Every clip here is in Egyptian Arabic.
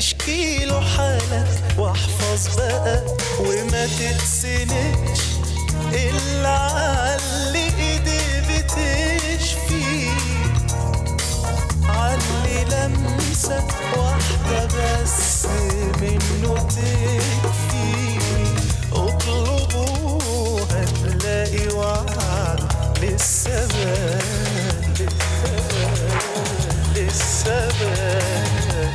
اشكي له حالك واحفظ بقى وما تتسندش الا على ايدي بتشفي علي لمسة واحدة بس منه تكفي اطلبوا هتلاقي وعد لسه بال لسه بال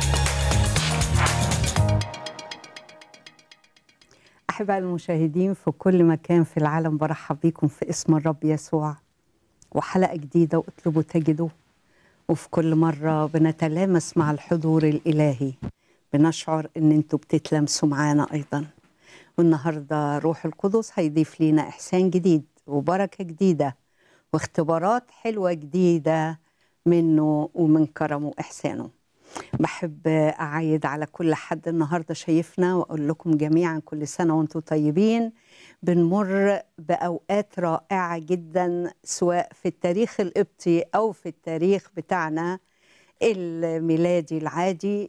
أحباء المشاهدين في كل مكان في العالم برحب بيكم في اسم الرب يسوع وحلقة جديدة واطلبوا تجدوا وفي كل مرة بنتلامس مع الحضور الإلهي بنشعر إن انتوا بتتلامسوا معانا أيضا والنهاردة روح القدس هيضيف لينا إحسان جديد وبركة جديدة واختبارات حلوة جديدة منه ومن كرمه وإحسانه بحب أعيد على كل حد النهاردة شايفنا وأقول لكم جميعا كل سنة وأنتم طيبين بنمر بأوقات رائعة جدا سواء في التاريخ القبطي أو في التاريخ بتاعنا الميلادي العادي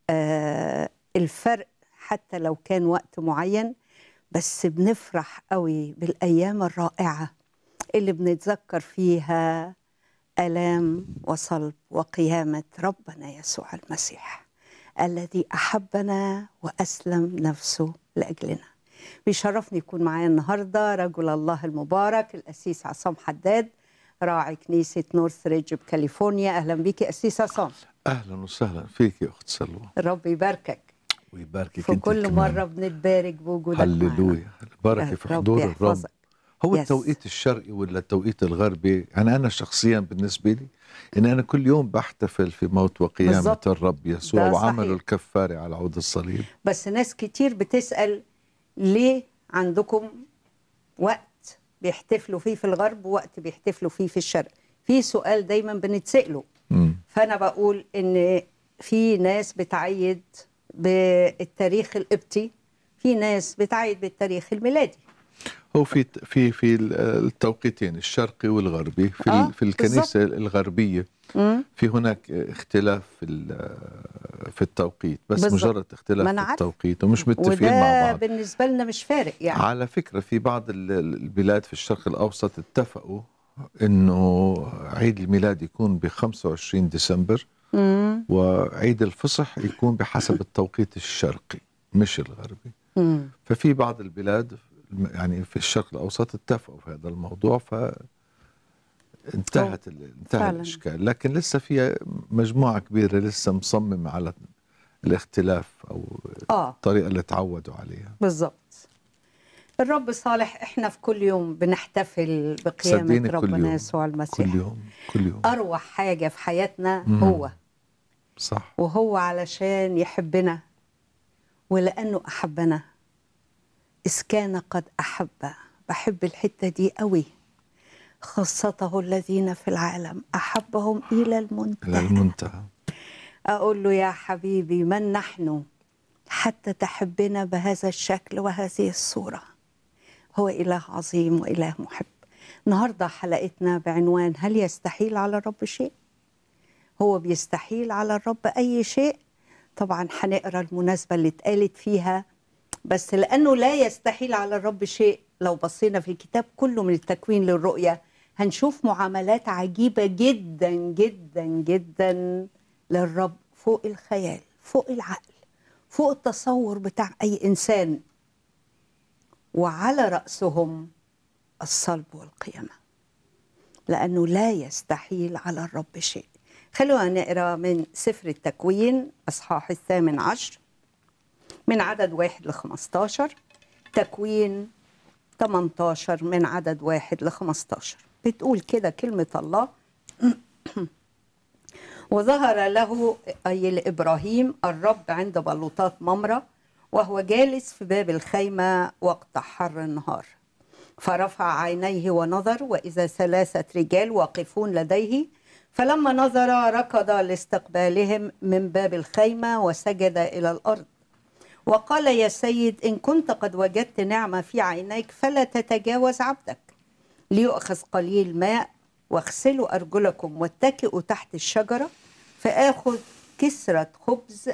آه الفرق حتى لو كان وقت معين بس بنفرح قوي بالأيام الرائعة اللي بنتذكر فيها آلام وصلب وقيامة ربنا يسوع المسيح الذي أحبنا وأسلم نفسه لأجلنا بيشرفني يكون معايا النهاردة رجل الله المبارك الأسيس عصام حداد راعي كنيسة نورث ريدج بكاليفورنيا أهلا بيكي أسيس عصام اهلا وسهلا فيك يا اخت سلوى الرب يباركك ويباركك في انت كل كمان. مرة بنتبارك بوجودك معنا. هللويا بركه في رب حضور الرب يحفظك. هو يس. التوقيت الشرقي ولا التوقيت الغربي يعني انا شخصيا بالنسبه لي ان انا كل يوم بحتفل في موت وقيامه بالظبط. الرب يسوع ده وعمله صحيح. الكفاري على عود الصليب بس ناس كتير بتسأل ليه عندكم وقت بيحتفلوا فيه في الغرب ووقت بيحتفلوا فيه في الشرق في سؤال دايما بنتسأله مم. فأنا بقول إن في ناس بتعيد بالتاريخ القبطي في ناس بتعيد بالتاريخ الميلادي هو في في في التوقيتين الشرقي والغربي في آه، آه في الكنيسه الغربيه مم. في هناك اختلاف في ال- في التوقيت بس بالظبط. مجرد اختلاف ما أنا في عارفة. التوقيت ومش متفقين مع وده بعض بالنسبة لنا مش فارق يعني على فكرة في بعض ال- ال- البلاد في الشرق الأوسط اتفقوا انه عيد الميلاد يكون ب 25 ديسمبر مم. وعيد الفصح يكون بحسب التوقيت الشرقي مش الغربي مم. ففي بعض البلاد يعني في الشرق الاوسط اتفقوا في هذا الموضوع ف انتهت ال- انتهى فعلاً. الاشكال لكن لسه في مجموعه كبيره لسه مصممه على الاختلاف او آه الطريقه اللي تعودوا عليها بالظبط الرب صالح احنا في كل يوم بنحتفل بقيامة صدقيني كل ربنا يوم. يسوع المسيح كل يوم كل يوم أروع حاجة في حياتنا مم. هو صح وهو علشان يحبنا ولأنه أحبنا إذ كان قد أحب بحب الحتة دي قوي خاصته الذين في العالم أحبهم إلى الى المنتهى المنتهى أقول له يا حبيبي من نحن حتى تحبنا بهذا الشكل وهذه الصورة هو إله عظيم وإله محب النهاردة حلقتنا بعنوان هل يستحيل على الرب شيء؟ هو بيستحيل على الرب أي شيء؟ طبعا هنقرا المناسبة اللي اتقالت فيها بس لأنه لا يستحيل على الرب شيء لو بصينا في الكتاب كله من التكوين للرؤية هنشوف معاملات عجيبة جدا جدا جدا للرب فوق الخيال فوق العقل فوق التصور بتاع أي إنسان وعلى رأسهم الصلب والقيامة لأنه لا يستحيل على الرب شيء خلونا نقرأ من سفر التكوين أصحاح الثامن عشر من عدد واحد لخمستاشر تكوين 18 من عدد واحد لخمستاشر بتقول كده كلمة الله وظهر له أي لإبراهيم الرب عند بلوطات ممرة وهو جالس في باب الخيمة وقت حر النهار فرفع عينيه ونظر وإذا ثلاثة رجال واقفون لديه فلما نظر ركض لاستقبالهم من باب الخيمة وسجد إلى الأرض وقال يا سيد إن كنت قد وجدت نعمة في عينيك فلا تتجاوز عبدك ليؤخذ قليل ماء واغسلوا أرجلكم واتكئوا تحت الشجرة فآخذ كسرة خبز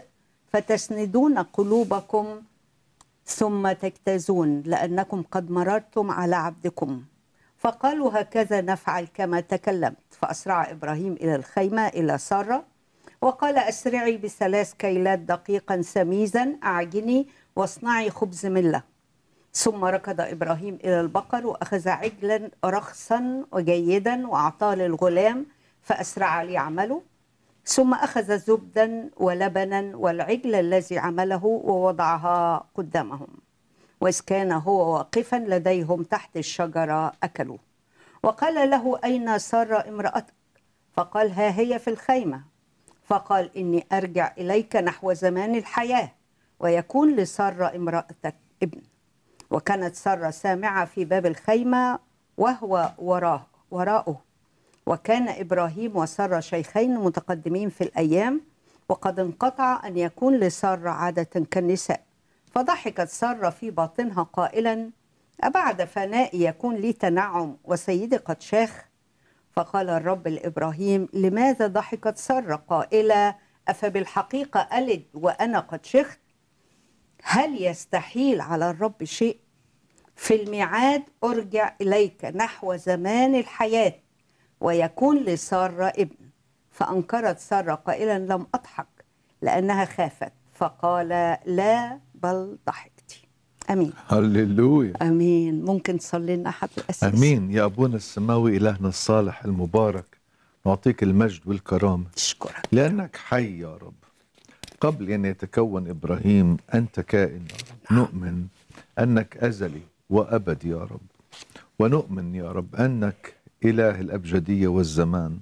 فتسندون قلوبكم ثم تجتازون لأنكم قد مررتم على عبدكم فقالوا هكذا نفعل كما تكلمت فأسرع إبراهيم إلى الخيمة إلى سارة وقال أسرعي بثلاث كيلات دقيقا سميزا أعجني واصنعي خبز ملة ثم ركض إبراهيم إلى البقر وأخذ عجلا رخصا وجيدا وأعطاه للغلام فأسرع ليعمله ثم أخذ زبدا ولبنا والعجل الذي عمله ووضعها قدامهم وإذ كان هو واقفا لديهم تحت الشجرة أكلوا وقال له أين سار امرأتك فقال ها هي في الخيمة فقال إني أرجع إليك نحو زمان الحياة ويكون لسارة امرأتك ابن وكانت سارة سامعة في باب الخيمة وهو وراه وراءه وكان إبراهيم وسارة شيخين متقدمين في الأيام وقد انقطع أن يكون لسارة عادة كالنساء فضحكت سارة في باطنها قائلا أبعد فنائي يكون لي تنعم وسيدي قد شاخ فقال الرب لإبراهيم لماذا ضحكت سارة قائلة أفبالحقيقة ألد وأنا قد شخت هل يستحيل على الرب شيء في الميعاد أرجع إليك نحو زمان الحياة ويكون لسارة ابن فأنكرت سارة قائلا لم أضحك لأنها خافت فقال لا بل ضحكتي أمين هللويا أمين ممكن تصلي لنا حد الأساس امين يا ابونا السماوي الهنا الصالح المبارك نعطيك المجد والكرامه أشكرك لانك حي يا رب قبل ان يتكون ابراهيم انت كائن يا رب نؤمن انك ازلي وابدي يا رب ونؤمن يا رب انك اله الابجديه والزمان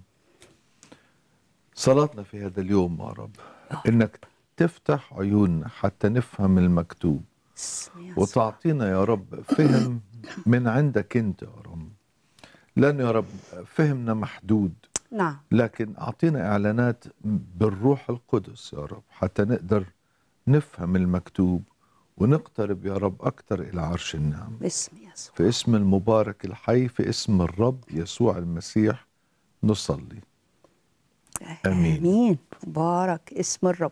صلاتنا في هذا اليوم يا رب انك تفتح عيوننا حتى نفهم المكتوب بسم يسوع. وتعطينا يا رب فهم من عندك انت يا رب لان يا رب فهمنا محدود نعم لكن اعطينا اعلانات بالروح القدس يا رب حتى نقدر نفهم المكتوب ونقترب يا رب اكثر الى عرش النعم باسم يسوع في اسم المبارك الحي في اسم الرب يسوع المسيح نصلي آمين. آمين مبارك اسم الرب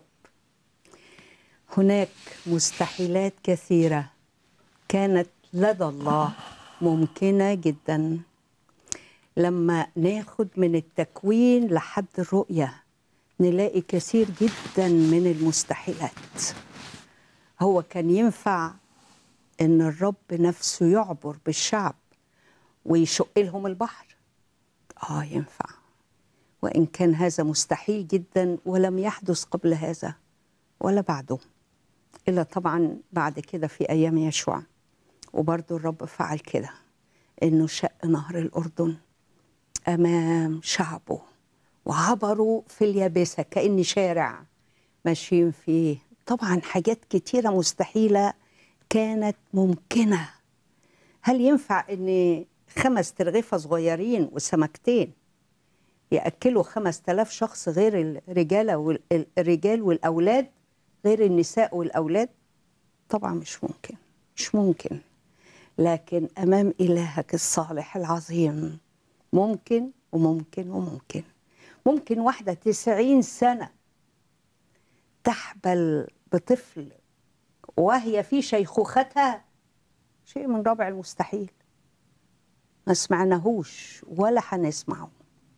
هناك مستحيلات كثيرة كانت لدى الله ممكنة جدا لما ناخد من التكوين لحد الرؤية نلاقي كثير جدا من المستحيلات هو كان ينفع ان الرب نفسه يعبر بالشعب ويشق لهم البحر اه ينفع وإن كان هذا مستحيل جدا ولم يحدث قبل هذا ولا بعده إلا طبعا بعد كده في أيام يشوع وبرضه الرب فعل كده إنه شق نهر الأردن أمام شعبه وعبروا في اليابسة كأن شارع ماشيين فيه طبعا حاجات كتيرة مستحيلة كانت ممكنة هل ينفع إن خمس ترغيفة صغيرين وسمكتين يأكلوا خمس تلاف شخص غير الرجالة والرجال والأولاد غير النساء والأولاد طبعا مش ممكن مش ممكن لكن أمام إلهك الصالح العظيم ممكن وممكن وممكن ممكن واحدة تسعين سنة تحبل بطفل وهي في شيخوختها شيء من رابع المستحيل ما سمعناهوش ولا هنسمعه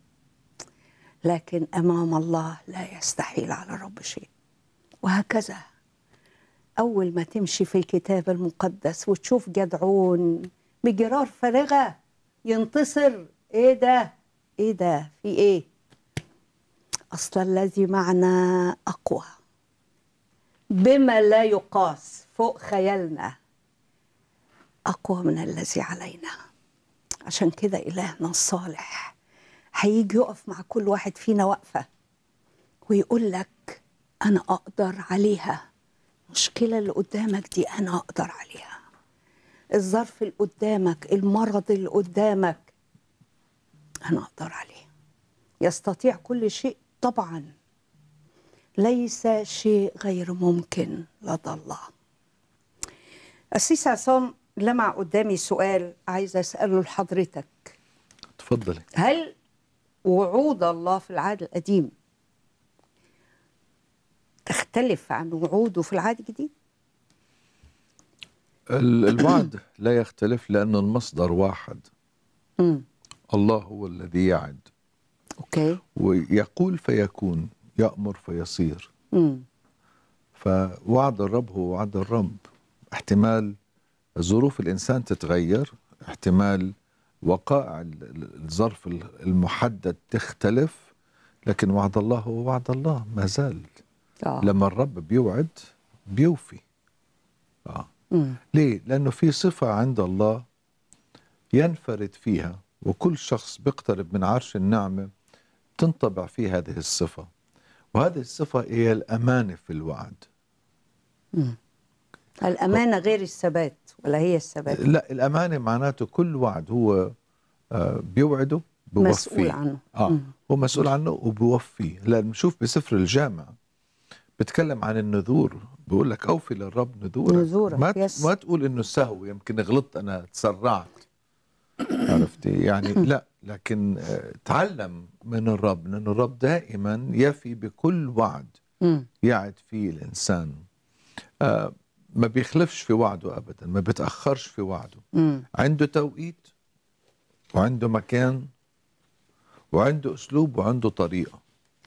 لكن امام الله لا يستحيل على الرب شيء وهكذا اول ما تمشي في الكتاب المقدس وتشوف جدعون بجرار فارغه ينتصر ايه ده ايه ده في ايه اصل الذي معنا اقوى بما لا يقاس فوق خيالنا اقوى من الذي علينا عشان كده الهنا الصالح هيجي يقف مع كل واحد فينا وقفة ويقول لك أنا أقدر عليها المشكلة اللي قدامك دي أنا أقدر عليها الظرف اللي قدامك المرض اللي قدامك أنا أقدر عليه يستطيع كل شيء طبعا ليس شيء غير ممكن لدى الله السيس عصام لمع قدامي سؤال عايزة أسأله لحضرتك تفضلي هل وعود الله في العهد القديم تختلف يختلف عن وعوده في العهد الجديد ال- الوعد لا يختلف لأن المصدر واحد امم الله هو الذي يعد اوكي ويقول فيكون يأمر فيصير امم فوعد الرب هو وعد الرب احتمال ظروف الإنسان تتغير احتمال وقائع ال- ال- الظرف ال- المحدد تختلف لكن وعد الله هو وعد الله ما زال اه لما الرب بيوعد بيوفي آه. امم ليه؟ لأنه في صفة عند الله ينفرد فيها وكل شخص بيقترب من عرش النعمة تنطبع فيه هذه الصفة وهذه الصفة هي الأمانة في الوعد الامانه غير الثبات ولا هي الثبات لا الأمانة معناته كل وعد هو آه، بيوعده بيوفيه مسؤول عنه آه مم. هو مسؤول عنه وبيوفيه لأن بنشوف بسفر الجامع بتكلم عن النذور بيقول لك أوفي للرب نذورك نذورك، ما, يس. ما تقول إنه سهو يمكن غلطت أنا تسرعت عرفتي يعني لا لكن آه، تعلم من الرب لأن الرب دائما يفي بكل وعد مم. يعد فيه الإنسان آه، ما بيخلفش في وعده أبدا ما بيتأخرش في وعده مم. عنده توقيت وعنده مكان وعنده اسلوب وعنده طريقه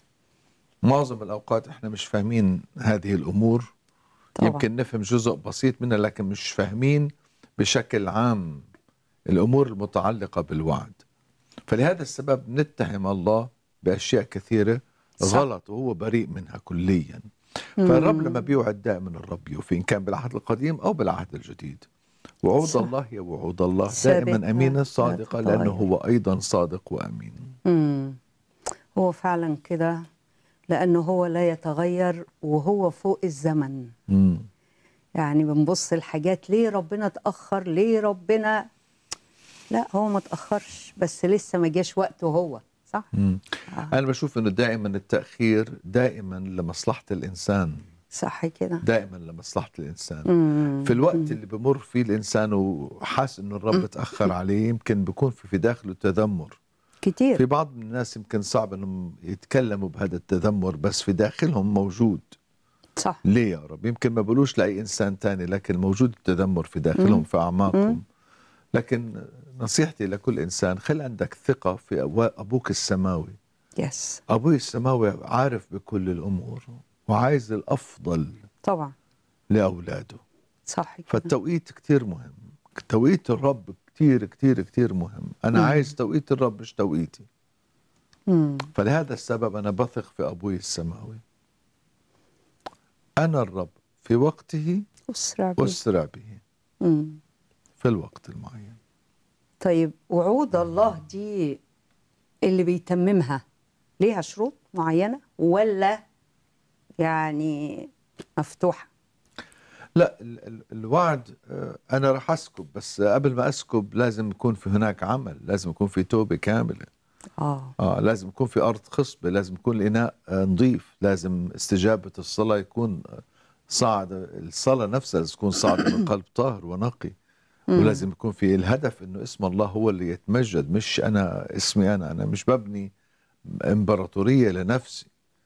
معظم الاوقات احنا مش فاهمين هذه الامور طبعا. يمكن نفهم جزء بسيط منها لكن مش فاهمين بشكل عام الامور المتعلقه بالوعد فلهذا السبب نتهم الله باشياء كثيره صح. غلط وهو بريء منها كليا فالرب لما بيوعد دائما الرب يوفي ان كان بالعهد القديم او بالعهد الجديد وعود صح. الله هي وعود الله ثابتة، دائما امينه لا صادقه تتغير. لانه هو ايضا صادق وامين مم. هو فعلا كده لانه هو لا يتغير وهو فوق الزمن مم. يعني بنبص الحاجات ليه ربنا اتاخر ليه ربنا لا هو ما اتاخرش بس لسه ما جاش وقته هو صح مم. آه. انا بشوف انه دائما التاخير دائما لمصلحه الانسان صح كده دائما لمصلحه الانسان مم. في الوقت اللي بمر فيه الانسان وحاس انه الرب تاخر عليه يمكن بيكون في في داخله تذمر كتير في بعض من الناس يمكن صعب انهم يتكلموا بهذا التذمر بس في داخلهم موجود صح ليه يا رب يمكن ما بقولوش لاي انسان تاني لكن موجود التذمر في داخلهم في اعماقهم لكن نصيحتي لكل انسان خل عندك ثقه في أبوا- ابوك السماوي يس ابوي السماوي عارف بكل الامور وعايز الافضل طبعا لاولاده صح كده فالتوقيت كتير مهم توقيت الرب كتير كتير كتير مهم انا مم. عايز توقيت الرب مش توقيتي مم. فلهذا السبب انا بثق في ابوي السماوي انا الرب في وقته اسرع بيه اسرع به مم. في الوقت المعين طيب وعود الله دي اللي بيتممها ليها شروط معينة ولا يعني مفتوحة لا ال- ال- الوعد آه، انا راح اسكب بس قبل ما اسكب لازم يكون في هناك عمل لازم يكون في توبه كامله اه اه لازم يكون في ارض خصبه لازم يكون الاناء آه، نظيف لازم استجابه الصلاه يكون آه، صاعد الصلاه نفسها لازم تكون صاعده من قلب طاهر ونقي ولازم يكون في الهدف انه اسم الله هو اللي يتمجد مش انا اسمي انا انا مش ببني امبراطوريه لنفسي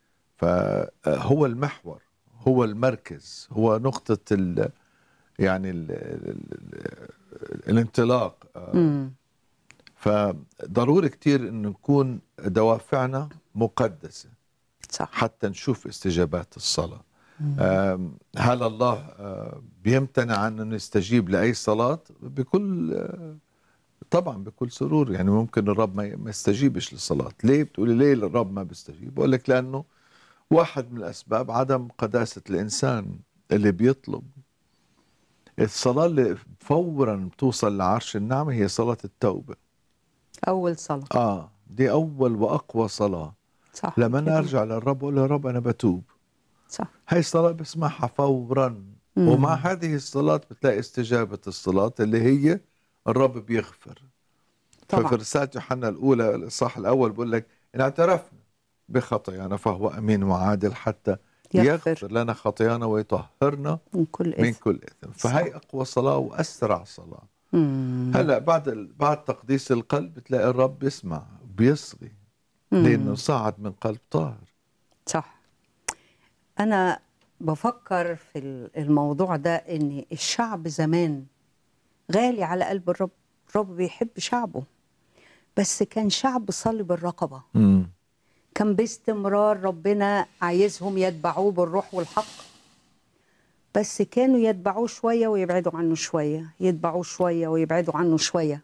فهو المحور هو المركز هو نقطه ال يعني ال ال ال الانطلاق آه، مم. فضروري كتير انه نكون دوافعنا مقدسه صح حتى نشوف استجابات الصلاه آم، هل الله آه، بيمتنع عن انه يستجيب لاي صلاه بكل آه، طبعا بكل سرور يعني ممكن الرب ما ما يستجيبش للصلاه ليه بتقولي ليه الرب ما بيستجيب بقول لك لانه واحد من الاسباب عدم قداسه الانسان اللي بيطلب الصلاه اللي فورا بتوصل لعرش النعمه هي صلاه التوبه أول صلاة اه دي اول واقوى صلاه صح لما انا كده. ارجع للرب اقول له يا رب انا بتوب صح هاي الصلاة بسمعها فورا مم. ومع هذه الصلاة بتلاقي استجابة الصلاة اللي هي الرب بيغفر طبعا. ففي رسالة يوحنا الأولى الإصحاح الأول بيقول لك إن اعترفنا بخطايانا فهو أمين وعادل حتى يغفر. يغفر لنا خطايانا ويطهرنا من كل من إثم كل إثم فهي أقوى صلاة وأسرع صلاة مم. هلا بعد ال- بعد تقديس القلب بتلاقي الرب بيسمع بيصغي مم. لأنه صعد من قلب طاهر صح أنا بفكر في ال- الموضوع ده ان الشعب زمان غالي على قلب الرب الرب بيحب شعبه بس كان شعب صلب الرقبة مم. كان باستمرار ربنا عايزهم يتبعوه بالروح والحق بس كانوا يتبعوه شوية ويبعدوا عنه شوية يتبعوه شوية ويبعدوا عنه شوية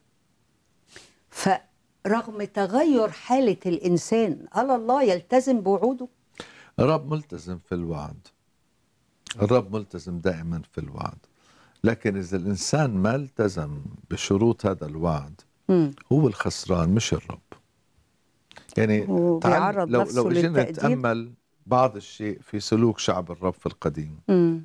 فرغم تغير حالة الإنسان هل الله يلتزم بوعوده؟ الرب ملتزم في الوعد الرب ملتزم دائما في الوعد لكن إذا الإنسان ما التزم بشروط هذا الوعد مم. هو الخسران مش الرب يعني وبيعرض تعال لو نفسه لو اجينا للتقدير. نتامل بعض الشيء في سلوك شعب الرب في القديم مم.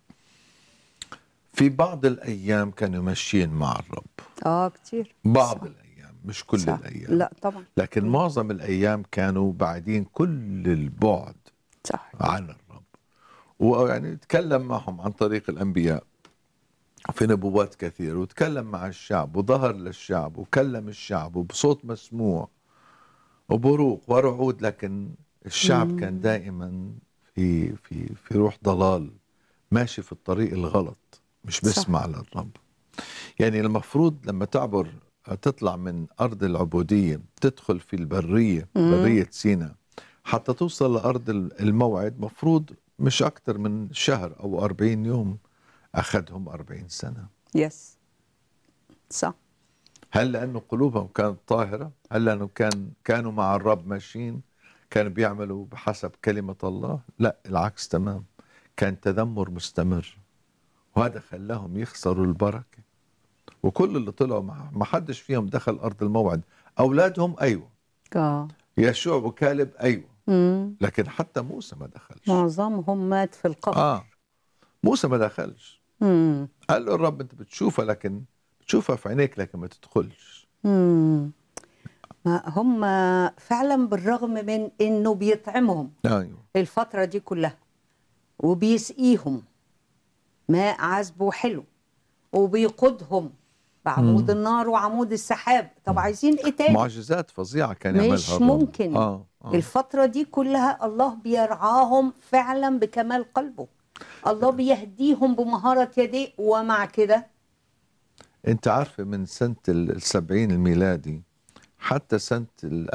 في بعض الايام كانوا ماشيين مع الرب اه كتير بعض صح. الايام مش كل صح. الايام لا طبعا لكن معظم الايام كانوا بعيدين كل البعد صح عن الرب ويعني تكلم معهم عن طريق الانبياء في نبوات كثير وتكلم مع الشعب وظهر للشعب وكلم الشعب وبصوت مسموع وبروق ورعود لكن الشعب كان دائما في في في روح ضلال ماشي في الطريق الغلط مش بيسمع للرب يعني المفروض لما تعبر تطلع من أرض العبودية تدخل في البرية برية سيناء حتى توصل لأرض الموعد مفروض مش أكتر من شهر أو أربعين يوم أخذهم أربعين سنة يس صح هل لأنه قلوبهم كانت طاهرة هل لأنه كان كانوا مع الرب ماشيين كانوا بيعملوا بحسب كلمة الله لا العكس تمام كان تذمر مستمر وهذا خلاهم يخسروا البركة وكل اللي طلعوا مع ما حدش فيهم دخل أرض الموعد أولادهم أيوة اه يشوع وكالب أيوة مم. لكن حتى موسى ما دخلش معظمهم مات في القبر آه موسى ما دخلش مم. قال له الرب أنت بتشوفها لكن بتشوفها في عينيك لكن ما تدخلش مم. ما هم فعلا بالرغم من انه بيطعمهم أيوة الفترة دي كلها وبيسقيهم ماء عذب وحلو وبيقودهم بعمود النار وعمود السحاب طب عايزين ايه تاني معجزات فظيعة كان يعملها مش الرب. ممكن آه. آه. الفترة دي كلها الله بيرعاهم فعلا بكمال قلبه الله بيهديهم بمهارة يديه ومع كده انت عارفة من سنة ال- السبعين الميلادي حتى سنة ال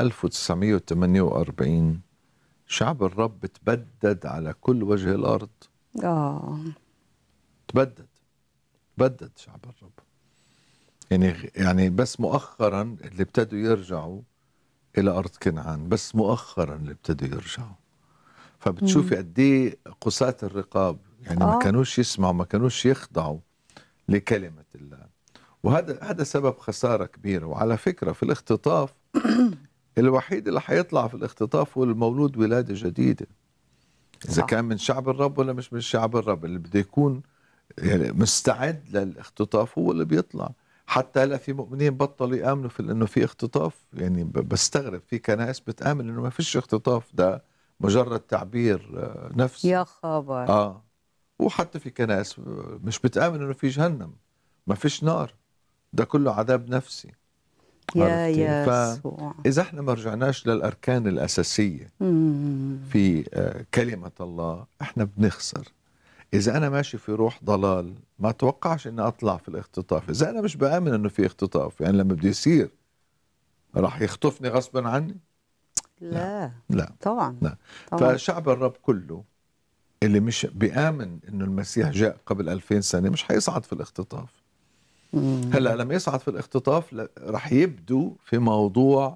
1948 شعب الرب تبدد على كل وجه الأرض اه تبدد تبدد شعب الرب يعني يعني بس مؤخرا اللي ابتدوا يرجعوا إلى أرض كنعان بس مؤخرا اللي ابتدوا يرجعوا فبتشوفي قد ايه قساة الرقاب يعني ما آه. كانوش يسمعوا ما كانوش يخضعوا لكلمة الله وهذا هذا سبب خسارة كبيرة وعلى فكرة في الاختطاف الوحيد اللي حيطلع في الاختطاف هو المولود ولادة جديدة إذا صح. كان من شعب الرب ولا مش من شعب الرب اللي بده يكون يعني مستعد للاختطاف هو اللي بيطلع حتى هلا في مؤمنين بطلوا يامنوا في انه في اختطاف يعني ب- بستغرب في كنائس بتامن انه ما فيش اختطاف ده مجرد تعبير آه، نفسي يا خبر اه وحتى في كنائس آه، مش بتامن انه في جهنم ما فيش نار ده كله عذاب نفسي يا عرفتي؟ ف- يسوع اذا احنا ما رجعناش للاركان الاساسيه مم. في آه، كلمة الله احنا بنخسر إذا أنا ماشي في روح ضلال ما أتوقعش إني أطلع في الاختطاف إذا أنا مش بآمن إنه في اختطاف يعني لما بده يصير راح يخطفني غصبا عني لا لا طبعا لا طبعا فشعب الرب كله اللي مش بيآمن إنه المسيح جاء قبل 2000 سنة مش حيصعد في الاختطاف مم. هلا لما يصعد في الاختطاف ل- رح يبدو في موضوع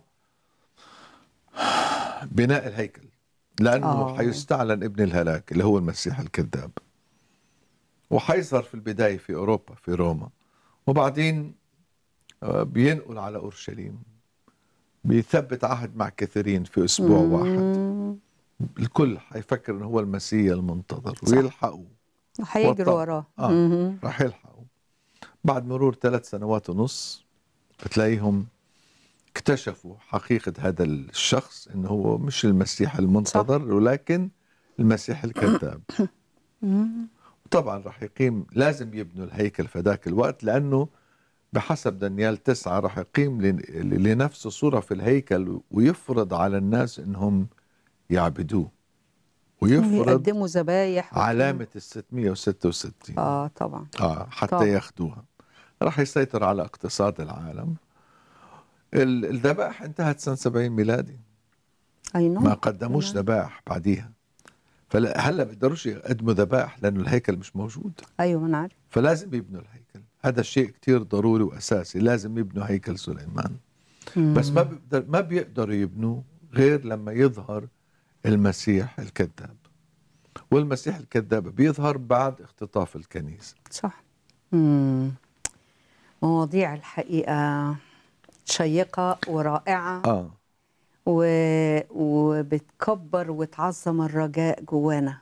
بناء الهيكل لانه آه. حيستعلن ابن الهلاك اللي هو المسيح الكذاب وحيظهر في البدايه في اوروبا في روما وبعدين آه، بينقل على اورشليم بيثبت عهد مع كثيرين في اسبوع واحد مم. الكل حيفكر انه هو المسيح المنتظر صح. ويلحقوه هيجروا وطبعاً. وراه آه. مهم. راح يلحقوا بعد مرور ثلاث سنوات ونص بتلاقيهم اكتشفوا حقيقة هذا الشخص انه هو مش المسيح المنتظر ولكن المسيح الكذاب مم. طبعا راح يقيم لازم يبنوا الهيكل في ذاك الوقت لانه بحسب دانيال تسعة راح يقيم لن- لنفسه صورة في الهيكل ويفرض على الناس انهم يعبدوه ويفرض يقدموا ذبايح وكده. علامة ال 666 اه طبعا اه حتى طبعا. ياخذوها راح يسيطر على اقتصاد العالم ال- الذبائح انتهت سنة 70 ميلادي اي نو ما قدموش ذبائح بعديها فلا هلا بيقدروش يقدموا ذبائح لانه الهيكل مش موجود ايوه ما انا عارف فلازم يبنوا الهيكل هذا شيء كتير ضروري واساسي لازم يبنوا هيكل سليمان بس ما بيقدر ما بيقدروا يبنوه غير لما يظهر المسيح الكذاب والمسيح الكذاب بيظهر بعد اختطاف الكنيسه صح مم. مواضيع الحقيقة شيقة ورائعة اه و... وبتكبر وتعظم الرجاء جوانا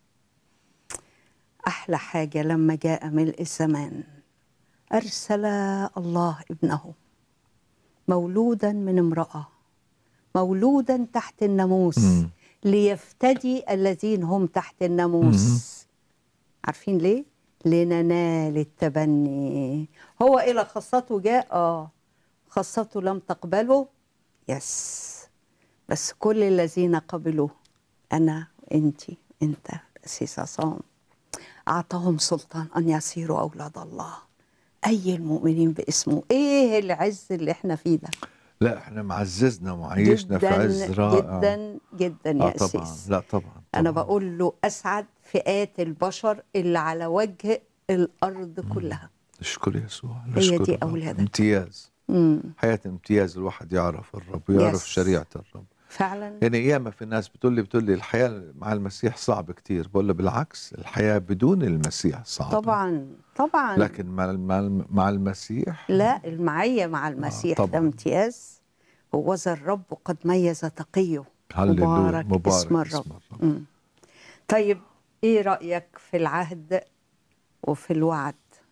أحلى حاجة لما جاء ملء الزمان أرسل الله ابنه مولودا من امرأة مولودا تحت الناموس مم. ليفتدي الذين هم تحت الناموس عارفين ليه؟ لننال التبني هو إلى خاصته جاء آه خاصته لم تقبله يس بس كل الذين قبلوا أنا أنتي أنت أسيس عصام أعطاهم سلطان أن يصيروا أولاد الله أي المؤمنين باسمه إيه العز اللي إحنا فيه ده لا احنا معززنا وعيشنا في عز رائع جدا جدا يا اه طبعا أسيس لا طبعا أنا طبعاً. بقول له أسعد فئات البشر اللي على وجه الأرض كلها نشكر يسوع هي نشكر دي الرب. أولادك. امتياز مم. حياة امتياز الواحد يعرف الرب ويعرف Yes. شريعة الرب فعلا يعني ياما في ناس بتقول لي بتقول لي الحياة مع المسيح صعب كتير بقول له بالعكس الحياة بدون المسيح صعبة طبعا طبعا لكن مع مع مع المسيح لا المعية مع المسيح ده طبعاً. امتياز هو ذا الرب قد ميز تقيه هللويا مبارك, مبارك اسم الرب مم. طيب ايه رأيك في العهد وفي الوعد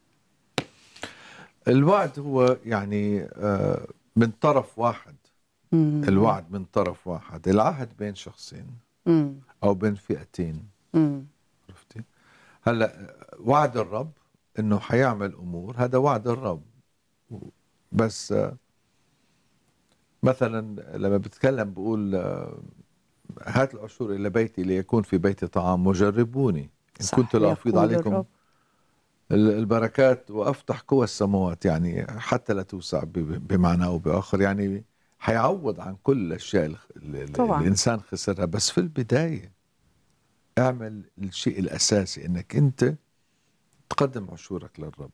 الوعد هو يعني آه، من طرف واحد مم. الوعد من طرف واحد العهد بين شخصين مم. او بين فئتين مم. عرفتي هلا وعد الرب انه حيعمل امور هذا وعد الرب بس آه، مثلا لما بتكلم بقول آه، هات العشور الى بيتي ليكون في بيتي طعام وجربوني ان صح، كنت لا افيض يقول عليكم الرب. ال- البركات وافتح قوى السماوات يعني حتى لا توسع ب- بمعنى او باخر يعني حيعوض عن كل الاشياء الخ- اللي طبعاً. الانسان خسرها بس في البدايه اعمل الشيء الاساسي انك انت تقدم عشورك للرب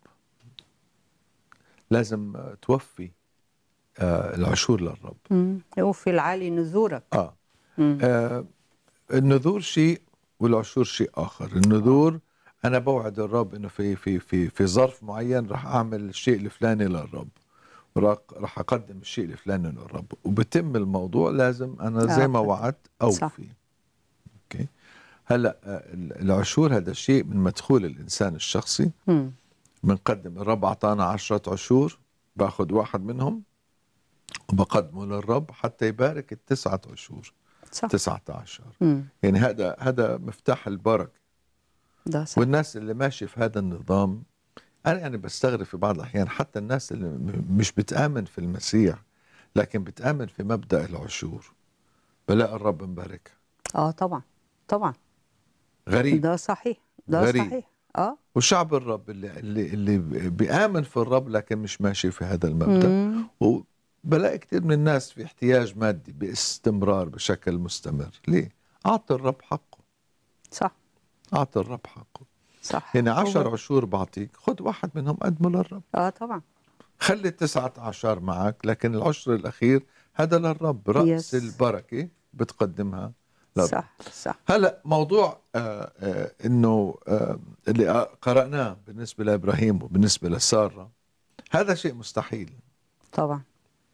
لازم آه، توفي آه، العشور للرب مم. وفي العالي نذورك اه مم. آه، النذور شيء والعشور شيء اخر النذور انا بوعد الرب انه في في في في ظرف معين راح اعمل الشيء الفلاني للرب راح راح اقدم الشيء الفلاني للرب وبتم الموضوع لازم انا زي ما آه، وعدت صح. اوفي اوكي هلا آه، العشور هذا شيء من مدخول الانسان الشخصي مم. بنقدم الرب اعطانا عشرة عشور باخذ واحد منهم وبقدمه للرب حتى يبارك التسعة عشور صح تسعة عشر مم. يعني هذا هذا مفتاح البركة ده صح والناس اللي ماشي في هذا النظام أنا يعني بستغرب في بعض الأحيان حتى الناس اللي م- مش بتآمن في المسيح لكن بتآمن في مبدأ العشور بلاقي الرب مباركها اه طبعا طبعا غريب ده صحيح ده غريب. صحيح اه وشعب الرب اللي اللي اللي بيآمن في الرب لكن مش ماشي في هذا المبدأ مم. وبلاقي كثير من الناس في احتياج مادي باستمرار بشكل مستمر ليه؟ أعطي الرب حقه صح أعطي الرب حقه صح يعني هو- عشر عشور بعطيك خد واحد منهم قدمه للرب اه طبعا خلي التسعة عشر معك لكن العشر الأخير هذا للرب رأس Yes. البركة بتقدمها للرب صح صح هلا موضوع آه آه انه آه اللي آه قرأناه بالنسبة لإبراهيم وبالنسبة لسارة هذا شيء مستحيل طبعا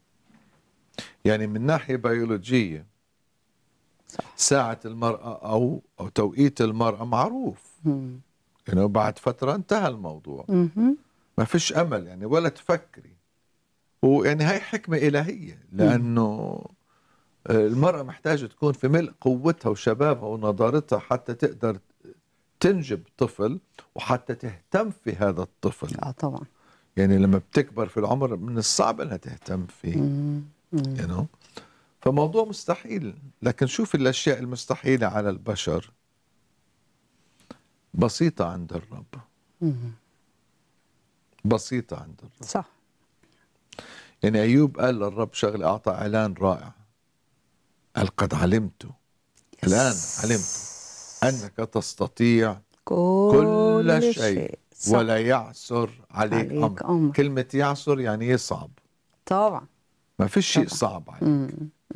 يعني من ناحية بيولوجية صح. ساعة المرأة أو أو توقيت المرأة معروف مم. يعني بعد فترة انتهى الموضوع مهم. ما فيش امل يعني ولا تفكري ويعني هاي حكمه الهيه لانه المراه محتاجه تكون في ملء قوتها وشبابها ونضارتها حتى تقدر تنجب طفل وحتى تهتم في هذا الطفل اه طبعا يعني لما بتكبر في العمر من الصعب انها تهتم فيه مم. مم. you know? فموضوع مستحيل لكن شوف الاشياء المستحيله على البشر بسيطة عند الرب بسيطة عند الرب صح يعني أيوب قال للرب شغلة أعطى إعلان رائع قال قد علمت الآن علمت أنك تستطيع كل شيء صح. ولا يعسر عليك, عليك أمر. أمر. كلمة يعسر يعني يصعب طبعا ما فيش شيء طبعا. صعب عليك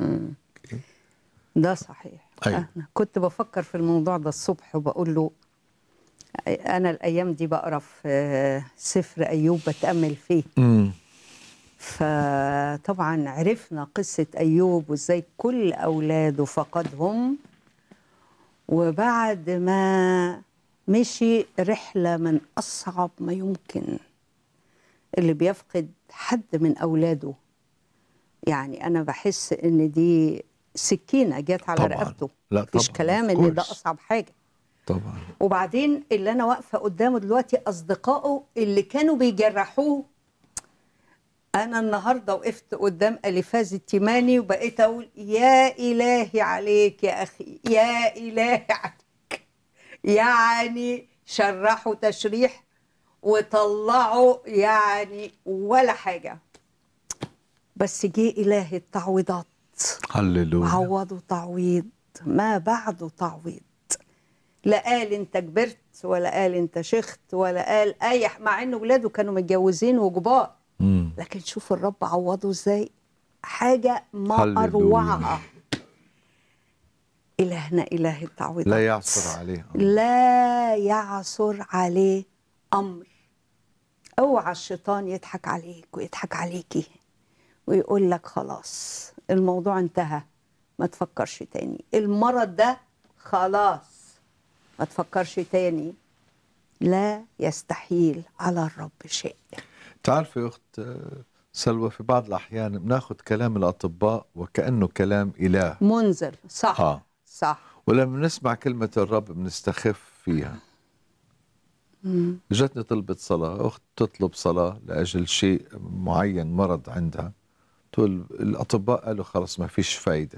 ده صحيح أيوة. أنا كنت بفكر في الموضوع ده الصبح وبقول له أنا الأيام دي بقرا في سفر أيوب بتأمل فيه مم. فطبعا عرفنا قصة أيوب وإزاي كل أولاده فقدهم وبعد ما مشي رحلة من أصعب ما يمكن اللي بيفقد حد من أولاده يعني أنا بحس إن دي سكينة جت على طبعاً. رقبته لا مفيش طبعاً. كلام Of إن ده course. أصعب حاجة طبعا وبعدين اللي انا واقفه قدامه دلوقتي اصدقائه اللي كانوا بيجرحوه انا النهارده وقفت قدام اليفاز التيماني وبقيت اقول يا الهي عليك يا اخي يا الهي عليك يعني شرحوا تشريح وطلعوا يعني ولا حاجه بس جه اله التعويضات هللويا عوضوا تعويض ما بعده تعويض لا قال انت كبرت ولا قال انت شخت ولا قال اي ح- مع ان ولاده كانوا متجوزين وكبار مم. لكن شوف الرب عوضه ازاي حاجه ما هللويا. اروعها الهنا اله التعويضات لا يعسر عليه أمر. لا يعثر عليه امر اوعى الشيطان يضحك عليك ويضحك عليكي ويقول لك خلاص الموضوع انتهى ما تفكرش تاني المرض ده خلاص ما تفكرش تاني لا يستحيل على الرب شيء تعرف يا أخت آه، سلوى في بعض الأحيان بناخذ كلام الأطباء وكأنه كلام إله منذر صح آه. صح ولما نسمع كلمة الرب بنستخف فيها جتني طلبت صلاة أخت تطلب صلاة لأجل شيء معين مرض عندها تقول الأطباء قالوا خلص ما فيش فايدة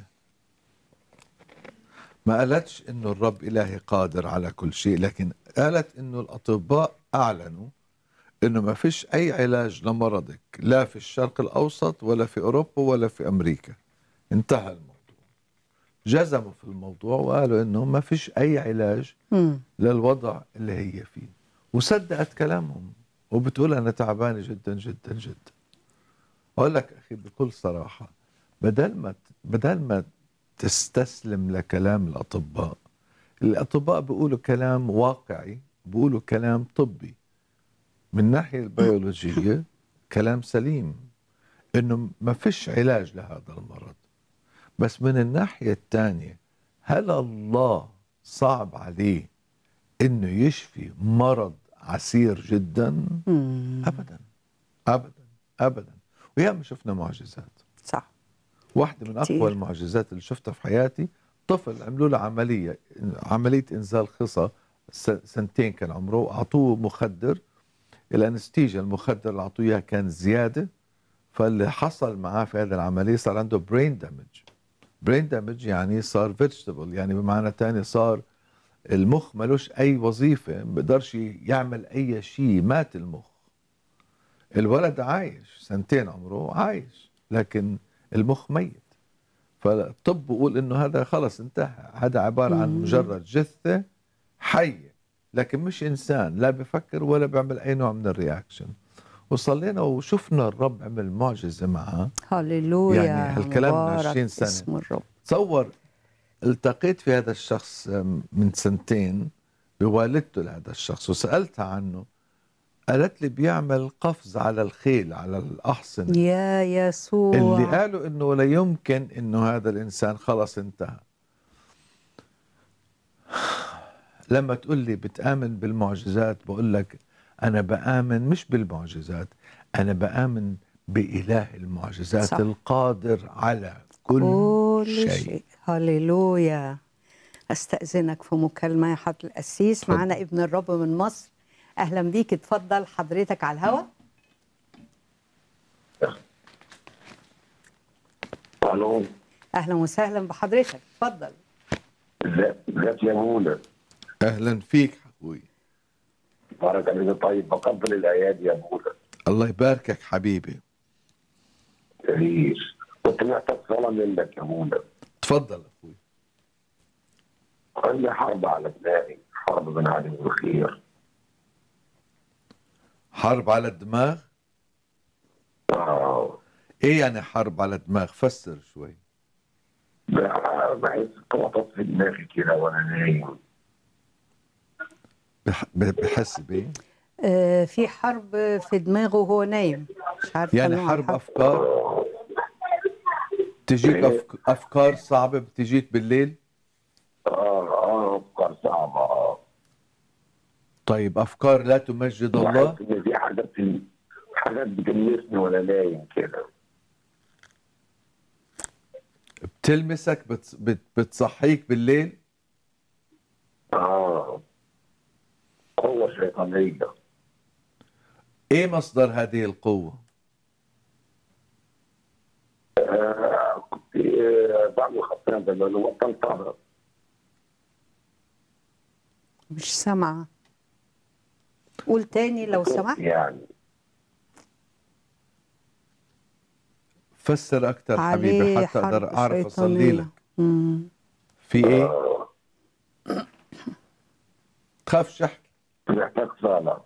ما قالتش إنه الرب إلهي قادر على كل شيء لكن قالت إنه الأطباء أعلنوا إنه ما فيش أي علاج لمرضك لا في الشرق الأوسط ولا في أوروبا ولا في أمريكا انتهى الموضوع جزموا في الموضوع وقالوا إنه ما فيش أي علاج مم. للوضع اللي هي فيه وصدقت كلامهم وبتقول انا تعبانه جدا جدا جدا اقول لك اخي بكل صراحه بدل ما بدل ما تستسلم لكلام الاطباء الاطباء بيقولوا كلام واقعي بيقولوا كلام طبي من الناحيه البيولوجيه كلام سليم انه ما فيش علاج لهذا المرض بس من الناحيه الثانيه هل الله صعب عليه انه يشفي مرض عسير جدا مم. ابدا ابدا ابدا وياما شفنا معجزات صح واحدة من كتير. أقوى المعجزات اللي شفتها في حياتي طفل عملوا له عملية عملية إنزال خصى س- سنتين كان عمره أعطوه مخدر الأنستيجيا المخدر اللي أعطوه إياه كان زيادة فاللي حصل معاه في هذه العملية صار عنده برين دامج برين دامج يعني صار فيجيتابل يعني بمعنى تاني صار المخ ملوش أي وظيفة ما بيقدرش يعمل أي شيء مات المخ الولد عايش سنتين عمره عايش لكن المخ ميت فالطب بيقول انه هذا خلص انتهى هذا عباره عن مجرد جثه حيه لكن مش انسان لا بفكر ولا بيعمل اي نوع من الرياكشن وصلينا وشفنا الرب عمل معجزه معه هللويا يعني هالكلام من مبارك 20 سنة. اسم الرب تصور التقيت في هذا الشخص من سنتين بوالدته لهذا الشخص وسالتها عنه قالت لي بيعمل قفز على الخيل على الاحصنه يا يسوع اللي قالوا انه لا يمكن انه هذا الانسان خلص انتهى لما تقول لي بتآمن بالمعجزات بقول لك أنا بآمن مش بالمعجزات أنا بآمن بإله المعجزات صح. صح. القادر على كل, كل شيء, شيء هللويا استأذنك في مكالمة يا حضرة القسيس اتفضل. معانا ابن الرب من مصر أهلا بيك اتفضل حضرتك على الهوا الو أهلا وسهلا بحضرتك اتفضل ازيك ازيك يا بولا أهلا فيك أخوي بارك عليك طيب بقبل الايادي يا ابونا الله يباركك حبيبي كثير كنت محتاج صلاه منك يا ابونا تفضل اخوي عندي حرب على ابنائي حرب بين عدو الخير حرب على الدماغ آه ايه يعني حرب على الدماغ فسر شوي بحس قوطت في دماغي كده وانا نايم بح- بحس بايه آه، في حرب في دماغه وهو نايم مش عارفه يعني نوع حرب الحرب. افكار تجيك أفك... افكار صعبه بتجيك بالليل اه اه افكار صعبه اه طيب افكار لا تمجد الله بحس ان في حاجات حاجات بتلمسني وانا نايم كده بتلمسك بت... بت... بتصحيك بالليل اه قوه شيطانيه ايه مصدر هذه القوه آه كنت آه بعمل خطين زمان وبطلت أهرب. مش سامعه قول تاني لو سمحت يعني فسر اكثر حبيبي عليه حتى اقدر حرب اعرف اصلي شيطانية. لك مم. في ايه آه تخافش احكي محتاج صلاه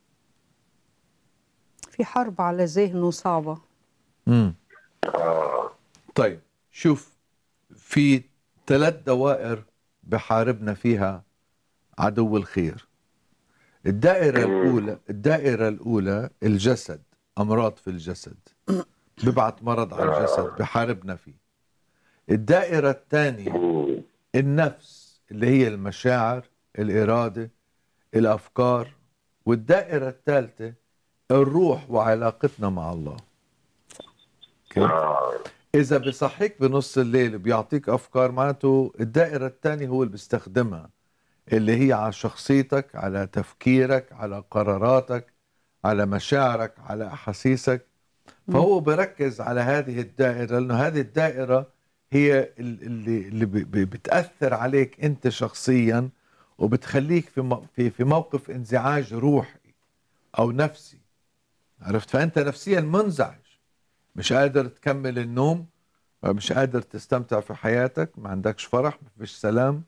في حرب على ذهنه صعبه امم آه طيب شوف في ثلاث دوائر بحاربنا فيها عدو الخير الدائرة الأولى الدائرة الأولى الجسد أمراض في الجسد ببعت مرض على الجسد بحاربنا فيه الدائرة الثانية مم. النفس اللي هي المشاعر الإرادة الأفكار والدائرة الثالثة الروح وعلاقتنا مع الله okay. آه إذا بصحيك بنص الليل بيعطيك أفكار معناته الدائرة الثانية هو اللي بيستخدمها اللي هي على شخصيتك على تفكيرك على قراراتك على مشاعرك على أحاسيسك فهو بركز على هذه الدائرة لأنه هذه الدائرة هي ال- اللي اللي ب- ب- بتأثر عليك أنت شخصيا وبتخليك في مو- في في موقف انزعاج روحي أو نفسي عرفت فأنت نفسيا منزعج مش قادر تكمل النوم مش قادر تستمتع في حياتك ما عندكش فرح ما فيش سلام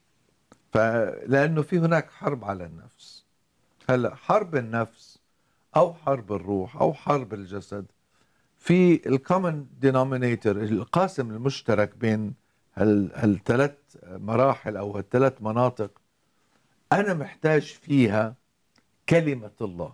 فلأنه في هناك حرب على النفس هلا حرب النفس أو حرب الروح أو حرب الجسد في الكومن دينومينيتور القاسم المشترك بين هال- هالثلاث مراحل أو هالثلاث مناطق أنا محتاج فيها كلمة الله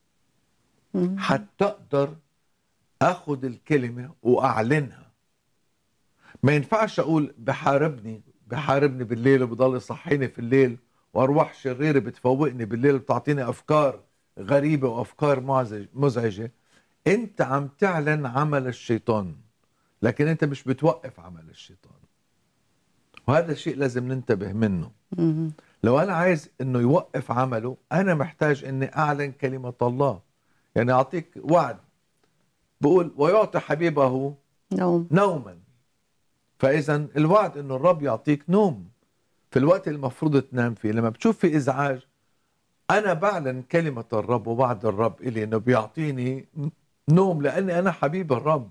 مم. حتى أقدر اخذ الكلمه واعلنها ما ينفعش اقول بحاربني بحاربني بالليل وبضل يصحيني في الليل وارواح شريره بتفوقني بالليل وبتعطيني افكار غريبه وافكار معزج- مزعجه انت عم تعلن عمل الشيطان لكن انت مش بتوقف عمل الشيطان وهذا الشيء لازم ننتبه منه مم. لو انا عايز انه يوقف عمله انا محتاج اني اعلن كلمه الله يعني اعطيك وعد بقول ويعطي حبيبه نوم نوما فاذا الوعد انه الرب يعطيك نوم في الوقت اللي المفروض تنام فيه لما بتشوف في ازعاج انا بعلن كلمه الرب ووعد الرب الي انه بيعطيني نوم لاني انا حبيب الرب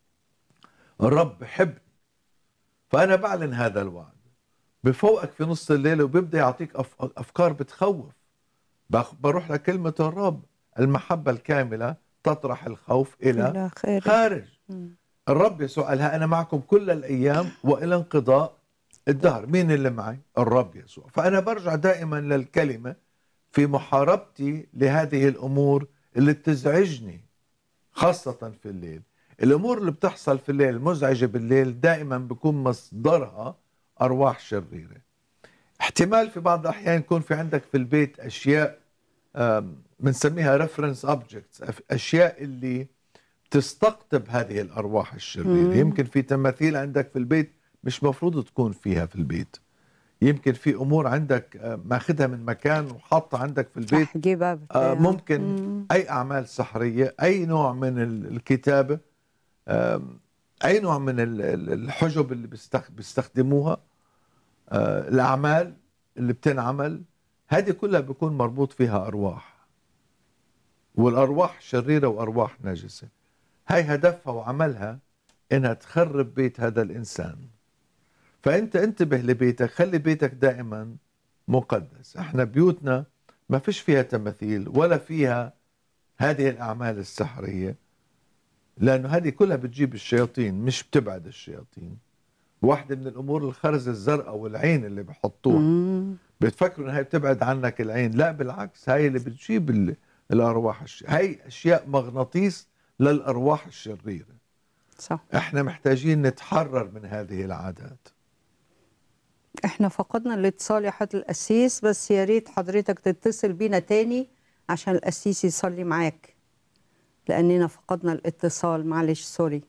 الرب بحبني فانا بعلن هذا الوعد بفوقك في نص الليل وبيبدا يعطيك أف- افكار بتخوف بخ- بروح لكلمه الرب المحبه الكامله تطرح الخوف الى إلى خارج خارج مم. الرب يسوع قال ها انا معكم كل الايام والى انقضاء الدهر مين اللي معي الرب يسوع فانا برجع دائما للكلمه في محاربتي لهذه الامور اللي بتزعجني خاصه في الليل الامور اللي بتحصل في الليل المزعجه بالليل دائما بيكون مصدرها ارواح شريره احتمال في بعض الاحيان يكون في عندك في البيت اشياء آم، بنسميها ريفرنس اوبجكتس اشياء اللي تستقطب هذه الارواح الشريره مم. يمكن في تماثيل عندك في البيت مش مفروض تكون فيها في البيت يمكن في امور عندك آه، ماخذها من مكان وحاطها عندك في البيت أحجبة آه، بتاع. ممكن مم. اي اعمال سحريه اي نوع من ال- الكتابه آم، اي نوع من ال- ال- الحجب اللي بيستخ- بيستخدموها آه، الاعمال اللي بتنعمل هذه كلها بيكون مربوط فيها أرواح والأرواح شريرة وأرواح نجسة هاي هدفها وعملها إنها تخرب بيت هذا الإنسان فأنت انتبه لبيتك خلي بيتك دائما مقدس احنا بيوتنا ما فيش فيها تماثيل ولا فيها هذه الأعمال السحرية لأنه هذه كلها بتجيب الشياطين مش بتبعد الشياطين واحدة من الأمور الخرزة الزرقاء والعين اللي بحطوها مم. بتفكروا ان هي بتبعد عنك العين لا بالعكس هاي اللي بتجيب ال- الارواح الش... هاي اشياء مغناطيس للارواح الشريره صح احنا محتاجين نتحرر من هذه العادات احنا فقدنا الاتصال يا حضرة القسيس بس يا ريت حضرتك تتصل بينا تاني عشان القسيس يصلي معاك لاننا فقدنا الاتصال معلش سوري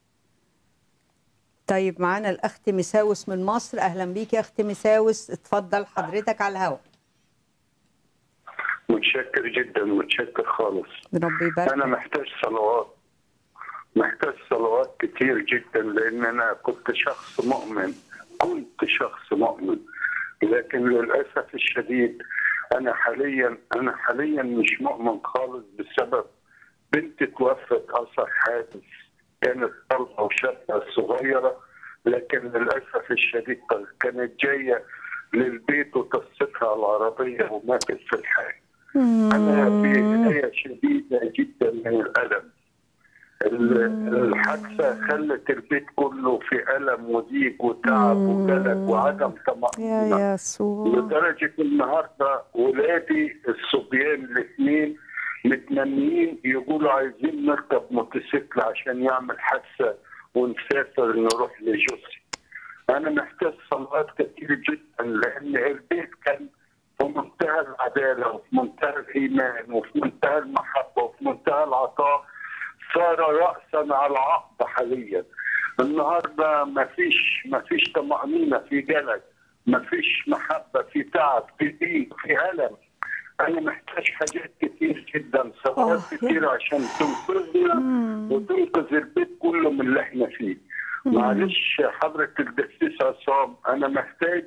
طيب معانا الاخت مساوس من مصر اهلا بيك يا اخت مساوس اتفضل حضرتك على الهواء متشكر جدا متشكر خالص ربي يبارك انا محتاج صلوات محتاج صلوات كتير جدا لان انا كنت شخص مؤمن كنت شخص مؤمن لكن للاسف الشديد انا حاليا انا حاليا مش مؤمن خالص بسبب بنتي توفت اثر حادث كانت طلقه وشابه صغيره لكن للاسف الشديد كانت جايه للبيت وقصتها العربيه وماتت في الحال انا في آية شديده جدا من الالم ال- الحادثه خلت البيت كله في الم وضيق وتعب وقلق وعدم طمانينه يا يسوع لدرجه النهارده ولادي الصبيان الاثنين متمنيين يقولوا عايزين نركب موتوسيكل عشان يعمل حادثه ونسافر نروح لجوزي. انا محتاج صلوات كتير جدا لان البيت كان في منتهى العداله وفي منتهى الايمان وفي منتهى المحبه وفي منتهى العطاء صار راسا على العقد حاليا. النهارده ما فيش ما فيش طمانينه في قلق ما فيش محبه في تعب في ضيق في الم انا محتاج حاجات كتير جدا صلوات آه، يا- كتير عشان تنقذنا وتنقذ البيت كله من اللي احنا فيه معلش حضرة القسيس عصام انا محتاج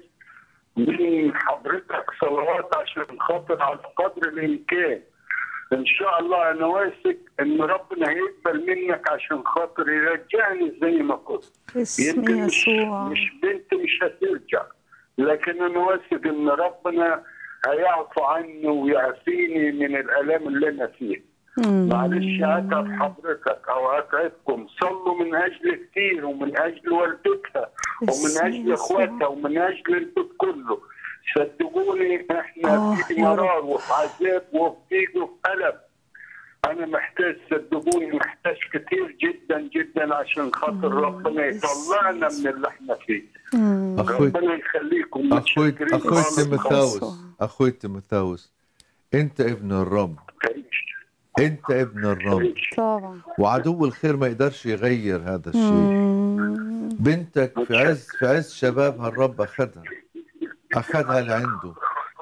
من حضرتك صلوات عشان خاطر على قدر الامكان ان شاء الله انا واثق ان ربنا هيقبل منك عشان خاطر يرجعني زي ما كنت اسم يمكن مش, يسوع مش بنت مش هترجع لكن انا واثق ان ربنا هيعفو عني ويعافيني من الالام اللي انا فيها معلش اتعب حضرتك او اتعبكم صلوا من اجل كتير ومن اجل والدتها ومن باسم اجل يسوع. اخواتها ومن اجل البيت كله صدقوني احنا آه، في يا رب. مرار وفي عذاب وفي ضيق وفي الم انا محتاج صدقوني محتاج كتير جدا جدا عشان خاطر ربنا يطلعنا من اللي احنا فيه اخوي ربنا يخليكم اخوي متشكرين اخوي خالص تيموثاوس يسوع. اخوي تيموثاوس انت ابن الرب خالص. انت ابن الرب طبعا وعدو الخير ما يقدرش يغير هذا الشيء مم. بنتك في عز في عز شبابها الرب اخذها اخذها لعنده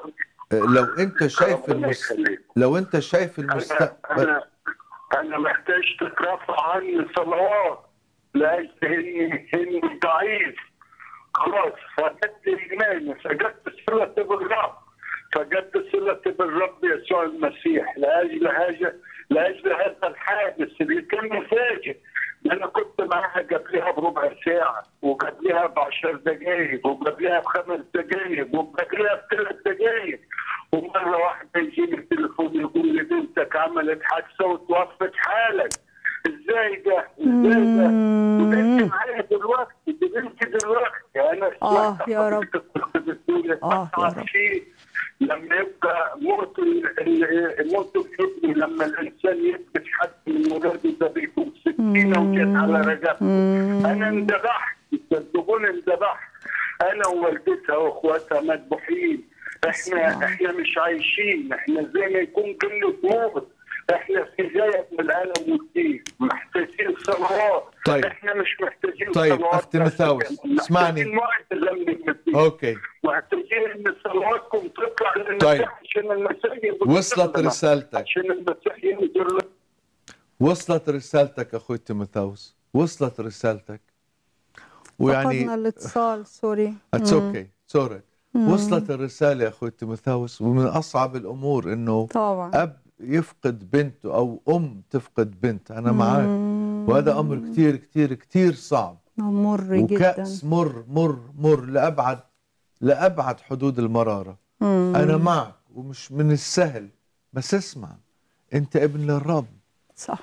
لو انت شايف ربنا المس... يخليك. لو انت شايف انا المستقبل انا انا محتاج تترفع عني صلوات لاجل اني اني ضعيف خلاص فقدت ايماني فقدت صله بالرب فقدت صله بالرب يسوع المسيح لاجل هذا لاجل هذا الحادث اللي كان مفاجئ انا كنت معاها قبلها بربع ساعه وقبلها بعشر دقائق وقبلها بخمس دقائق وقبلها بثلاث دقائق ومره واحده يجيني التليفون يقول لي بنتك عملت حادثه وتوفت حالك ازاي ده؟ ازاي ده؟ وبنتي معايا دلوقتي دي بنتي دلوقتي انا آه، سمعت يا رب. حضرتك كنت بتقولي آه، يا أصعب رب. شيء لما يبقى موت ال- ال- موت الابن لما الانسان يثبت حد من ولاده ده بيكون سكينه وجت على رقبته انا اندبحت صدقوني اندبحت انا ووالدتها واخواتها مذبوحين احنا اسمع. احنا مش عايشين احنا زي ما يكون قله موت احنا في غايه من الالم والضيق محتاجين صلوات طيب. احنا مش محتاجين طيب، صلوات أخت تيموثاوس، محتاجين اسمعني. وقت لم المسيح اوكي محتاجين ان صلواتكم تطلع للمسيح طيب. عشان المسيح يبقى وصلت قدامنا. رسالتك عشان المسيح ينزل لنا. وصلت رسالتك اخوي تيموثاوس وصلت رسالتك فقدنا ويعني الاتصال سوري اتس اوكي سوري وصلت الرسالة يا أخوي تيموثاوس ومن أصعب الأمور إنه طبعا أب يفقد بنته أو أم تفقد بنت أنا معاك وهذا أمر كتير كتير كتير صعب مر جدا وكأس مر مر مر لأبعد لأبعد حدود المرارة أنا معك ومش من السهل بس اسمع أنت ابن الرب صح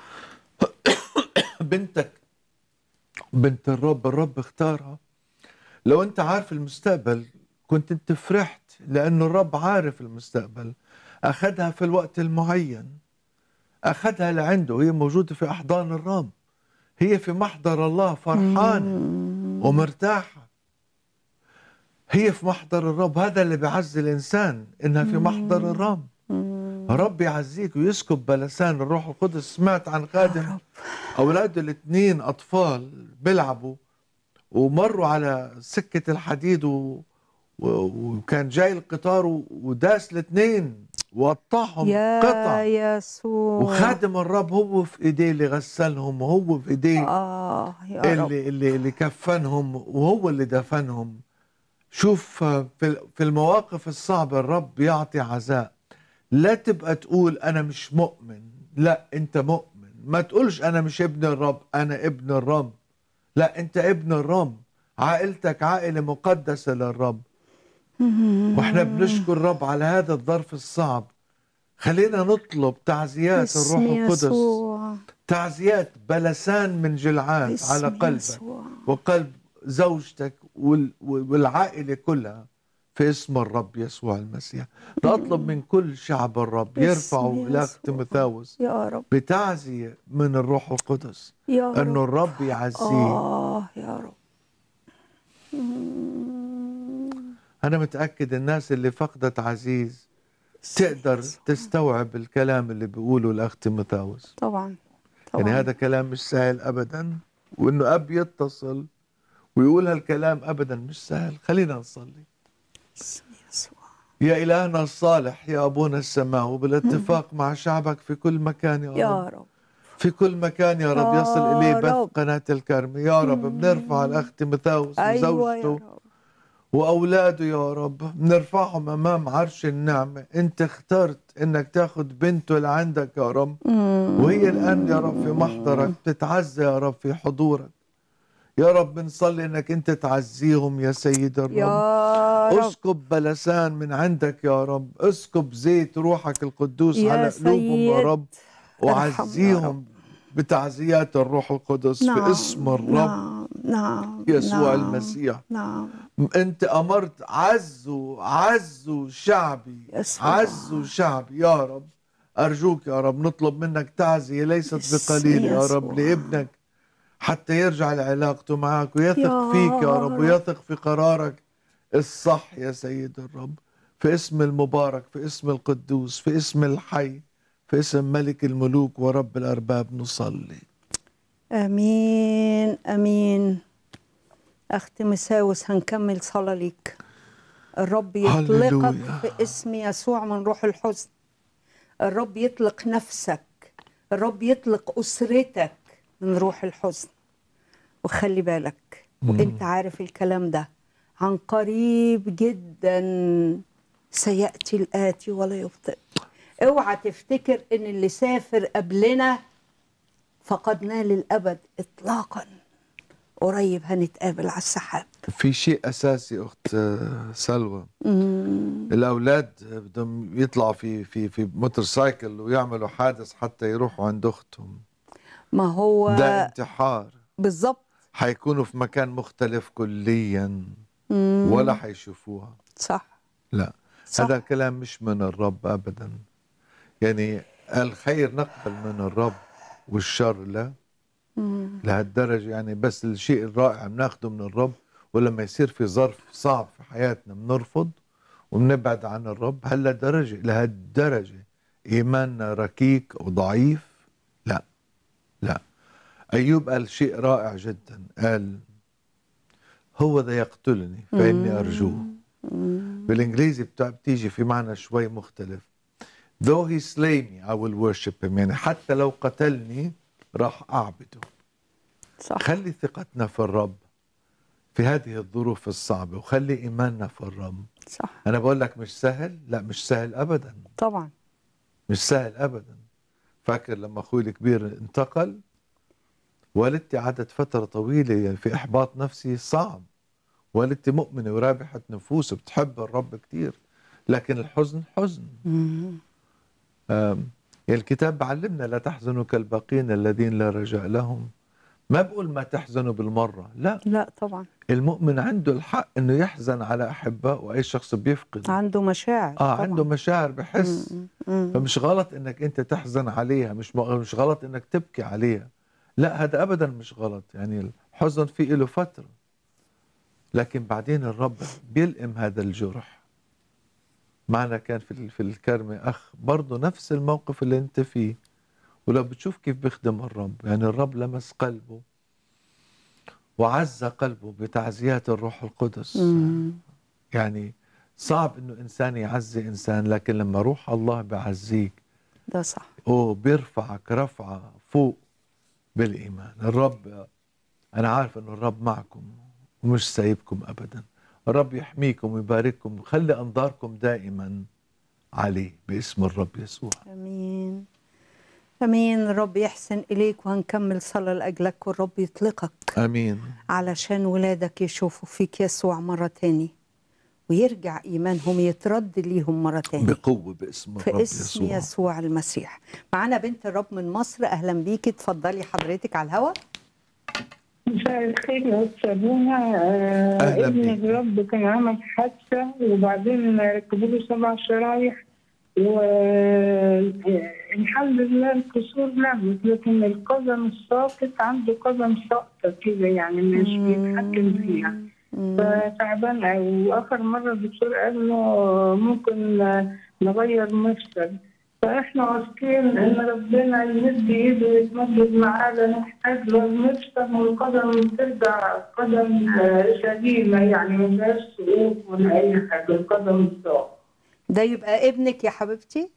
بنتك بنت الرب الرب اختارها لو انت عارف المستقبل كنت انت فرحت لأن الرب عارف المستقبل أخذها في الوقت المعين أخذها لعنده هي موجودة في أحضان الرب هي في محضر الله فرحانة ومرتاحة هي في محضر الرب هذا اللي بيعزي الإنسان إنها في محضر الرب رب يعزيك ويسكب بلسان الروح القدس سمعت عن خادم أولاده الاثنين أطفال بيلعبوا ومروا على سكة الحديد و... و... وكان جاي القطار و... وداس الاثنين وقطعهم قطع يا يسوع وخادم الرب هو في ايديه اللي غسلهم وهو في ايديه اه يا رب اللي اللي اللي كفنهم وهو اللي دفنهم شوف آه، في في المواقف الصعبة الرب يعطي عزاء لا تبقى تقول أنا مش مؤمن لا أنت مؤمن ما تقولش أنا مش ابن الرب أنا ابن الرب لا أنت ابن الرب عائلتك عائلة مقدسة للرب واحنا بنشكر الرب على هذا الظرف الصعب خلينا نطلب تعزيات الروح باسم القدس يسوع تعزيات بلسان من جلعاد باسم على قلبك يسوع. وقلب زوجتك وال- والعائلة كلها في اسم الرب يسوع المسيح نطلب من كل شعب الرب باسم يرفعوا الأخ يسوع. تيموثاوس يا رب بتعزية من الروح القدس يا رب أنه الرب يعزيه اه يا رب أنا متأكد الناس اللي فقدت عزيز تقدر تستوعب الكلام اللي بيقوله الأخ تيموثاوس طبعا طبعا يعني هذا كلام مش سهل ابدا وانه اب يتصل ويقول هالكلام ابدا مش سهل خلينا نصلي باسم يسوع يا الهنا الصالح يا ابونا السماء وبالاتفاق مع شعبك في كل مكان يا يا رب رب في كل مكان يا رب يا يصل اليه بث رب. قناه الكرم يا رب بنرفع الاخ تيموثاوس ايوه يا وزوجته رب واولاده يا رب بنرفعهم امام عرش النعمه انت اخترت انك تاخذ بنته لعندك يا رب وهي الآن يا رب في محضرك تتعزى يا رب في حضورك يا رب بنصلي انك انت تعزيهم يا سيد الرب يا رب اسكب بلسان من عندك يا رب اسكب زيت روحك القدوس يا على قلوبهم يا سيد. رب ارحم يا وعزيهم بتعزيات الروح القدس نعم في اسم الرب نعم نعم يسوع نعم المسيح نعم انت امرت عزوا عزوا شعبي يسوع. عزوا شعبي يا رب ارجوك يا رب نطلب منك تعزيه ليست باسم بقليل يا يسوع. رب لابنك حتى يرجع لعلاقته معك ويثق يا فيك يا رب رب. ويثق في قرارك الصح يا سيد الرب في اسم المبارك في اسم القدوس في اسم الحي في اسم ملك الملوك ورب الارباب نصلي امين امين اخت مساوس هنكمل صلاه ليك الرب يطلقك هللويا. في اسم يسوع من روح الحزن الرب يطلق نفسك الرب يطلق اسرتك من روح الحزن وخلي بالك وانت عارف الكلام ده عن قريب جدا سياتي الاتي ولا يبطئ اوعى تفتكر ان اللي سافر قبلنا فقدناه للابد اطلاقا قريب هنتقابل على السحاب في شيء اساسي اخت آه، سلوى الاولاد بدهم يطلعوا في في في موتورسايكل ويعملوا حادث حتى يروحوا عند اختهم ما هو ده انتحار بالظبط حيكونوا في مكان مختلف كليا ولا حيشوفوها صح لا صح. هذا الكلام مش من الرب ابدا يعني الخير نقبل من الرب والشر لا لهالدرجة يعني بس الشيء الرائع بناخده من الرب ولما يصير في ظرف صعب في حياتنا بنرفض وبنبعد عن الرب هلا درجة لهالدرجة إيماننا ركيك وضعيف لا لا أيوب قال شيء رائع جدا قال هو ذا يقتلني فإني أرجوه بالإنجليزي بتاع بتيجي في معنى شوي مختلف though he slay me I will worship him يعني حتى لو قتلني راح أعبده صح خلي ثقتنا في الرب في هذه الظروف الصعبة وخلي إيماننا في الرب صح أنا بقول لك مش سهل لا مش سهل أبدا طبعا مش سهل ابدا فاكر لما اخوي الكبير انتقل والدتي قعدت فتره طويله يعني في احباط نفسي صعب والدتي مؤمنه ورابحه نفوس بتحب الرب كثير لكن الحزن حزن مم. آم، يعني الكتاب بعلمنا لا تحزنوا كالباقين الذين لا رجاء لهم ما بقول ما تحزنوا بالمره لا لا طبعا المؤمن عنده الحق انه يحزن على احبائه واي شخص بيفقد عنده مشاعر اه طبعاً. عنده مشاعر بحس مم. مم. فمش غلط انك انت تحزن عليها مش مش غلط انك تبكي عليها لا هذا ابدا مش غلط يعني الحزن في له فتره لكن بعدين الرب بيلئم هذا الجرح معنا كان في ال- في الكرمة اخ برضه نفس الموقف اللي انت فيه ولو بتشوف كيف بيخدم الرب يعني الرب لمس قلبه وعز قلبه بتعزيات الروح القدس مم. يعني صعب انه انسان يعزي انسان لكن لما روح الله بيعزيك ده صح اوه بيرفعك رفعه فوق بالايمان الرب انا عارف انه الرب معكم ومش سايبكم ابدا الرب يحميكم ويبارككم وخلي انظاركم دائما عليه باسم الرب يسوع امين امين الرب يحسن اليك وهنكمل صلاه لاجلك والرب يطلقك امين علشان ولادك يشوفوا فيك يسوع مره تاني ويرجع ايمانهم يترد ليهم مره تاني بقوه باسم الرب في اسم يسوع يسوع المسيح معانا بنت الرب من مصر اهلا بيكي اتفضلي حضرتك على الهواء مساء الخير يا أستاذ بونا آه، أهلا ابن بيك. الرب كان عمل حادثة وبعدين ركبوا له سبع شرايح والحمد لله الكسور نمت لكن القدم الساقط عنده قدم ساقطة كده يعني مش بيتحكم فيها فتعبان أوي وآخر مرة الدكتور قال له ممكن آه، نغير مفصل فاحنا واثقين ان ربنا يمد ايده ويتمدد معانا نحتاج للمفصل والقدم ترجع قدم آه، سليمه يعني ما فيهاش سقوط ولا اي حاجه القدم الصعب ده يبقى ابنك يا حبيبتي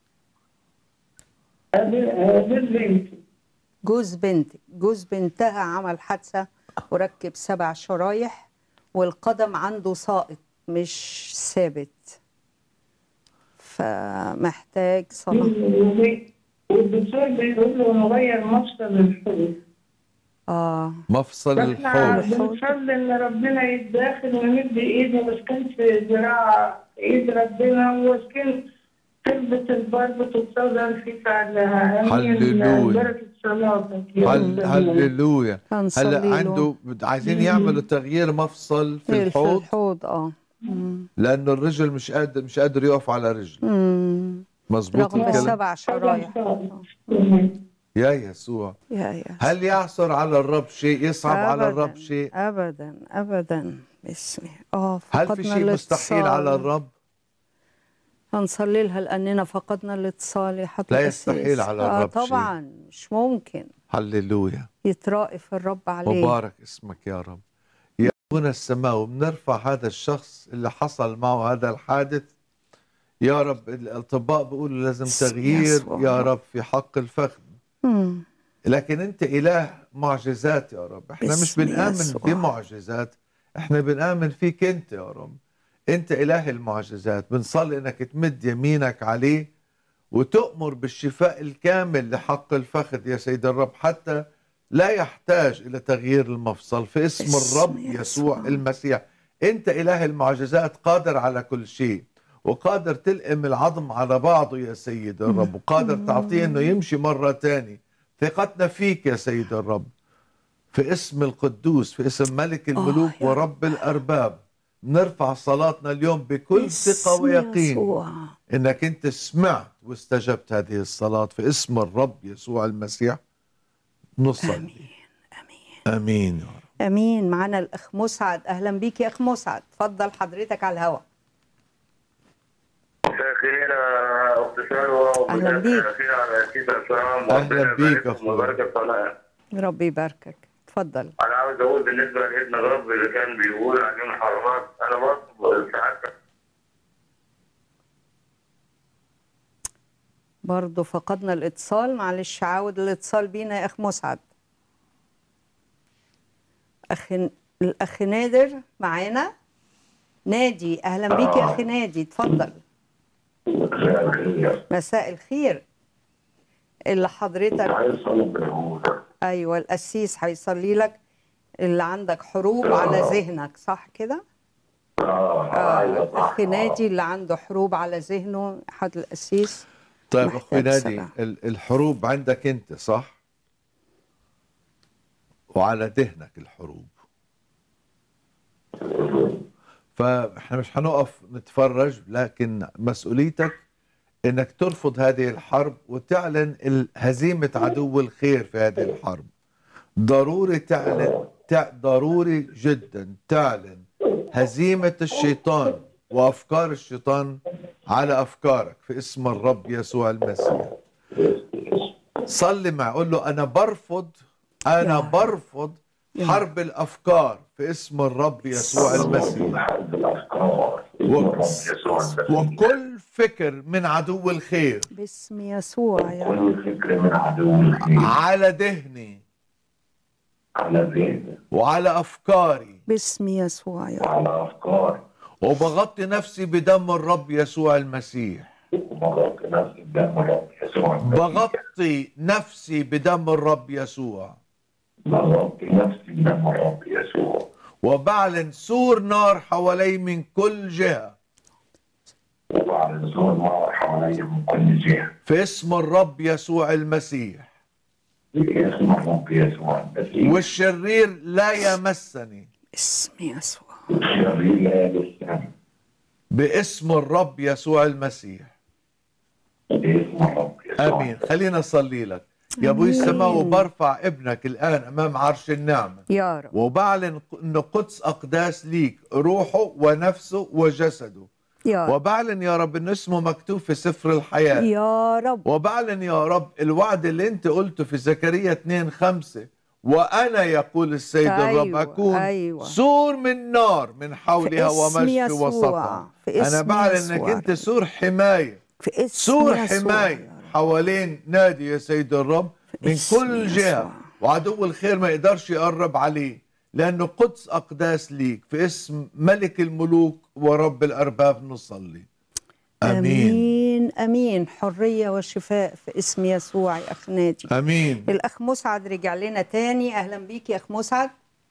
بنتي جوز بنتك جوز بنتها عمل حادثة وركب سبع شرايح والقدم عنده ساقط مش ثابت فمحتاج صلاة والدكتور بيقول له نغير مفصل الحوض اه مفصل فاحنا الحوض بنصلي ان ربنا يتداخل ويمد ايده بس كان في ذراع ايد ربنا وكان تربط البربط وتصدر في فعلها آمين. هللويا. بركة صلاتك يا هل أستاذ هللويا هنصلي هلا له. عنده عايزين يعملوا تغيير مفصل في في الحوض الحوض اه مم. لانه الرجل مش قادر مش قادر يقف على رجل مم. مظبوط رغم الكلام السبع شرايح مم. يا يسوع يا يا هل يعثر على الرب شيء يصعب على الرب أبداً، شيء ابدا ابدا باسمي اه هل فقدنا في شيء مستحيل الاتصال. على الرب هنصلي لها لاننا فقدنا الاتصال يا حضرة لا القسيس. يستحيل على آه الرب شيء. طبعا مش ممكن هللويا يترائف الرب عليه مبارك اسمك يا رب يا ابونا السماوي بنرفع هذا الشخص اللي حصل معه هذا الحادث يا رب الاطباء بيقولوا لازم بسم تغيير يسوع. يا رب في حق الفخذ مم. لكن انت اله معجزات يا رب احنا مش باسم بنآمن يسوع. بمعجزات احنا بنآمن فيك انت يا رب انت اله المعجزات بنصلي انك تمد يمينك عليه وتؤمر بالشفاء الكامل لحق الفخذ يا سيد الرب حتى لا يحتاج الى تغيير المفصل في اسم باسم الرب يسوع. يسوع المسيح انت اله المعجزات قادر على كل شيء وقادر تلئم العظم على بعضه يا سيد الرب وقادر تعطيه انه يمشي مرة تاني ثقتنا فيك يا سيد الرب في اسم القدوس في اسم ملك الملوك يا ورب الأرباب نرفع صلاتنا اليوم بكل ثقة باسم ويقين يسوع. انك انت سمعت واستجبت هذه الصلاة في اسم الرب يسوع المسيح نصلي امين امين امين يا رب امين معانا الاخ مسعد اهلا بيك يا اخ مسعد اتفضل حضرتك على الهواء مساء الخير يا اخت سلوى أهلا بيك. الخير على سيد السلام أهلا بيك يا أخوي. وبركة صلاة ربي يباركك اتفضل انا عاوز اقول بالنسبه لابن الرب اللي كان بيقول عليه محرمات انا برضه ساعات برضه فقدنا الاتصال معلش عاود الاتصال بينا يا اخ مسعد اخ الاخ نادر معانا نادي اهلا بيك يا اخي نادي اتفضل مساء الخير اللي حضرتك ايوه القسيس هيصلي لك اللي عندك حروب على ذهنك صح كده؟ اه الاخ نادي اللي عنده حروب على ذهنه حد القسيس طيب محتاج اخوي نادي صلاة. ال- الحروب عندك انت صح وعلى ذهنك الحروب فاحنا مش هنقف نتفرج لكن مسؤوليتك انك ترفض هذه الحرب وتعلن ال- هزيمة عدو الخير في هذه الحرب ضروري تعلن تع- ضروري جدا تعلن هزيمة الشيطان وأفكار الشيطان على أفكارك في اسم الرب يسوع المسيح صلي معي قول له أنا برفض أنا برفض حرب الأفكار في اسم الرب يسوع المسيح و- وكل فكر من عدو الخير باسم يسوع يا رب كل فكرة من عدو الخير على ذهني على ذهني وعلى أفكاري باسم يسوع يا رب وعلى أفكاري وبغطي نفسي بدم الرب يسوع المسيح وبغطي نفسي بدم الرب يسوع المسيح. بغطي نفسي بدم الرب يسوع بغطي نفسي بدم الرب يسوع وبعلن سور نار حوالي من كل جهة وبعد زور نار حوالي من كل جهة في اسم الرب يسوع المسيح باسم الرب يسوع المسيح والشرير لا يمسني باسم يسوع الشرير بالسم باسم الرب يسوع المسيح باسم الرب يسوع امين خلينا نصلي لك يا ابوي السماء وبرفع ابنك الان امام عرش النعمه يا رب وبعلن انه قدس اقداس ليك روحه ونفسه وجسده يا رب وبعلن يا رب ان اسمه مكتوب في سفر الحياه يا رب وبعلن يا رب الوعد اللي انت قلته في زكريا 2 5 وانا يقول السيد أيوة، الرب اكون أيوة. سور من نار من حولها في اسم ومجد يسوع، وسطها في انا اسم بعلن يسوع. انك انت سور حمايه في اسم سور يسوع حمايه يا رب. حوالين نادي يا سيد الرب من اسم كل يسوع. جهه وعدو الخير ما يقدرش يقرب عليه لانه قدس اقداس ليك في اسم ملك الملوك ورب الارباب نصلي امين امين امين حريه وشفاء في اسم يسوع يا اخ نادي امين الاخ مسعد رجع لنا تاني اهلا بيك يا اخ مسعد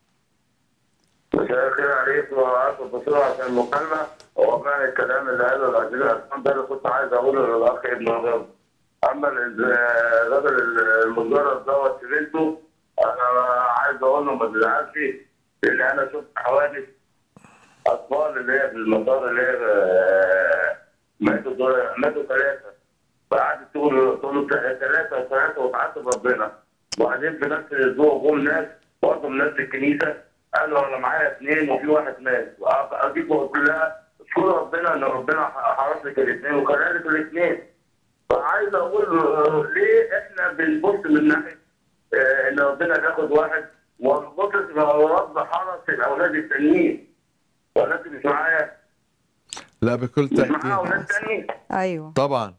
مساء الخير عليكم وعارف بسرعه عشان المكالمه هو فعلا الكلام اللي قاله العزيز الاسلام ده اللي كنت عايز اقوله للاخ ابن الرب اما ال- الراجل المجرد دوت في بنته انا عايز اقول له ما تزعلش لان انا شفت حوادث اطفال اللي هي في المطار اللي هي آه، ماتوا دول ماتوا ثلاثه فقعدت تقول تقول ثلاثه وثلاثه وتعاتب ربنا وبعدين في نفس الاسبوع جم ناس برضه من نفس الكنيسه قالوا انا معايا اثنين وفي واحد مات اجيب واقول لها اشكر ربنا ان ربنا حرس لك الاثنين وكان لك الاثنين فعايز اقول آه، ليه احنا بنبص من ناحيه آه، ان ربنا ياخد واحد ونبص ان رب حرس الاولاد التانيين ولا انت مش معايا؟ لا بكل مش معايا اولاد تاكيد تانيين ايوه طبعا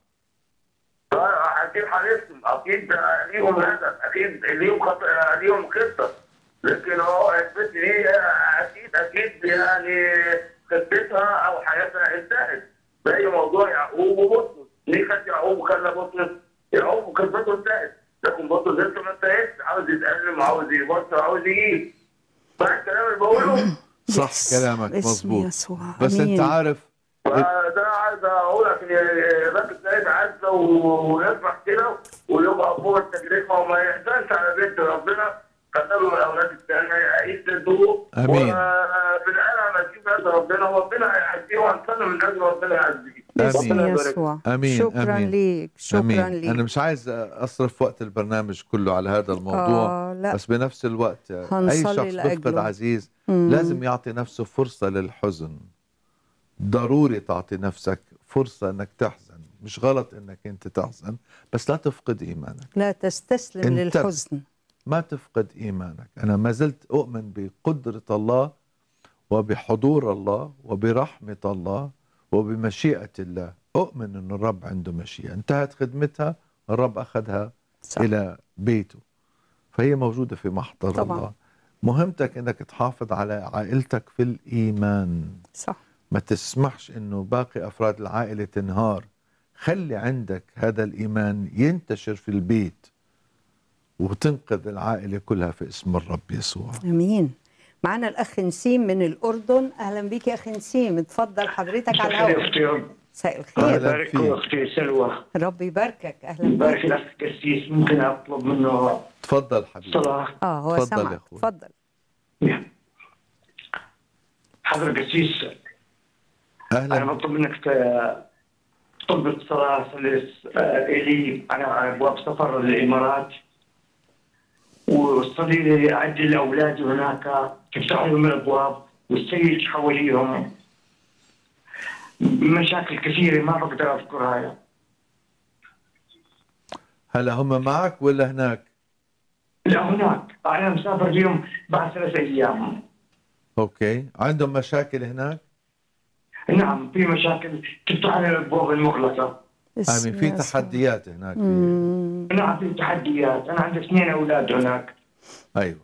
اكيد حارسهم اكيد ليهم هدف اكيد ليهم خط... ليهم خطه لكن هو البنت دي اكيد اكيد يعني خطتها او حياتها انتهت زي موضوع يعقوب وبطرس ليه خد يعقوب وخلى بطرس يعقوب خطته انتهت لكن بطرس لسه ما انتهتش عاوز يتألم وعاوز يبص وعاوز يجيب فاهم الكلام اللي بقوله؟ صح بس- كلامك باسم مظبوط يسوع بس أمين. انت عارف فده عايز اقول لك ان الراجل ده يتعزى ويفرح كده ويبقى فوق التجربه وما يحزنش على بنت ربنا خدوا الاولاد الثانيه يسدوه آمين. وفي العالم هتجيب ناس ربنا وربنا هيعزيه وهنصلي من اجل ربنا يعزيه باسم آمين. ربنا يبارك. يسوع آمين، شكرا آمين. ليك شكرا امين ليك انا مش عايز اصرف وقت البرنامج كله على هذا الموضوع آه، لا. بس بنفس الوقت اي هنصلي شخص بيفقد لأجله. عزيز مم. لازم يعطي نفسه فرصه للحزن ضروري تعطي نفسك فرصه انك تحزن مش غلط انك انت تحزن بس لا تفقد ايمانك لا تستسلم انت- للحزن ما تفقد ايمانك انا ما زلت اؤمن بقدره الله وبحضور الله وبرحمه الله وبمشيئه الله اؤمن ان الرب عنده مشيئه انتهت خدمتها الرب اخذها صح. الى بيته فهي موجوده في محضر طبعاً. الله مهمتك انك تحافظ على عائلتك في الايمان صح ما تسمحش انه باقي افراد العائله تنهار خلي عندك هذا الايمان ينتشر في البيت وتنقذ العائله كلها في اسم الرب يسوع امين معنا الاخ نسيم من الاردن اهلا بيك يا اخي نسيم اتفضل حضرتك على شكرا الهواء اختي رب مساء أهلا الخير يبارك فيك. اختي سلوى رب يباركك اهلا يبارك بيك الاخ قسيس ممكن اطلب منه تفضل حبيبي صلاه اه هو اتفضل يا سمعك أخوي. اتفضل حضر قسيس انا اهلا بطلب منك ت- تطلب الصلاه لس- آه، الي انا على ابواب سفر للامارات وصلي لي اعدل اولادي هناك تفتح لهم الابواب والسيد حواليهم مشاكل كثيره ما بقدر اذكرها هلا هم معك ولا هناك لا هناك انا مسافر اليوم بعد ثلاث ايام اوكي عندهم مشاكل هناك نعم في مشاكل تفتح على الابواب المغلقه باسم امين في يسوع. تحديات هناك مم. نعم في تحديات انا عندي اثنين اولاد هناك ايوه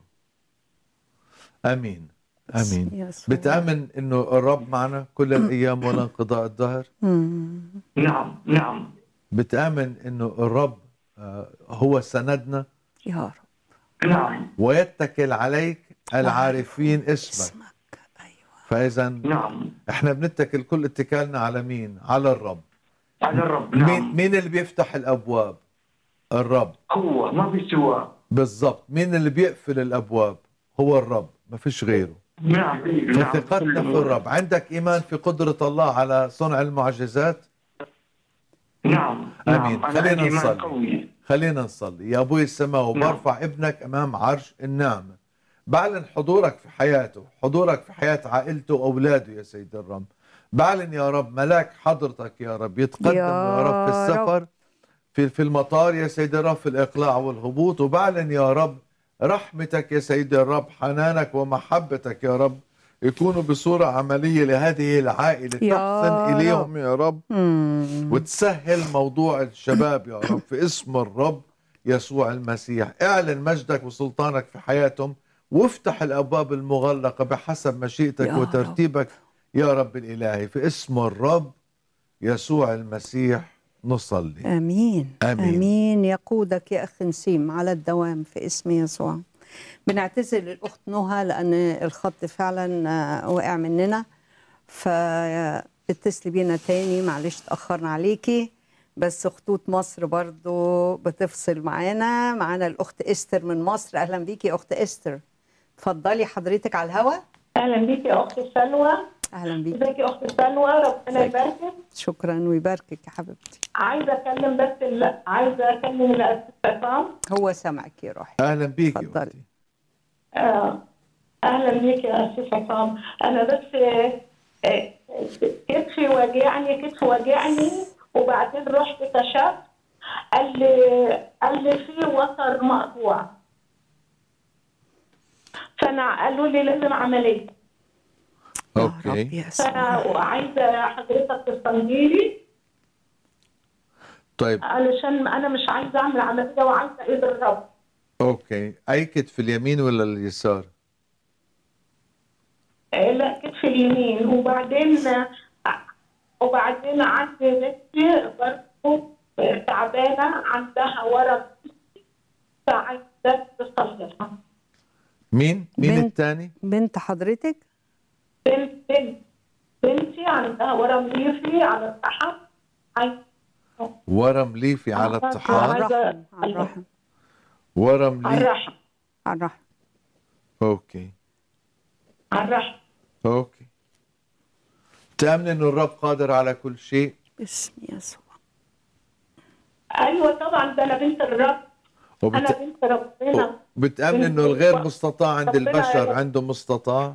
امين امين يسوع. بتامن انه الرب معنا كل الايام ولا انقضاء الدهر مم. نعم نعم بتامن انه الرب آه، هو سندنا يا رب نعم ويتكل عليك العارفين اسمك اسمك ايوه فاذا نعم احنا بنتكل كل اتكالنا على مين على الرب على الرب مين نعم مين اللي بيفتح الابواب الرب هو ما في سواه بالضبط مين اللي بيقفل الابواب هو الرب ما فيش غيره نعم نعم فثقتنا في الرب عندك ايمان في قدره الله على صنع المعجزات نعم آمين. نعم أنا خلينا عندي إيمان نصلي. قوي خلينا نصلي يا ابوي السماوي نعم. برفع ابنك امام عرش النعمه بعلن حضورك في حياته حضورك في حياه عائلته واولاده يا سيد الرب بعلن يا رب ملاك حضرتك يا رب يتقدم يا يا رب في رب. السفر في في المطار يا سيد الرب في الاقلاع والهبوط وبعلن يا رب رحمتك يا سيد الرب حنانك ومحبتك يا رب يكونوا بصوره عمليه لهذه العائله يا تحسن اليهم يا رب مم. وتسهل موضوع الشباب يا رب في اسم الرب يسوع المسيح اعلن مجدك وسلطانك في حياتهم وافتح الابواب المغلقه بحسب مشيئتك يا وترتيبك يا رب الالهي في اسم الرب يسوع المسيح نصلي امين آمين. امين يقودك يا اخ نسيم على الدوام في اسم يسوع بنعتذر للاخت نهى لان الخط فعلا آه، وقع مننا فاتصلي بينا تاني معلش تاخرنا عليكي بس خطوط مصر برضو بتفصل معانا معانا الاخت استر من مصر اهلا بيكي يا اخت استر اتفضلي حضرتك على الهوا اهلا بيك يا اختي سلوى اهلا بيكي ازيك يا اختي سلوى ربنا ازيك؟ يباركك شكرا ويباركك يا حبيبتي عايزه اكلم بس ال- عايزه اكلم الاسيس عصام هو سامعك يا روحي اهلا بيك يا اتفضلي. أختي. آه، اهلا بيك يا اسيس عصام انا بس آه، آه، كتفي واجعني كتفي واجعني وبعدين رحت كشفت قال لي قال لي في وتر مقطوع فانا قالوا لي لازم عمليه يا رب اوكي يسوع فانا عايزه حضرتك تصلي لي طيب علشان انا مش عايزه اعمل عمليه وعايزه ايد الرب اوكي اي كتف اليمين ولا اليسار آه، لا كتف اليمين وبعدين آه، وبعدين عندي بنتي برضه تعبانه عندها ورم فعايزه تصلي لها مين مين بنت. الثاني بنت حضرتك بنت بنت بنتي عندها ورم ليفي على الصحة عايزه ورم ليفي على على الطحال على عايزة- الرحم على الرحم ورم على ليفي الرحم على الرحم اوكي على الرحم اوكي تامن انه الرب قادر على كل شيء باسم يسوع ايوه طبعا ده انا بنت الرب انا وبت... بنت ربنا بتامن انه الغير مستطاع عند ربنا البشر يعلم. عنده مستطاع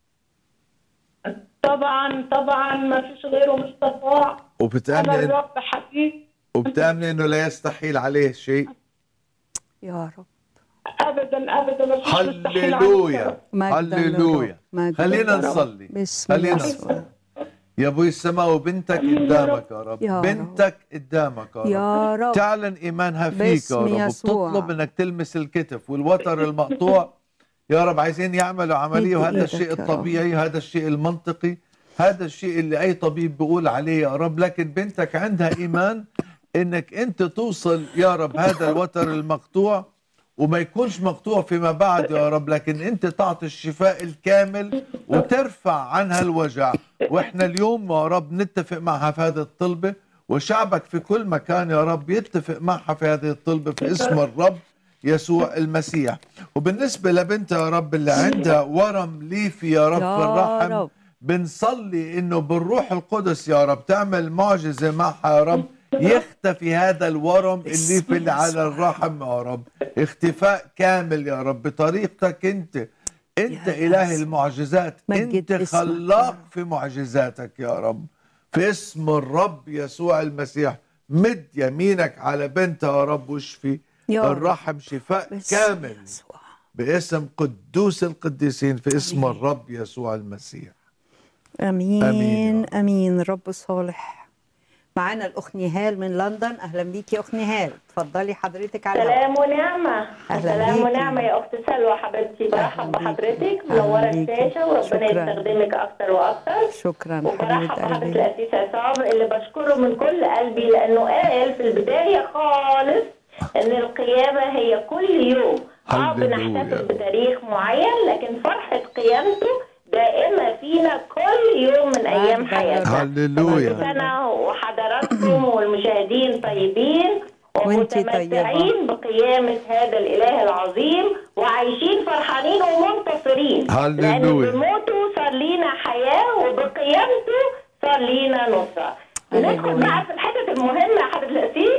طبعا طبعا ما فيش غيره مستطاع انا وبتامن إن... الرب حبيب وبتامن انه لا يستحيل عليه شيء يا رب ابدا ابدا ما فيش مستحيل عند هللويا الرب. مجداً هللويا للرب. مجداً خلينا للرب. نصلي باسم خلينا يسوع نصلي يا ابوي السماء وبنتك قدامك يا رب يا رب. بنتك قدامك يا رب يا رب تعلن ايمانها فيك يا باسم رب يسوع. وبتطلب انك تلمس الكتف والوتر المقطوع يا رب عايزين يعملوا عمليه مد وهذا إيدك الشيء يا رب. الطبيعي هذا الشيء المنطقي هذا الشيء اللي اي طبيب بيقول عليه يا رب لكن بنتك عندها ايمان انك انت توصل يا رب هذا الوتر المقطوع وما يكونش مقطوع فيما بعد يا رب لكن انت تعطي الشفاء الكامل وترفع عنها الوجع واحنا اليوم يا رب نتفق معها في هذه الطلبه وشعبك في كل مكان يا رب يتفق معها في هذه الطلبه في اسم الرب يسوع المسيح وبالنسبه لبنتها يا رب اللي عندها ورم ليفي يا رب يا في الرحم رب. بنصلي انه بالروح القدس يا رب تعمل معجزه معها يا رب يختفي هذا الورم اللي في اللي على الرحم يا رب اختفاء كامل يا رب بطريقتك انت انت يا اله يسوع. المعجزات مجد انت اسمك يا خلاق رب. في معجزاتك يا رب في اسم الرب يسوع المسيح مد يمينك على بنتها يا رب واشفي يا رب. الرحم شفاء باسم كامل يسوع. باسم قدوس القديسين في اسم الرب يسوع المسيح امين آمين يا امين رب صالح معانا الاخت نهال من لندن اهلا بيكي يا اخت نهال اتفضلي حضرتك على الهواء. سلام ونعمة أهلا سلام بيكي. ونعمة يا أخت سلوى حبيبتي برحب أهلا بيكي. بحضرتك أهلا منورة بيكي. الشاشة وربنا شكراً. يستخدمك أكتر وأكتر شكرا وبرحب حبيبه بحضرة قلبي الأسيس عصام اللي بشكره من كل قلبي لأنه قال في البداية خالص إن القيامة هي كل يوم اه هللويا. بنحتفل بتاريخ معين لكن فرحة قيامته دائمة فينا كل يوم من أيام مجداً حياتنا هللويا. كل سنة وحضراتكم والمشاهدين طيبين وانتي طيبة. ومتمتعين بقيامة هذا الإله العظيم وعايشين فرحانين ومنتصرين هللويا. لأن بموته صار لينا حياة وبقيامته صار لينا نصرة ندخل هللويا. بقى في الحتة المهمة يا حضرة الأسيس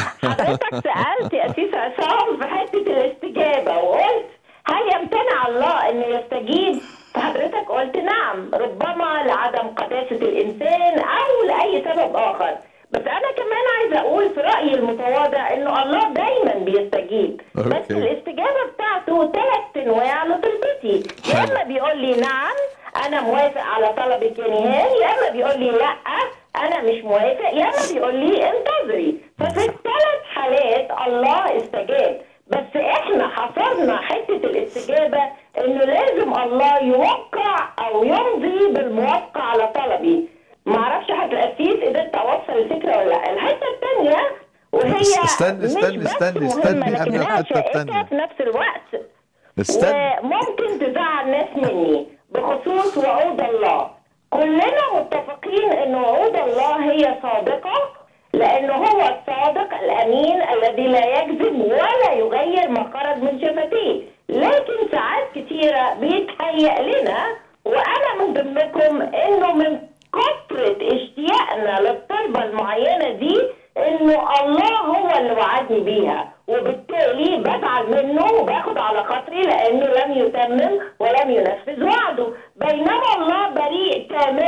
حضرتك سألت يا أسيس عصام في حتة الاستجابة وقلت هل يمتنع الله أن يستجيب فحضرتك قلت نعم ربما لعدم قداسة الإنسان أو لأي سبب آخر بس أنا كمان عايزة أقول في رأيي المتواضع إنه الله دايما بيستجيب بس أوكي. الاستجابة بتاعته ثلاث أنواع لطلبتي يا إما بيقول لي نعم أنا موافق على طلبك يا نهال يا إما بيقول لي لأ أنا مش موافق يا إما بيقول لي انتظري ففي الثلاث حالات الله استجاب بس احنا حصرنا حته الاستجابه انه لازم الله يوقع او يمضي بالموافقه على طلبي ما اعرفش حد الاسيس قدرت اوصل الفكره ولا لا الحته الثانيه وهي استني- مش استني- بس استني- مهمة، استني قبل لكنها الحتة شائكة التانية. في نفس الوقت استنى وممكن تزعل ناس مني بخصوص وعود الله كلنا متفقين ان وعود الله هي صادقة لانه هو الصادق الامين الذي لا يكذب ولا يغير ما خرج من شفتيه لكن ساعات كتيرة بيتهيأ لنا وانا من ضمنكم انه من كثرة اشتياقنا للطلبة المعينة دي انه الله هو اللي وعدني بيها وبالتالي بزعل منه وباخد على خاطري لانه لم يتمم ولم ينفذ وعده بينما الله بريء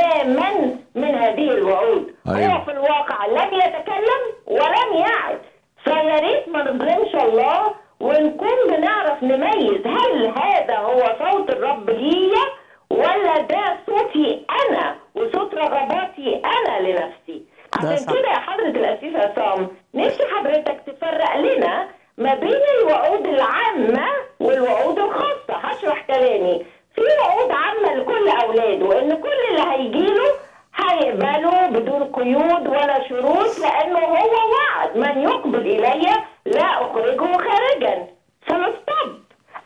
تماما من هذه الوعود أيوة. هو في الواقع لم يتكلم ولم يعد فيا ريت ما نظلمش الله ونكون بنعرف نميز هل هذا هو صوت الرب ليا ولا ده صوتي انا وصوت رغباتي انا لنفسي ده عشان صح. كده يا حضرة الأسيس عصام نفسي حضرتك تفرق لنا ما بين الوعود العامة والوعود الخاصة هشرح كلامي في وعود عامة لكل أولاده إن كل اللي هيجيله هيقبله بدون قيود ولا شروط لأنه هو وعد من يقبل إلي لا أخرجه خارجا فنستب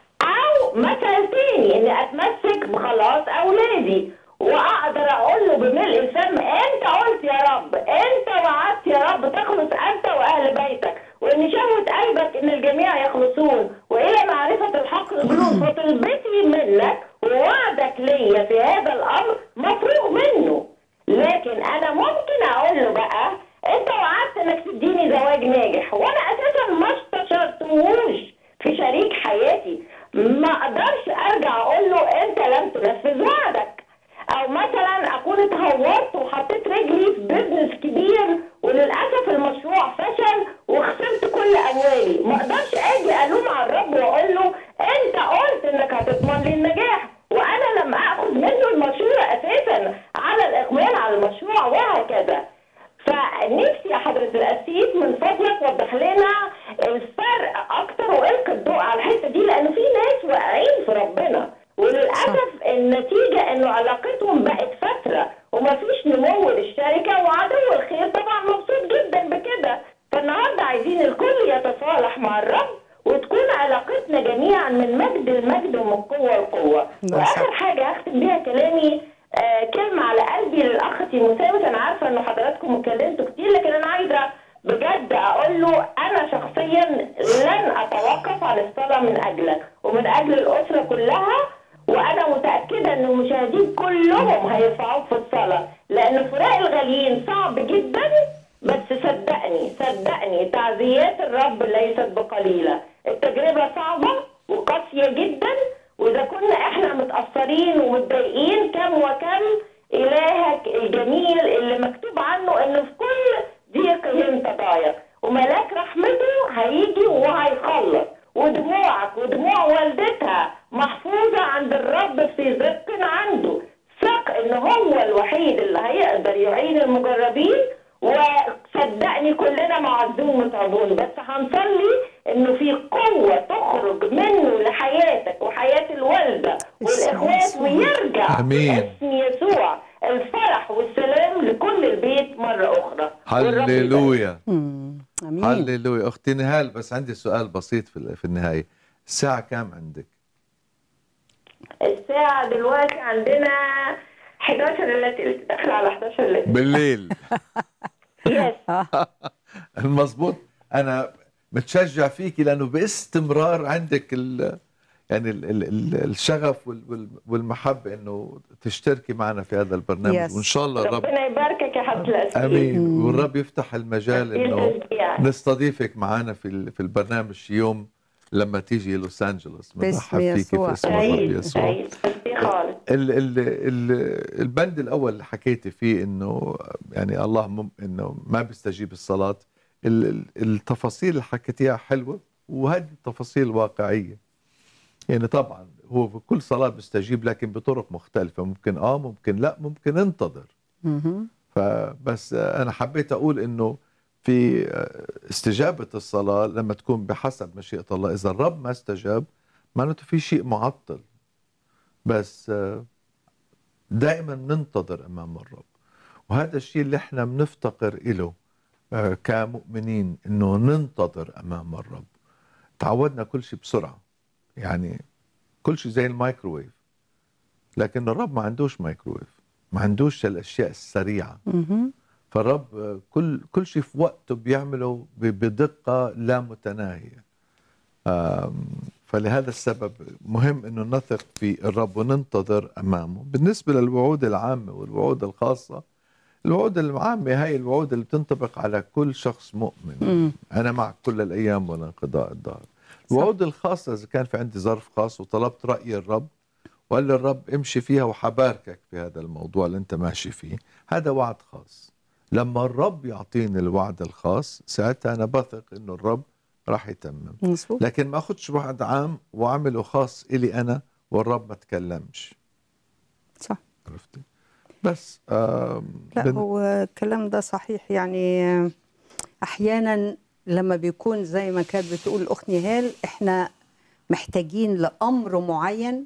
او مثل تاني اني اتمسك بخلاص اولادي واقدر اقول له بملء الفم انت قلت يا رب انت وعدت يا رب تخلص انت واهل بيتك وان شهوة قلبك ان الجميع يخلصون والى معرفة الحق يقولون فطلبتي منك ووعدك ليا في هذا الامر مفروغ منه لكن انا ممكن اقول له بقى انت وعدت انك تديني زواج ناجح وانا اساسا ما استشرتهوش في شريك حياتي ما اقدرش ارجع اقول له انت لم تنفذ وعدك او مثلا اكون اتهورت وحطيت رجلي في بزنس كبير وللاسف المشروع فشل وخسرت كل اموالي ما اقدرش اجي الوم على الرب واقول له انت قلت انك هتضمن لي النجاح وانا لم اخذ منه المشروع اساسا على الاقبال على المشروع وهكذا فنفسي يا حضرة الأسيس من فضلك وضح لنا الفرق أكتر وإلقي الضوء على الحتة دي لأن في ناس واقعين في ربنا نتصالح مع الرب وتكون علاقتنا جميعا من مجد لمجد ومن قوه لقوه ده واخر صح. حاجه اختم بيها كلامي آه كلمه على قلبي للاخ تيموثاوس انا عارفه ان حضراتكم اتكلمتوا كتير لكن انا عايزه بجد اقول له انا شخصيا لن اتوقف عن الصلاه من اجلك ومن اجل الاسره كلها وانا متاكده ان المشاهدين كلهم هيرفعوك في الصلاه لان فراق الغاليين صعب جدا بس صدقني صدقني تعزيات الرب ليست بقليله التجربه صعبه وقاسيه جدا واذا كنا احنا متاثرين ومتضايقين كم وكم الهك الجميل اللي مكتوب عنه انه في كل ضيقهم تضايق وملاك رحمته هيجي وهيخلص ودموعك ودموع والدتها محفوظه عند الرب في زق عنده ثق ان هو الوحيد اللي هيقدر يعين المجربين وصدقني كلنا معزون متعبون بس هنصلي انه في قوه تخرج منه لحياتك وحياه الوالده والاخوات ويرجع آمين. باسم يسوع الفرح والسلام لكل البيت مره اخرى والرب يبارك. هللويا مم. امين هللويا اختي نهال بس عندي سؤال بسيط في في النهايه الساعه كام عندك الساعه دلوقتي عندنا 11 الا تلت داخله على 11 الا تلت بالليل يس المظبوط انا متشجع فيكي لانه باستمرار عندك ال يعني ال ال ال الشغف وال وال والمحبه انه تشتركي معنا في هذا البرنامج Yes. وان شاء الله الرب ربنا يباركك يا حبيب الأسئلة. امين والرب يفتح المجال انه التشجيع. نستضيفك معنا في ال- في البرنامج شي يوم لما تيجي لوس انجلوس باسم بنرحب فيكي يسوع. في اسم الرب سعيد يسوع سعيد بس خالص ال ال ال البند الاول اللي حكيتي فيه انه يعني الله مم انه ما بيستجيب الصلاه ال ال التفاصيل اللي حكيتيها حلوه وهذه التفاصيل واقعيه يعني طبعا هو بكل صلاه بيستجيب لكن بطرق مختلفه ممكن اه ممكن لا ممكن انتظر مهم. فبس انا حبيت اقول انه في استجابه الصلاه لما تكون بحسب مشيئه الله اذا الرب ما استجاب معناته في شيء معطل بس دائما ننتظر امام الرب وهذا الشيء اللي احنا بنفتقر له آه، كمؤمنين انه ننتظر امام الرب تعودنا كل شيء بسرعه يعني كل شيء زي الميكروويف لكن الرب ما عندوش مايكروويف ما عندوش الاشياء السريعه مهم. فالرب آه، كل كل شيء في وقته بيعمله ب- بدقه لا متناهيه آم، فلهذا السبب مهم انه نثق في الرب وننتظر امامه بالنسبه للوعود العامه والوعود الخاصه الوعود العامه هي الوعود اللي بتنطبق على كل شخص مؤمن مم. انا معك كل الايام ولا انقضاء الدهر الوعود الخاصه اذا كان في عندي ظرف خاص وطلبت راي الرب وقال لي الرب امشي فيها وحباركك في هذا الموضوع اللي انت ماشي فيه هذا وعد خاص لما الرب يعطيني الوعد الخاص ساعتها انا بثق انه الرب راح يتمم مظبوط لكن ما اخذش وعد عام واعمله خاص الي انا والرب ما تكلمش صح عرفتي بس آم، لا بن- هو الكلام ده صحيح يعني احيانا لما بيكون زي ما كانت بتقول الاخت نهال احنا محتاجين لامر معين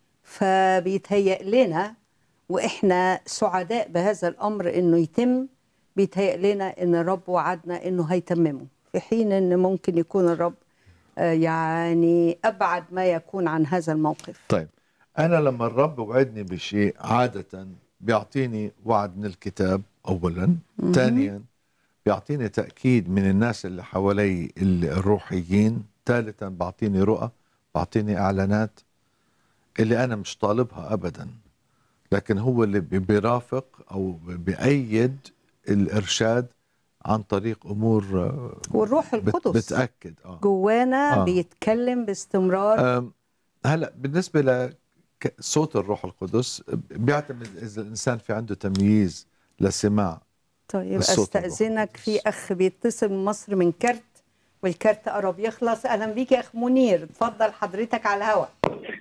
فبيتهيأ لنا واحنا سعداء بهذا الامر انه يتم بيتهيأ لنا ان الرب وعدنا انه هيتممه في حين ان ممكن يكون الرب آه، يعني ابعد ما يكون عن هذا الموقف طيب انا لما الرب وعدني بشيء عاده بيعطيني وعد من الكتاب اولا ثانيا بيعطيني تاكيد من الناس اللي حوالي ال- الروحيين ثالثا بعطيني رؤى بعطيني اعلانات اللي انا مش طالبها ابدا لكن هو اللي بي- بيرافق او بيأيد الارشاد عن طريق امور آه، والروح بت- القدس بتاكد اه جوانا آه. بيتكلم باستمرار أم، هلا بالنسبه لصوت الروح القدس بيعتمد اذا الانسان في عنده تمييز لسماع طيب الصوت الروح استاذنك القدس. في اخ بيتصل من مصر من كارت والكارت قرب يخلص اهلا بيك يا اخ منير اتفضل حضرتك على الهواء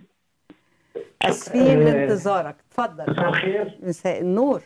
اسفين لانتظارك اتفضل مساء الخير مساء النور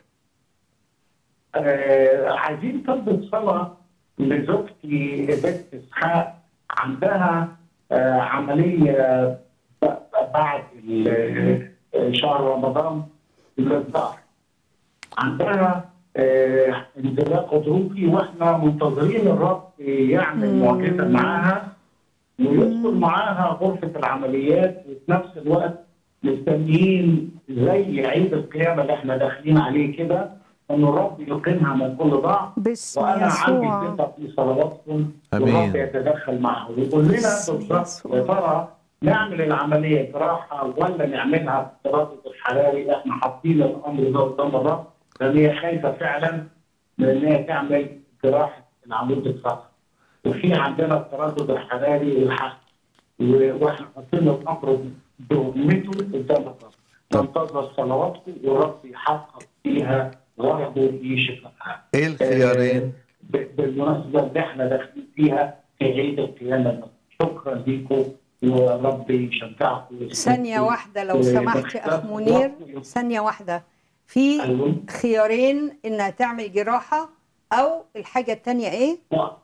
آه، عايزين طلب صلاة لزوجتي بنت إسحاق عندها آه، عملية ب- بعد ال- شهر رمضان للظهر عندها آه، انزلاق غضروفي واحنا منتظرين الرب يعمل معجزه معاها ويدخل معاها غرفه العمليات وفي نفس الوقت مستنيين زي عيد القيامه اللي احنا داخلين عليه كده ان الرب يقيمها من كل ضعف باسم وانا عندي يسوع ثقه في صلواتكم آمين. والرب يتدخل معه ويقول لنا باسم بالظبط يسوع. يا ترى نعمل العمليه جراحه ولا نعملها بالتردد الحراري احنا حاطين الامر ده قدام الرب لان هي خايفه فعلا من ان هي تعمل جراحه العمود الفقري وفي عندنا التردد الحراري والحق و- واحنا حاطين الامر بهمته قدام الرب طب. ننتظر صلواتكم والرب يحقق فيها غرضه في شفائها ايه الخيارين ب- بالمناسبه اللي احنا داخلين فيها في عيد القيامه شكرا لكم وربي يشجعكم ثانية واحدة لو سمحت يا أخ منير ثانية واحدة في أيوة. خيارين إنها تعمل جراحة أو الحاجة التانية إيه؟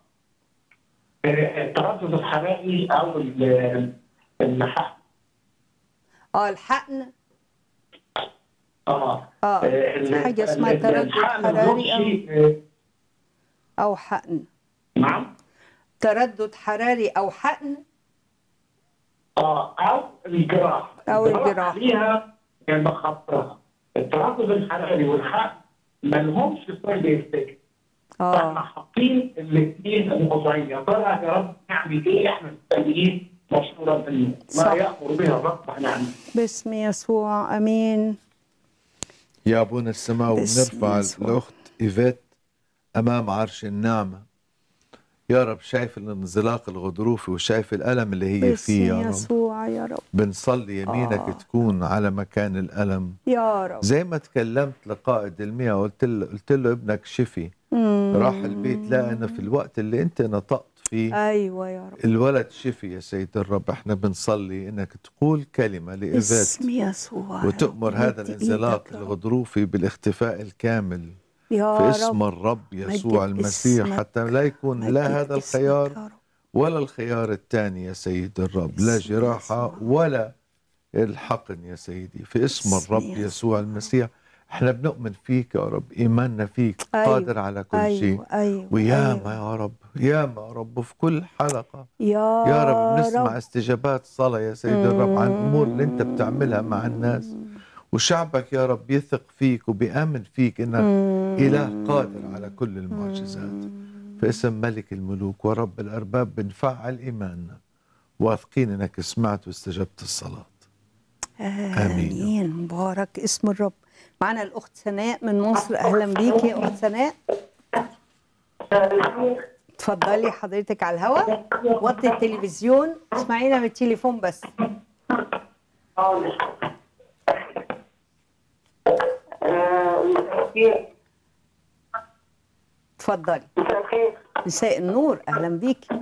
التردد الحراري او ال- اللحاح اه الحقن اه اه ال- حاجة اسمها ال- تردد الحقن حراري الغشي، آه، أو حقن نعم تردد حراري أو حقن اه او الجراحه أو الجراحة. ليها بخطها التردد الحراري والحقن ما لهمش سايد افكت احنا اه حاطين الاثنين الموضوعين يا ترى يا رب نعمل ايه احنا مستنيين مشورة منه صح. ما يامر بها الرب هنعمل باسم يسوع أمين يا ابونا السماء باسم ونرفع يسوع. الاخت ايفات امام عرش النعمه يا رب شايف الانزلاق الغضروفي وشايف الالم اللي هي فيه يا باسم رب يسوع يا رب بنصلي يمينك آه. تكون على مكان الالم يا رب زي ما تكلمت لقائد المياه قلت له قلت له ابنك شفي مم. راح البيت لقى انه في الوقت اللي انت نطقت فيه أيوة يا رب الولد شفي يا سيد الرب احنا بنصلي انك تقول كلمه لايفات باسم يسوع وتؤمر هذا مد الانزلاق إيدك يا رب. الغضروفي بالاختفاء الكامل يا في رب اسم الرب يسوع مجد المسيح اسمك. حتى لا يكون مجد لا هذا اسمك الخيار يا رب. ولا الخيار الثاني يا سيد الرب لا باسم جراحة يسوع. ولا الحقن يا سيدي في اسم باسم الرب يسوع. يسوع المسيح احنا بنؤمن فيك يا رب ايماننا فيك أيوة. قادر على كل شيء أيوة أيوة وياما أيوة. يا رب ياما يا رب في كل حلقة يا, يا رب بنسمع استجابات صلاة يا سيد الرب عن الأمور اللي أنت بتعملها مع الناس وشعبك يا رب يثق فيك وبيآمن فيك إنك إله قادر على كل المعجزات في اسم ملك الملوك ورب الأرباب بنفعل إيماننا واثقين إنك سمعت واستجبت الصلاة آمين. آمين مبارك اسم الرب معنا الأخت سناء من مصر أهلا بيكي يا أخت سناء اتفضلي حضرتك على الهواء وطي التلفزيون اسمعينا من التليفون بس اتفضلي مساء النور أهلا بيكي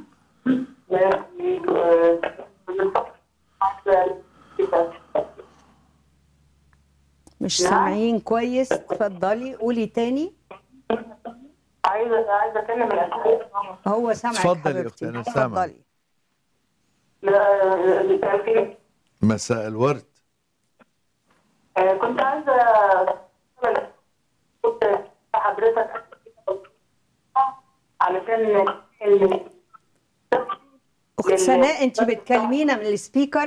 مش سامعين كويس اتفضلي قولي تاني عايزه عايزه اكلم الاسئله هو سامعك اتفضلي يا حبيبتي. أختي، أنا سامع. اتفضلي لا بالتأكيد. مساء الورد آه، كنت عايزه كنت حضرتك علشان ال- اخت سناء انت بتكلمينا من السبيكر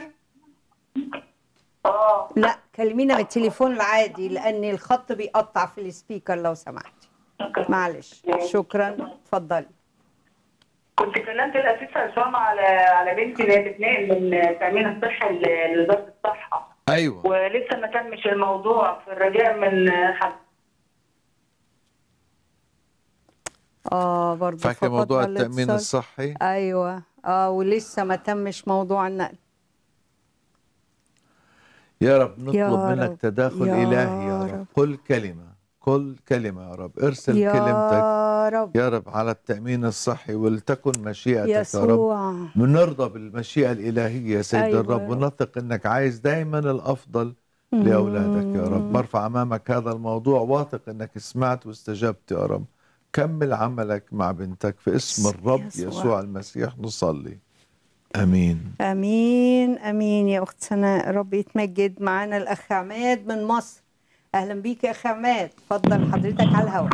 اه لا كلمينا من التليفون العادي لان الخط بيقطع في السبيكر لو سمحتي معلش شكرا اتفضلي كنت كلمت الاسيس عصام على على بنتي اللي هي بتنقل من التامين الصحي ل- لوزاره الصحه أيوة ولسه ما تمش الموضوع في الرجاء من حد اه برضه فاكر موضوع فقط التأمين الاتصال. الصحي ايوه اه ولسه ما تمش موضوع النقل يا رب نطلب يا منك رب، تداخل يا إلهي يا رب. رب قل كلمة قل كلمة يا رب ارسل كلمتك يا رب يا رب على التأمين الصحي ولتكن مشيئتك يا رب يسوع بنرضى بالمشيئة الإلهية يا سيد أيوة الرب يا رب. ونثق أنك عايز دايما الأفضل لأولادك يا رب برفع أمامك هذا الموضوع واثق أنك سمعت واستجبت يا رب كمل عملك مع بنتك في اسم باسم الرب يسوع. يسوع المسيح نصلي أمين امين امين يا اخت سناء رب يتمجد معانا الاخ عماد من مصر اهلا بيك يا اخي عماد اتفضل حضرتك على الهواء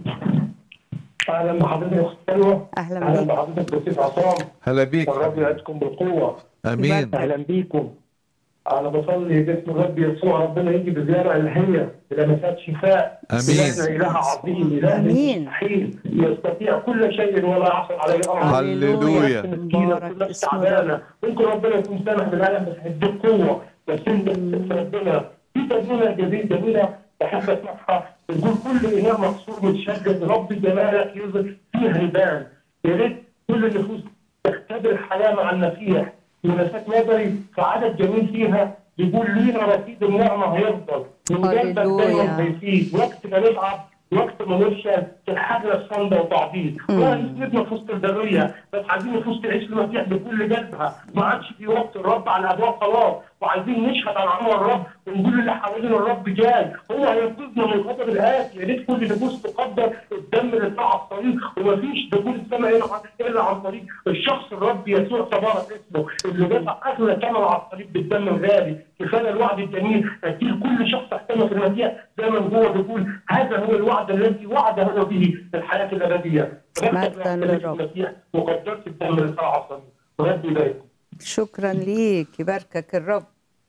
اهلا بحضرتك يا اخت سلوى اهلا اهلا بيك بحضرتك بسيف عصام هلا بيك والرب حبيبي. يعزكم بالقوه امين اهلا بيكم انا بصلي باسم الرب يسوع ربنا يجي بزياره الهيه بلمسات شفاء آمين. إلهنا اله عظيم اله آمين. مستحيل يستطيع كل شيء ولا يحصل عليه امر هللويا. مسكينه مبارك كلها اسم تعبانه ممكن ربنا يكون سامح بالعالم بس هيديك قوه بس انت ربنا في ترجمه جميله جميله بحب اسمعها بتقول كل اناء مكسور متشدد رب جمالك يظهر فيه هيبان يا ريت كل النفوس تختبر الحياه مع المسيح مناسبات نظري في عدد جميل فيها بيقول لينا رصيد النعمه هيفضل من جنبك هللويا. دايما هيفيد وقت ما نتعب وقت ما نفشل الحاجه الصامده وتعبيد ولا نسندنا في وسط البريه بس عايزين نفوس تعيش المسيح بكل قلبها ما عادش في وقت الرب على الابواب خلاص وعايزين نشهد عن عمل الرب ونقول اللي حوالينا الرب جاي هو هينقذنا من الغضب الآتي يا ريت كل نفوس تقدر الدم اللي طلع على الطريق ومفيش دخول السماء الا الا عن طريق الشخص الرب يسوع تبارك اسمه اللي دفع اغلى ثمن على الطريق بالدم الغالي كفايه الوعد الجميل اكيد كل شخص احتمى في المسيح دايما هو بيقول هذا هو الوعد الذي وعد هو به الحياه الابديه مجداً للرب. المسيح وقدرت الدم اللي طلع على الطريق ورب يبارك شكرا ليك يباركك الرب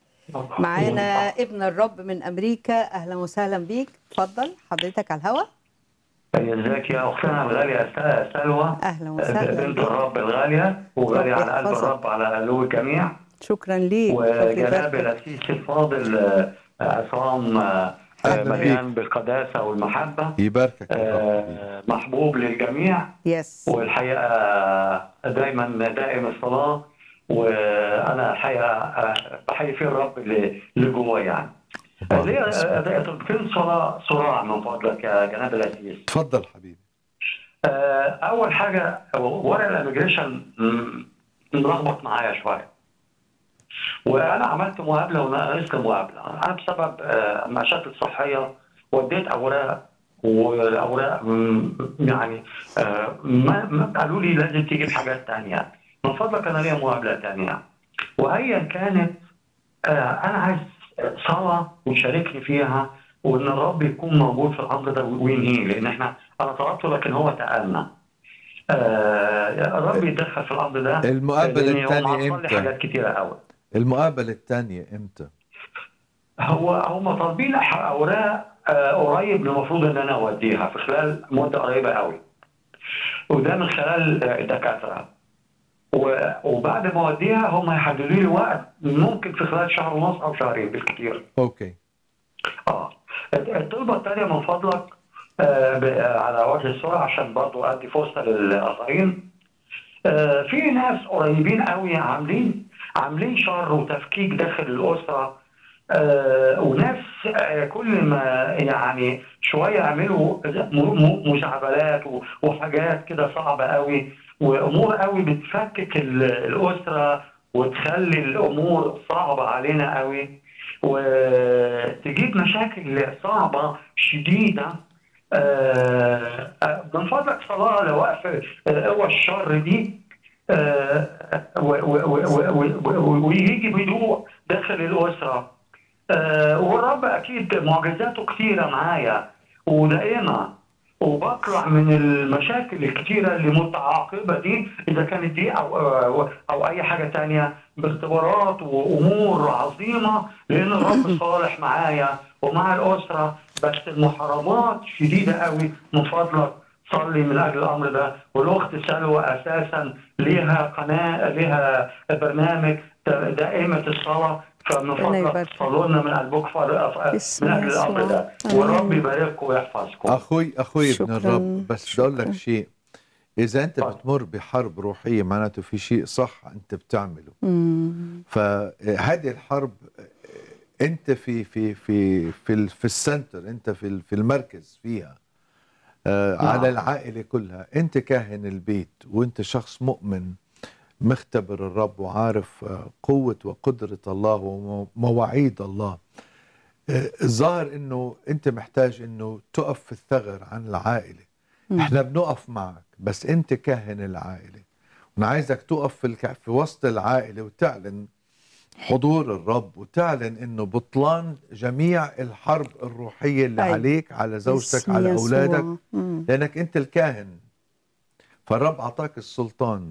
معانا ابن الرب من امريكا اهلا وسهلا بيك اتفضل حضرتك على الهواء ازيك يا اختنا الغاليه س- سلوى اهلا وسهلا بنت بيك الرب الغاليه وغاليه رب على قلب يحفظك. الرب على قلوب الجميع شكرا ليك رب وجناب يباركك الاسيس الفاضل آه، عصام آه، أهلا مليان بالقداسه والمحبه يباركك الرب آه، محبوب للجميع يس والحقيقه آه، دايما دائم الصلاه وانا الحقيقه آه، بحيي فيه الرب اللي اللي جوه يعني ليه آه، فين صراع صراع من فضلك يا جناب الاسيس تفضل حبيبي آه، اول حاجه ورق الاميجريشن ملخبط معايا شويه وانا عملت مقابله وناقصت مقابله انا بسبب آه، مشاكل صحيه وديت اوراق والاوراق مم، يعني آه، ما ما- قالوا لي لازم تجيب حاجات تانية من فضلك انا ليا مقابله تانية وايا كانت آه، انا عايز صلاه ويشاركني فيها وان الرب يكون موجود في الامر ده وينهيه لان احنا انا طلبته لكن هو تألنا آه الرب يتدخل في الامر ده المقابلة لأن هو التانية معطل لي إمتى؟ حاجات كتيره قوي المقابلة الثانية امتى؟ هو هم طالبين أح- اوراق آه، قريب المفروض ان انا اوديها في خلال مده قريبه قوي وده من خلال آه، الدكاتره و- وبعد ما اوديها هم هيحددوا لي وقت ممكن في خلال شهر ونص او شهرين بالكثير اوكي اه الطلبه الثانيه من فضلك آه، ب- آه، على وجه السرعه عشان برضو ادي فرصه للاخرين آه، في ناس قريبين قوي عاملين عاملين شر وتفكيك داخل الاسره آه، وناس آه، كل ما يعني شويه يعملوا م- م- مزعبلات و- وحاجات كده صعبه قوي وامور قوي بتفكك ال- الاسره وتخلي الامور صعبه علينا قوي وتجيب مشاكل صعبه شديده آه، آه، من فضلك صلاه لوقف آه، قوى الشر دي آه، و- و- و- و- و- ويجي بهدوء داخل الاسره آه، والرب اكيد معجزاته كثيره معايا ودائمه وبطلع من المشاكل الكتيره اللي متعاقبه دي اذا كانت دي او او, أو اي حاجه تانية باختبارات وامور عظيمه لان الرب صالح معايا ومع الاسره بس المحرمات شديده قوي من فضلك صلي من اجل الامر ده والاخت سلوى اساسا ليها قناه ليها برنامج دائمه الصلاه فمن ربنا فضلك يبارك. صلوا لنا من قلبكم ف- باسم من اجل الامر يسوع. ده آمين. والرب يبارككم ويحفظكم اخوي اخوي ابن شكراً، الرب بس بدي اقول لك شكراً. شيء اذا انت اتفضل. بتمر بحرب روحيه معناته في شيء صح انت بتعمله مم. فهذه الحرب انت في في في في ال- في السنتر انت في ال- في المركز فيها آه نعم. على العائله كلها انت كاهن البيت وانت شخص مؤمن مختبر الرب وعارف آه، قوه وقدره الله ومواعيد الله آه، الظاهر انه انت محتاج انه تقف في الثغر عن العائله مم. احنا بنقف معك بس انت كاهن العائله وانا عايزك تقف في الك... في وسط العائله وتعلن حضور الرب وتعلن انه بطلان جميع الحرب الروحيه اللي أي. عليك على زوجتك باسم على يسوع. اولادك مم. لانك انت الكاهن فالرب اعطاك السلطان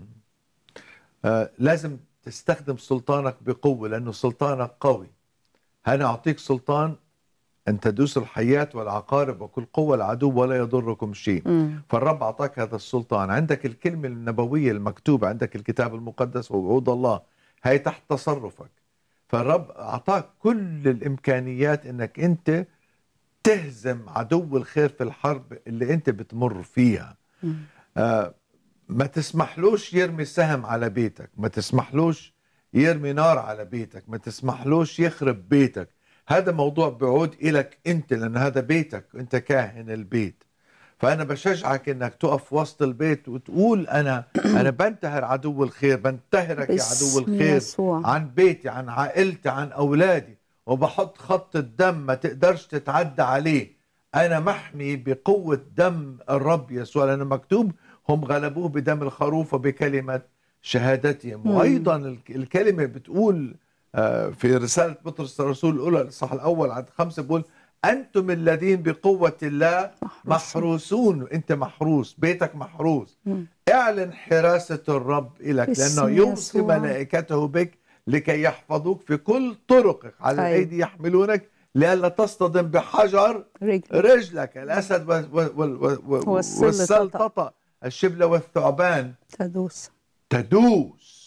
آه لازم تستخدم سلطانك بقوه لانه سلطانك قوي انا اعطيك سلطان ان تدوس الحياه والعقارب وكل قوه العدو ولا يضركم شيء مم. فالرب اعطاك هذا السلطان عندك الكلمه النبويه المكتوبه عندك الكتاب المقدس ووعود الله هي تحت تصرفك فالرب اعطاك كل الامكانيات انك انت تهزم عدو الخير في الحرب اللي انت بتمر فيها مم. آه ما تسمحلوش يرمي سهم على بيتك ما تسمحلوش يرمي نار على بيتك ما تسمحلوش يخرب بيتك هذا موضوع بعود إلك أنت لأن هذا بيتك أنت كاهن البيت فأنا بشجعك أنك تقف وسط البيت وتقول أنا أنا بنتهر عدو الخير بنتهرك يا عدو باسم الخير يسوع. عن بيتي عن عائلتي عن أولادي وبحط خط الدم ما تقدرش تتعدى عليه أنا محمي بقوة دم الرب يسوع لأنه مكتوب هم غلبوه بدم الخروف وبكلمة شهادتهم مم. وأيضا الك- الكلمة بتقول آه، في رسالة بطرس الرسول الأولى الإصحاح الأول عدد خمسة بيقول أنتم الذين بقوة الله محروسون أنت محروس بيتك محروس مم. اعلن حراسة الرب إلك باسم لأنه يوصي يسوع. ملائكته بك لكي يحفظوك في كل طرقك على أي. الأيدي يحملونك لئلا تصطدم بحجر رجل رجلك الأسد وال- وال- وال- وال- والسل والسلطة الشبلة والثعبان تدوس تدوس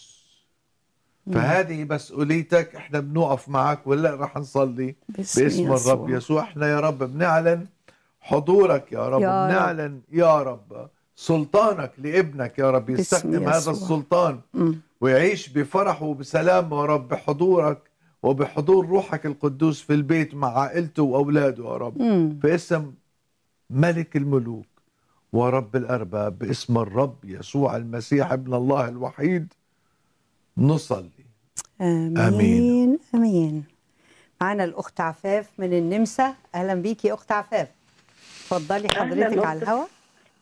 فهذه مسؤوليتك احنا بنوقف معك ولا رح نصلي باسم باسم يسوع. الرب يسوع احنا يا رب بنعلن حضورك يا رب يا رب. بنعلن يا رب سلطانك لابنك يا رب باسم يستخدم هذا يسوع. السلطان مم. ويعيش بفرح وبسلام يا رب بحضورك وبحضور روحك القدوس في البيت مع عائلته واولاده يا رب مم. باسم ملك الملوك ورب الارباب باسم الرب يسوع المسيح ابن الله الوحيد نصلي آمين آمين. آمين معانا الأخت عفاف من النمسا أهلا بيكي يا أخت عفاف اتفضلي أهلاً حضرتك أخت. على الهواء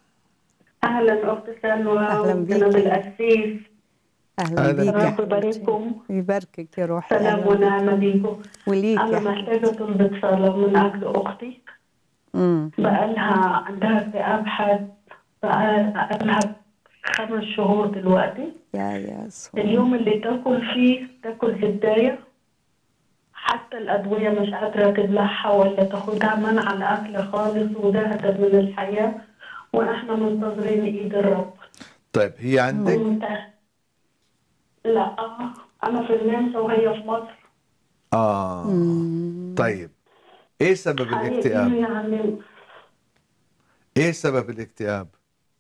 اهلا اخت سلوى أهلاً بيكي. وجناب القسيس أهلا أهلاً بيكي يا رب حبيبتي. يبارككم يباركك يا روحي سلام أهلاً بيكي. ونعمه ليكم وليك انا يا حبيبتي. محتاجه طلبة صلاه من اجل اختي مم. بقالها عندها اكتئاب حاد بقالها خمس شهور دلوقتي يا يسوع اليوم اللي تاكل فيه تاكل هدايه حتى الأدوية مش قادرة تبلعها ولا تاخدها منع الأكل خالص وزهدت من الحياة وإحنا منتظرين إيد الرب طيب هي عندك وانت لا أنا في النمسا وهي في مصر اه طيب ايه سبب حقيقي الاكتئاب يعني ايه سبب الاكتئاب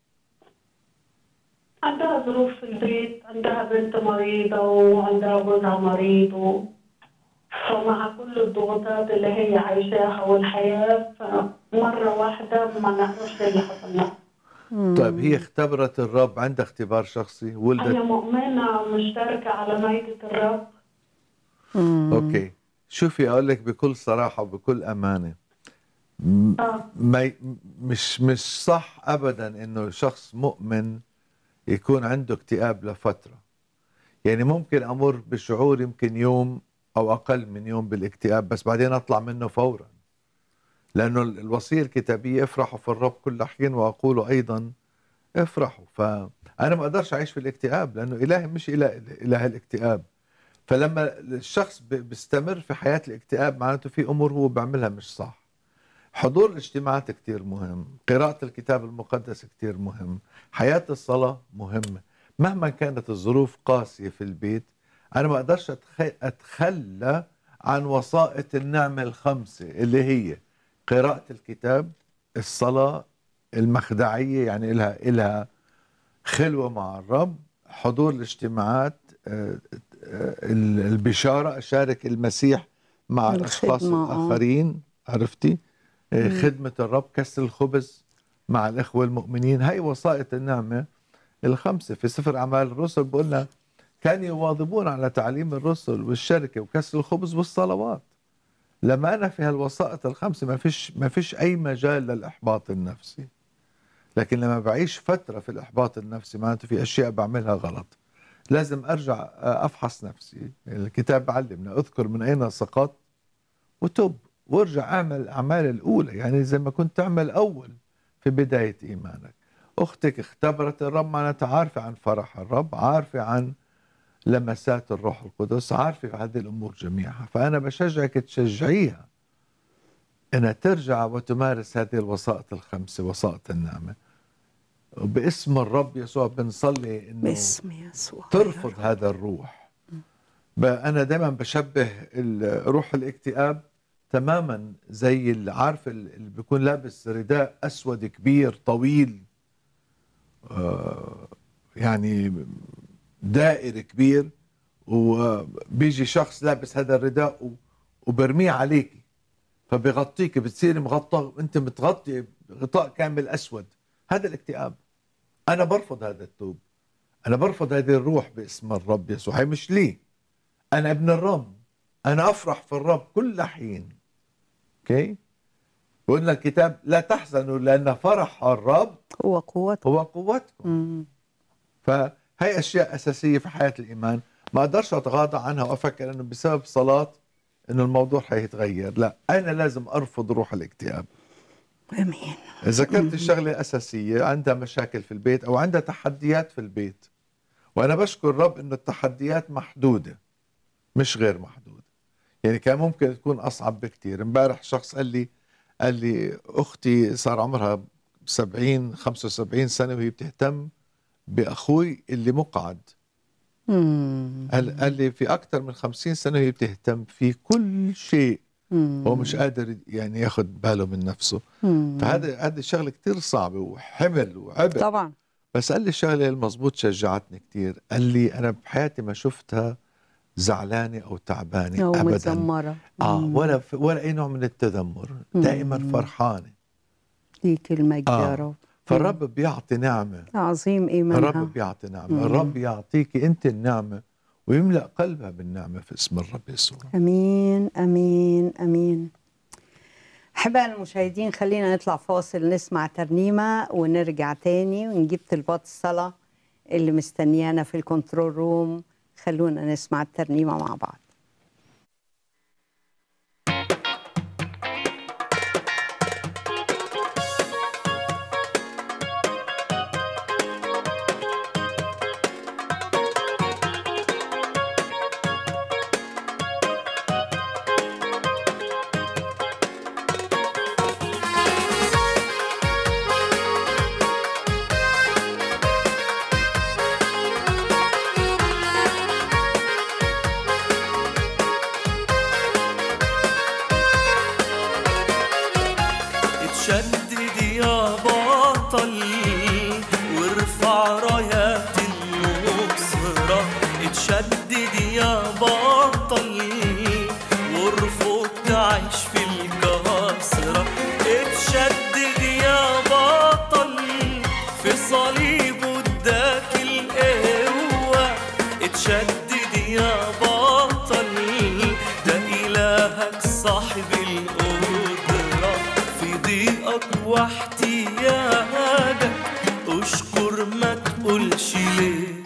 عندها ظروف في البيت عندها بنت مريضة وعندها جوزها مريض و... فمع كل الضغوطات اللي هي عايشاها والحياة فمرة واحدة ما نعرفش اللي حصل لها طيب هي اختبرت الرب عندها اختبار شخصي هي ولدت مؤمنة مشتركة على ميتة الرب مم. اوكي شوفي اقول لك بكل صراحه وبكل امانه م- آه. ما ي- مش مش صح ابدا انه شخص مؤمن يكون عنده اكتئاب لفتره يعني ممكن امر بشعور يمكن يوم او اقل من يوم بالاكتئاب بس بعدين اطلع منه فورا لانه ال- الوصيه الكتابيه افرحوا في الرب كل حين واقول ايضا افرحوا فانا ما اقدرش اعيش في الاكتئاب لانه الهي مش اله اله الاكتئاب فلما الشخص ب- بيستمر في حياه الاكتئاب معناته في امور هو بيعملها مش صح حضور الاجتماعات كتير مهم قراءة الكتاب المقدس كتير مهم حياة الصلاة مهمة مهما كانت الظروف قاسية في البيت أنا ما أقدرش أتخ- أتخلى عن وسائط النعمة الخمسة اللي هي قراءة الكتاب الصلاة المخدعية يعني إلها إلها خلوة مع الرب حضور الاجتماعات آه، آه، البشارة أشارك المسيح مع الأشخاص الخدمة، آه. الآخرين عرفتي آه، خدمة الرب كسر الخبز مع الإخوة المؤمنين هاي وسائط النعمة الخمسة في سفر أعمال الرسل بقولنا كانوا يواظبون على تعليم الرسل والشركة وكسر الخبز والصلوات لما أنا في هالوسائط الخمسة ما فيش ما فيش أي مجال للإحباط النفسي لكن لما بعيش فترة في الإحباط النفسي معناته في أشياء بعملها غلط لازم ارجع افحص نفسي الكتاب بعلمنا اذكر من اين سقطت وتب وارجع اعمل الاعمال الاولى يعني زي ما كنت تعمل اول في بدايه ايمانك اختك اختبرت الرب معناتها عارفه عن فرح الرب عارفه عن لمسات الروح القدس عارفه هذه الامور جميعها فانا بشجعك تشجعيها انها ترجع وتمارس هذه الوسائط الخمسه وسائط النعمه وباسم الرب يسوع بنصلي انه باسم يسوع ترفض هذا الروح ب- انا دائما بشبه ال- روح الاكتئاب تماما زي اللي عارف ال- اللي بيكون لابس رداء اسود كبير طويل آه، يعني دائر كبير وبيجي شخص لابس هذا الرداء و- وبرميه عليك فبغطيك بتصيري مغطى انت متغطي غطاء كامل اسود هذا الاكتئاب انا برفض هذا التوب انا برفض هذه الروح باسم الرب يسوع هي مش لي انا ابن الرب انا افرح في الرب كل حين اوكي وقلنا الكتاب لا تحزنوا لان فرح الرب هو قوته هو قوتكم مم. فهي اشياء اساسيه في حياه الايمان ما اقدرش اتغاضى عنها وافكر انه بسبب صلاه انه الموضوع حيتغير لا انا لازم ارفض روح الاكتئاب امين ذكرت الشغله الاساسيه عندها مشاكل في البيت او عندها تحديات في البيت وانا بشكر الرب انه التحديات محدوده مش غير محدوده يعني كان ممكن تكون اصعب بكثير امبارح شخص قال لي قال لي اختي صار عمرها 70 75 سنه وهي بتهتم باخوي اللي مقعد مم. قال, قال لي في اكثر من 50 سنه وهي بتهتم في كل شيء مم. هو مش قادر يعني ياخذ باله من نفسه مم. فهذا هذه الشغله كثير صعبه وحمل وعبء طبعا بس قال لي الشغله المضبوط شجعتني كثير قال لي انا بحياتي ما شفتها زعلانه او تعبانه او ابدا متذمره اه مم. ولا ولا اي نوع من التذمر دائما مم. فرحانه ليك المجد آه. يا رب فالرب بيعطي نعمه عظيم ايمانها الرب بيعطي نعمه مم. الرب يعطيك انت النعمه ويملا قلبها بالنعمه في اسم الرب يسوع امين امين امين احبائي المشاهدين خلينا نطلع فاصل نسمع ترنيمه ونرجع تاني ونجيب طلبات الصلاه اللي مستنيانا في الكنترول روم خلونا نسمع الترنيمه مع بعض اتشدد يا بطل وارفع رايات النصرة اتشدد يا بطل وارفض تعيش في الكسرة اتشدد يا بطل في صليب اداك القوة اتشدد يا بطل ده إلهك صاحب القدرة في ضيقك واحتياجك اشكر ما تقولش ليه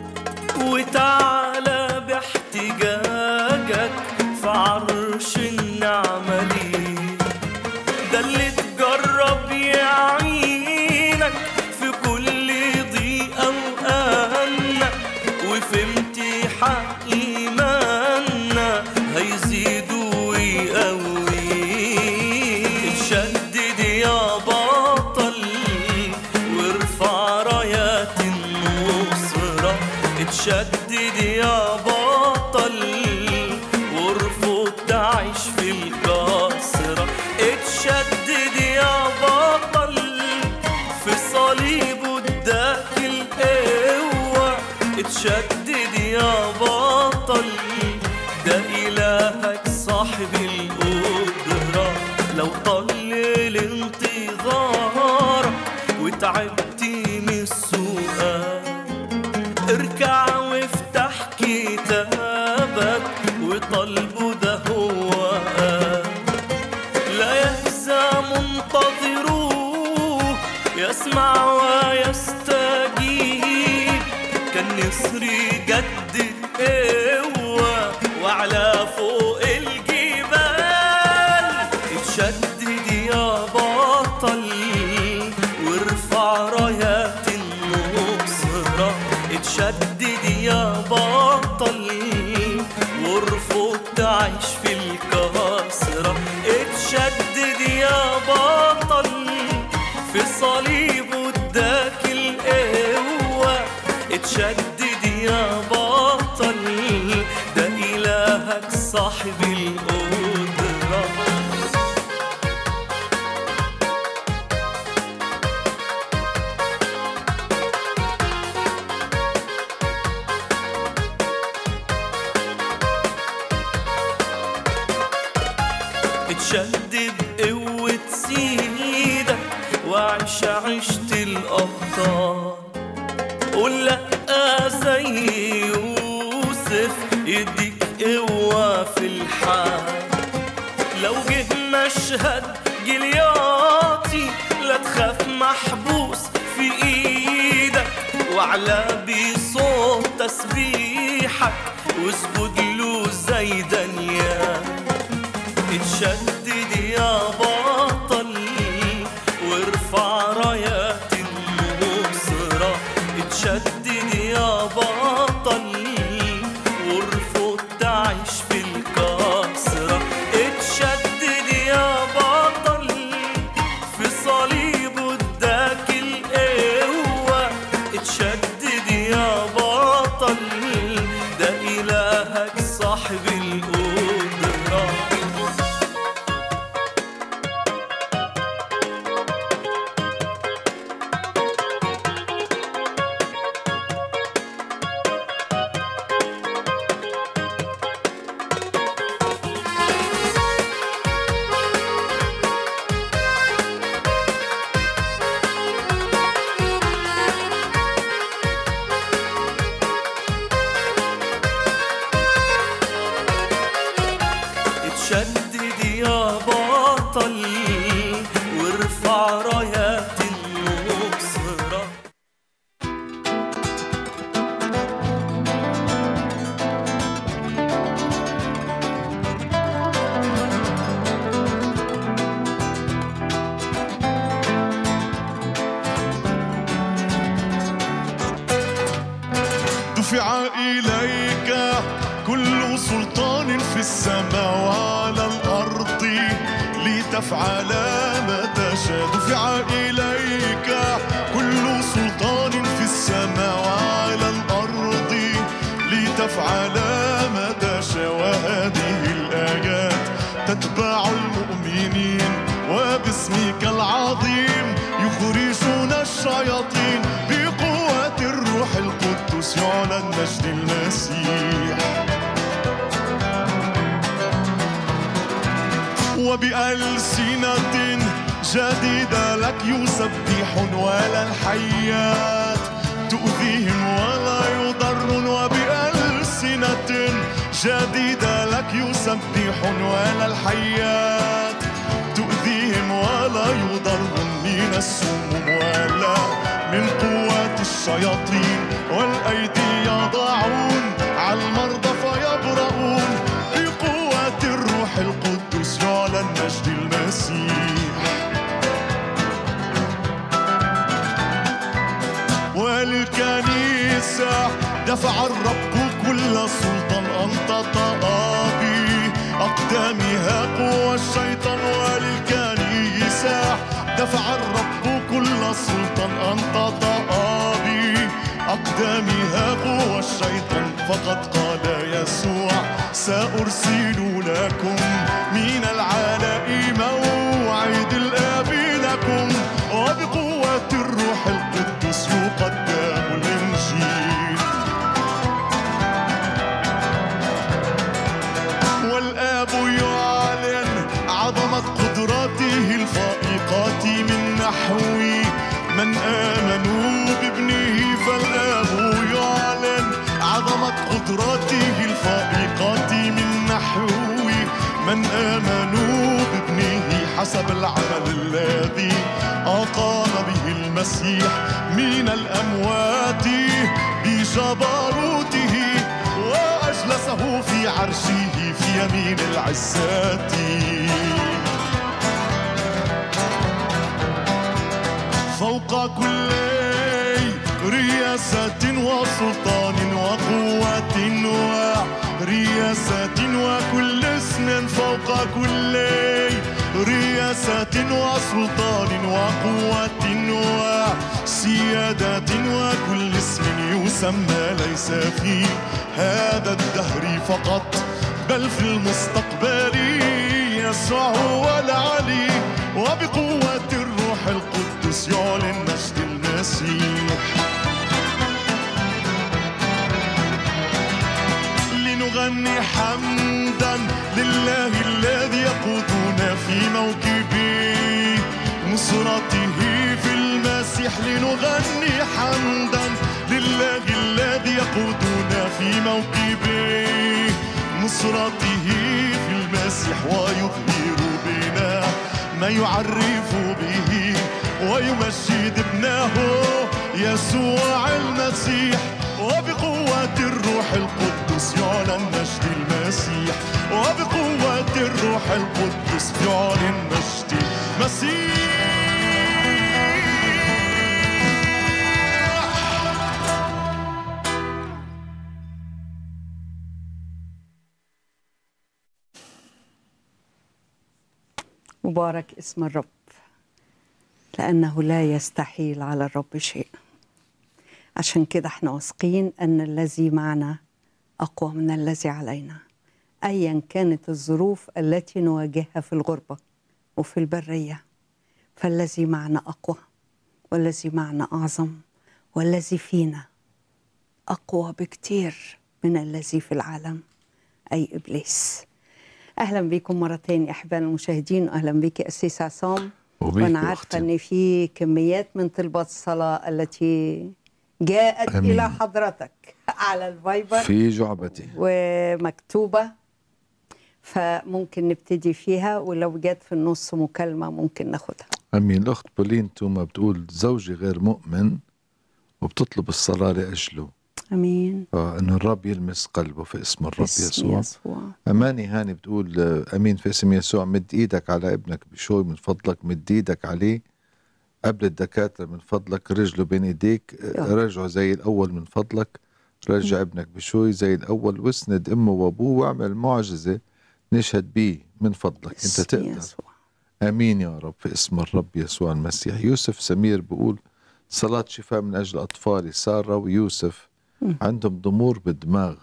وتعالى باحتجاجك في عرش النعمة ليه ده اللي تجرب يعينك في كل ضيقة وأمنة وفي امتحان إيماننا هيزيد ويقويك اتشدد يا بطل وارفع رايات النصرة اتشدد يا بطل وارفض تعيش في الكسرة اتشدد يا بطل في صليب اداك القوة اتشدد يا بطل ده إلهك صاحب القدرة لو طل الانتظار وتعبت من السؤال اركع وافتح كتابك وطلبه ده هو قال لا يهزى منتظروه يسمع ويستجيب كالنسر جد بطل وارفض تعيش في الكسرة اتشدد يا بطل في صليب اداك القوة اتشدد يا بطل ده إلهك صاحب القدرة اتشدد قوة سيدك وعيش عشت الأبطال قول لأ زي يوسف يديك قوة في الحال لو جه مشهد جلياتي لا تخاف محبوس في ايدك وعلى بصوت تسبيحك واسجد له زي دانيال اتشدد يا بطل وارفع رايات النصرة اتشدد يا بطل وارفض تعيش في الكسرة اتشدد يا بطل في صليب اداك القوة اتشدد يا بطل ده إلهك صاحب القدرة اتشدد يا بطل وارفع رايات النصرة دفع إليك كل سلطان في السماء وعلى الأرض لتفعل ما تشاء دفع إليك كل سلطان في السماء وعلى الأرض لتفعل ما تشاء وهذه الآيات تتبع المؤمنين وباسمك العظيم يخرجون الشياطين بقوة الروح القدس يعلن مجد المسيح وبألسنة جديدة لك يسبحون ولا الحيات تؤذيهم ولا يضرون وبألسنة جديدة لك يسبحون ولا الحيات تؤذيهم ولا يضرون من السموم ولا من قوات الشياطين والأيدي يضعون على المرضى فيبرؤون بقوة الروح القدس يعلن مجد المسيح والكنيسة دفع الرب كل سلطان أن تطأ بأقدامها قوى الشيطان وللكنيسة دفع الرب كل سلطان أن تطأ بأقدامها قوى الشيطان فقد قال يسوع سأرسل لكم من العلاء موعد الآب لكم وبقوة الروح القدس يقدم الإنجيل والآب يعلن عظمة قدراته الفائقات من نحو من آمنوا بابنه فالآب يعلن عظمة قدراته الفائقات من نحو من آمنوا بابنه حسب العمل الذي أقام به المسيح من الأموات بجبروته وأجلسه في عرشه في يمين العزات فوق كل رياح رياسة وسلطان وقوة ورياسة وكل اسم فوق كل رياسة وسلطان وقوة وسيادة وكل اسم يسمى ليس في هذا الدهر فقط بل في المستقبل يسوع هو العلي وبقوة الروح القدس يعلن مجد المسيح لنغني حمدا لله الذي يقودنا في موكب نصرته في المسيح لنغني حمدا لله الذي يقودنا في موكب نصرته في المسيح ويظهر بنا ما يعرف به ويمجد ابنه يسوع المسيح وبقوة الروح القدس يعلن مجد المسيح وبقوة الروح القدس يعلن مجد المسيح مبارك اسم الرب لأنه لا يستحيل على الرب شيء عشان كده احنا واثقين أن الذي معنا أقوى من الذي علينا أيا كانت الظروف التي نواجهها في الغربة وفي البرية فالذي معنا أقوى والذي معنا أعظم والذي فينا أقوى بكتير من الذي في العالم أي إبليس أهلا بكم مرة تاني أحبائنا المشاهدين وأهلا بك أسيس عصام وبيك وأنا يا عارفة أختي. أن في كميات من طلبات الصلاة التي جاءت أمين. إلى حضرتك على الفايبر في جعبتي ومكتوبة فممكن نبتدي فيها ولو جت في النص مكالمة ممكن ناخدها امين الاخت بولين توما بتقول زوجي غير مؤمن وبتطلب الصلاه لاجله أمين فانه الرب يلمس قلبه في اسم الرب باسم يسوع يسوع اماني هاني بتقول آه، امين في اسم يسوع مد ايدك على ابنك بشوي من فضلك مد ايدك عليه قبل الدكاتره من فضلك رجله بين ايديك آه، يا. رجعه زي الاول من فضلك رجع ابنك بشوي زي الاول واسند امه وابوه واعمل معجزه نشهد بيه من فضلك انت باسم تقدر يسوع امين يا رب في اسم الرب يسوع المسيح يوسف سمير بيقول صلاة شفاء من اجل اطفالي سارة ويوسف عندهم ضمور بالدماغ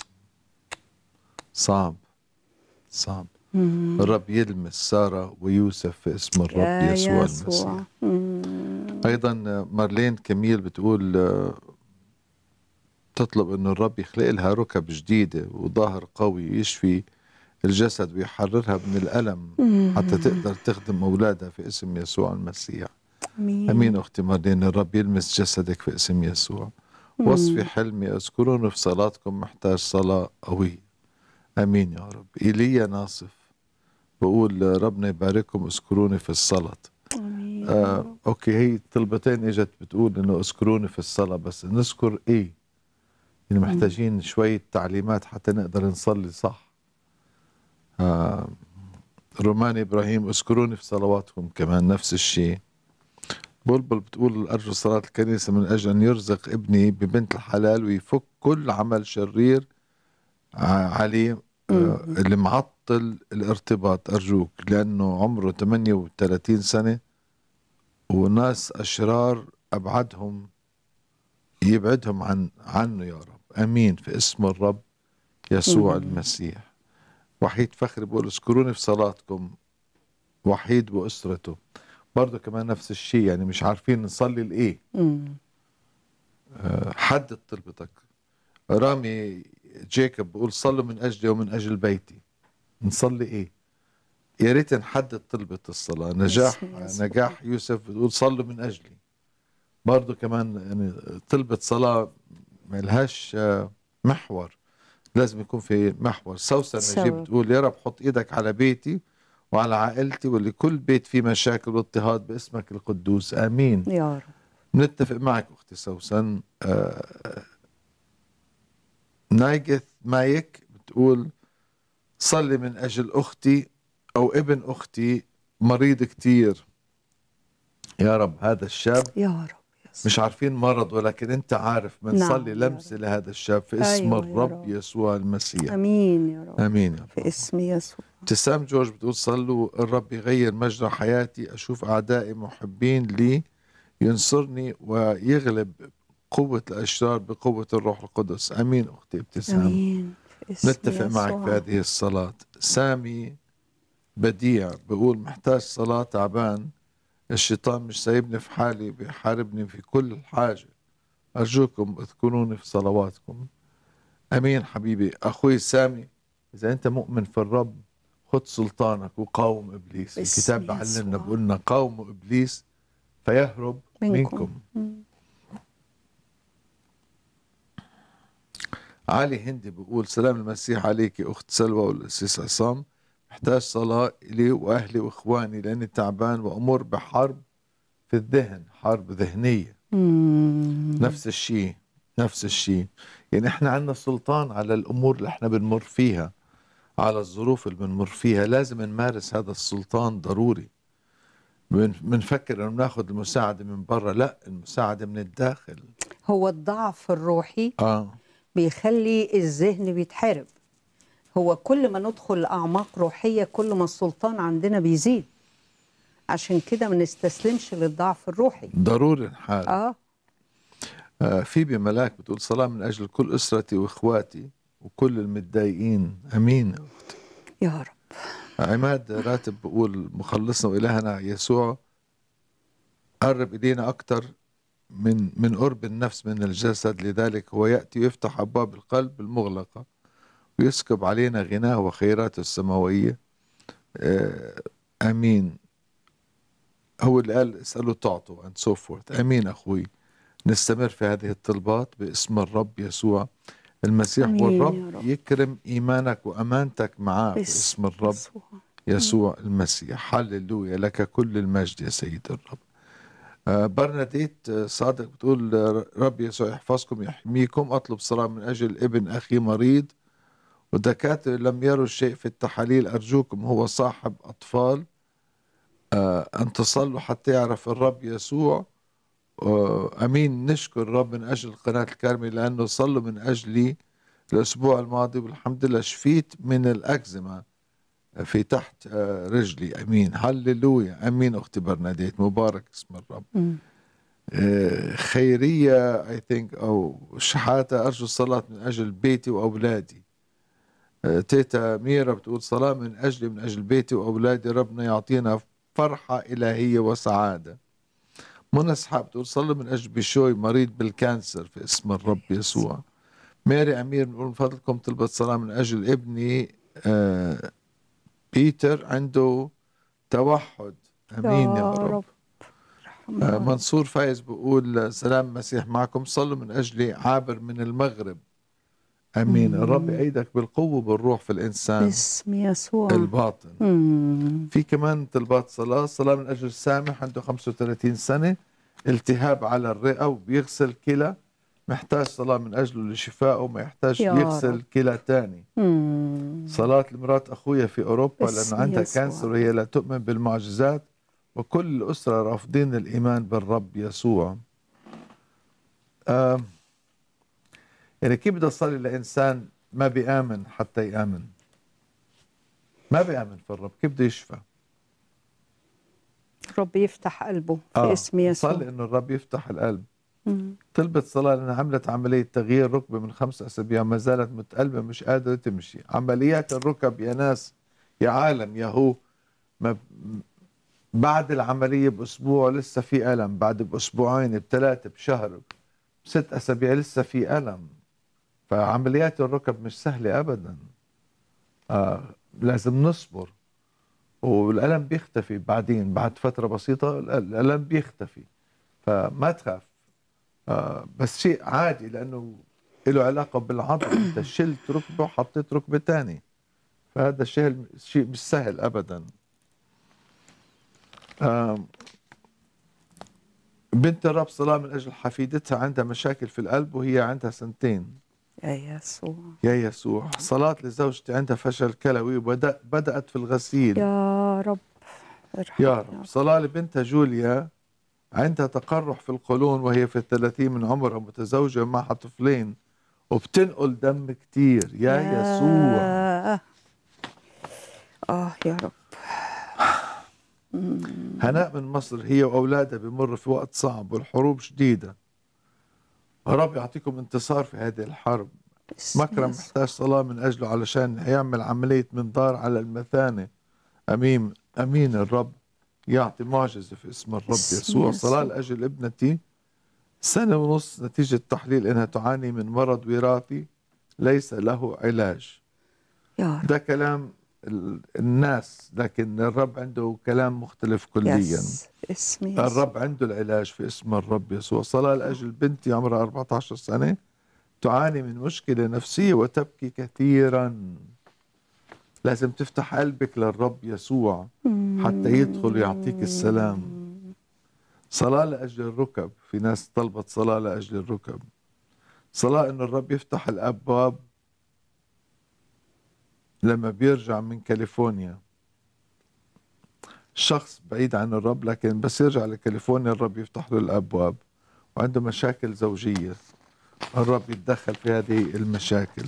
صعب صعب الرب يلمس سارة ويوسف في اسم الرب يا يسوع يسوع المسيح مم. ايضا مارلين كميل بتقول آه، تطلب انه الرب يخلق لها ركب جديده وظهر قوي يشفي الجسد ويحررها من الالم حتى تقدر تخدم اولادها في اسم يسوع المسيح أمين امين اختي مارلين الرب يلمس جسدك في اسم يسوع وصفي حلمي اذكروني في صلاتكم محتاج صلاه قويه امين يا رب ايليا ناصف بقول ربنا يبارككم اذكروني في الصلاه أمين آه، اوكي هي طلبتين اجت بتقول انه اذكروني في الصلاه بس نذكر ايه يعني محتاجين شويه تعليمات حتى نقدر نصلي صح آه روماني ابراهيم اذكروني في صلواتكم كمان نفس الشيء بلبل بتقول ارجو صلاه الكنيسه من اجل ان يرزق ابني ببنت الحلال ويفك كل عمل شرير ع- عليه آه اللي معطل الارتباط ارجوك لانه عمره 38 سنه وناس أشرار أبعدهم يبعدهم عن عنه يا رب أمين في اسم الرب يسوع المسيح وحيد فخري بيقول اذكروني في صلاتكم وحيد وأسرته برضه كمان نفس الشيء يعني مش عارفين نصلي لإيه مم. آه، حدد طلبتك رامي جيكوب بيقول صلوا من أجلي ومن أجل بيتي نصلي إيه يا ريت نحدد طلبة الصلاة نجاح باسم يسوع. نجاح يوسف بتقول صلوا من أجلي برضو كمان يعني طلبة صلاة ما لهاش آه، محور لازم يكون في محور سوسن نجيب سوا. بتقول يا رب حط ايدك على بيتي وعلى عائلتي ولكل بيت فيه مشاكل واضطهاد باسمك القدوس امين يا رب بنتفق معك اختي سوسن آه، نايجث مايك بتقول صلي من اجل اختي او ابن اختي مريض كتير يا رب هذا الشاب يا رب مش عارفين مرض ولكن انت عارف بنصلي نعم يا لمسه لهذا الشاب في اسم أيوة يا الرب رب. يسوع المسيح امين يا رب امين يا رب في اسم يسوع ابتسام جورج بتقول صلوا الرب يغير مجرى حياتي اشوف اعدائي محبين لي ينصرني ويغلب قوة الأشرار بقوة الروح القدس أمين أختي ابتسام امين في اسم نتفق معك يسوع. في هذه الصلاة سامي بديع بيقول محتاج صلاة تعبان الشيطان مش سايبني في حالي بيحاربني في كل حاجة أرجوكم اذكروني في صلواتكم أمين حبيبي أخوي سامي إذا أنت مؤمن في الرب خذ سلطانك وقاوم إبليس باسم الكتاب بعلمنا يسوع. بقولنا قاوموا إبليس فيهرب منكم. منكم علي هندي بيقول سلام المسيح عليك أخت سلوى والأسيس عصام محتاج صلاة إلي وأهلي وإخواني لأني تعبان وأمر بحرب في الذهن حرب ذهنية مم. نفس الشيء نفس الشيء يعني احنا عندنا سلطان على الأمور اللي احنا بنمر فيها على الظروف اللي بنمر فيها لازم نمارس هذا السلطان ضروري بن- بنفكر انه ناخذ المساعدة من برا لا المساعدة من الداخل هو الضعف الروحي اه بيخلي الذهن بيتحارب هو كل ما ندخل لأعماق روحية كل ما السلطان عندنا بيزيد عشان كده ما نستسلمش للضعف الروحي ضروري نحارب اه آه، فيبي ملاك بتقول صلاة من أجل كل أسرتي وإخواتي وكل المتضايقين أمين يا رب عماد راتب بيقول مخلصنا وإلهنا يسوع قرب إلينا أكتر من من قرب النفس من الجسد لذلك هو يأتي ويفتح أبواب القلب المغلقة ويسكب علينا غناه وخيراته السماوية آه، أمين هو اللي قال اسألوا تعطوا and so forth أمين أخوي نستمر في هذه الطلبات باسم الرب يسوع المسيح آمين يا والرب رب. يكرم إيمانك وأمانتك معاه باسم الرب يسوع. يسوع المسيح هللويا لك كل المجد يا سيد الرب آه، برناديت آه، صادق بتقول آه، رب يسوع يحفظكم يحميكم أطلب صلاة من أجل ابن أخي مريض والدكاترة لم يروا شيء في التحاليل أرجوكم هو صاحب أطفال آه، أن تصلوا حتى يعرف الرب يسوع آه، أمين نشكر الرب من أجل قناة الكارمي لأنه صلوا من أجلي الأسبوع الماضي والحمد لله شفيت من الأكزيما في تحت آه، رجلي أمين هللويا أمين أختي برناديت مبارك اسم الرب مم. آه، خيرية اي ثينك أو شحاتة أرجو الصلاة من أجل بيتي وأولادي آه، تيتا ميرا بتقول صلاة من أجلي من أجل بيتي وأولادي ربنا يعطينا فرحة إلهية وسعادة منى اسحاق بتقول صلوا من أجل بشوي مريض بالكانسر في اسم الرب يسوع ماري أمير بتقول من فضلكم طلبت صلاة من أجل ابني آه، بيتر عنده توحد أمين يا, يا رب, رب. آه، منصور فايز بيقول سلام المسيح معكم صلوا من أجلي عابر من المغرب أمين الرب يأيدك بالقوة وبالروح في الإنسان باسم يسوع الباطن مم. في كمان طلبات صلاة صلاة من أجل سامح عنده 35 سنة التهاب على الرئة وبيغسل كلى محتاج صلاة من أجله لشفائه ما يحتاج يا يغسل رب. كلى تاني مم. صلاة لمرات أخويا في أوروبا باسم لأنه عندها يسوع. كانسر وهي لا تؤمن بالمعجزات وكل الأسرة رافضين الإيمان بالرب يسوع آم، يعني كيف بدي أصلي لإنسان ما بيآمن حتى يآمن ما بيآمن في الرب كيف بده يشفى رب يفتح قلبه في اسم يسوع صلي إنه الرب يفتح القلب مم. طلبت صلاة لأنها عملت عملية تغيير ركبة من خمس أسابيع ما زالت متقلبة مش قادرة تمشي عمليات الركب يا ناس يا عالم يا هو ما بعد العملية بأسبوع لسه في ألم بعد بأسبوعين بثلاثة بشهر بست أسابيع لسه في ألم فعمليات الركب مش سهلة أبدا آه لازم نصبر والألم بيختفي بعدين بعد فترة بسيطة الألم بيختفي فما تخاف آه بس شيء عادي لانه له علاقه بالعضل انت شلت ركبه وحطيت ركبه تاني فهذا الشيء شيء مش سهل ابدا آه بنت الرب صلاة من أجل حفيدتها عندها مشاكل في القلب وهي عندها سنتين يا يسوع يا يسوع صلاة لزوجتي عندها فشل كلوي وبدأ بدأت في الغسيل يا رب ارحم يا رب صلاة لبنتها جوليا عندها تقرح في القولون وهي في الثلاثين من عمرها متزوجة معها طفلين وبتنقل دم كتير يا يسوع ياه. اه يا رب هناء من مصر هي وأولادها بمر في وقت صعب والحروب شديدة رب يعطيكم انتصار في هذه الحرب باسم مكرم يسوع. محتاج صلاة من أجله علشان يعمل عملية منظار على المثانة أمين أمين الرب يعطي معجزة في اسم الرب باسم يسوع يسوع. صلاة لأجل ابنتي سنة ونص نتيجة تحليل إنها تعاني من مرض وراثي ليس له علاج يا رب ده كلام ال- الناس لكن الرب عنده كلام مختلف كليا يس اسم يسوع الرب عنده العلاج في اسم الرب يسوع صلاة لأجل بنتي عمرها 14 سنة تعاني من مشكلة نفسية وتبكي كثيرا لازم تفتح قلبك للرب يسوع حتى يدخل ويعطيك السلام صلاة لأجل الركب في ناس طلبت صلاة لأجل الركب صلاة إنه الرب يفتح الأبواب لما بيرجع من كاليفورنيا شخص بعيد عن الرب لكن بس يرجع لكاليفورنيا الرب يفتح له الأبواب وعنده مشاكل زوجية الرب يتدخل في هذه المشاكل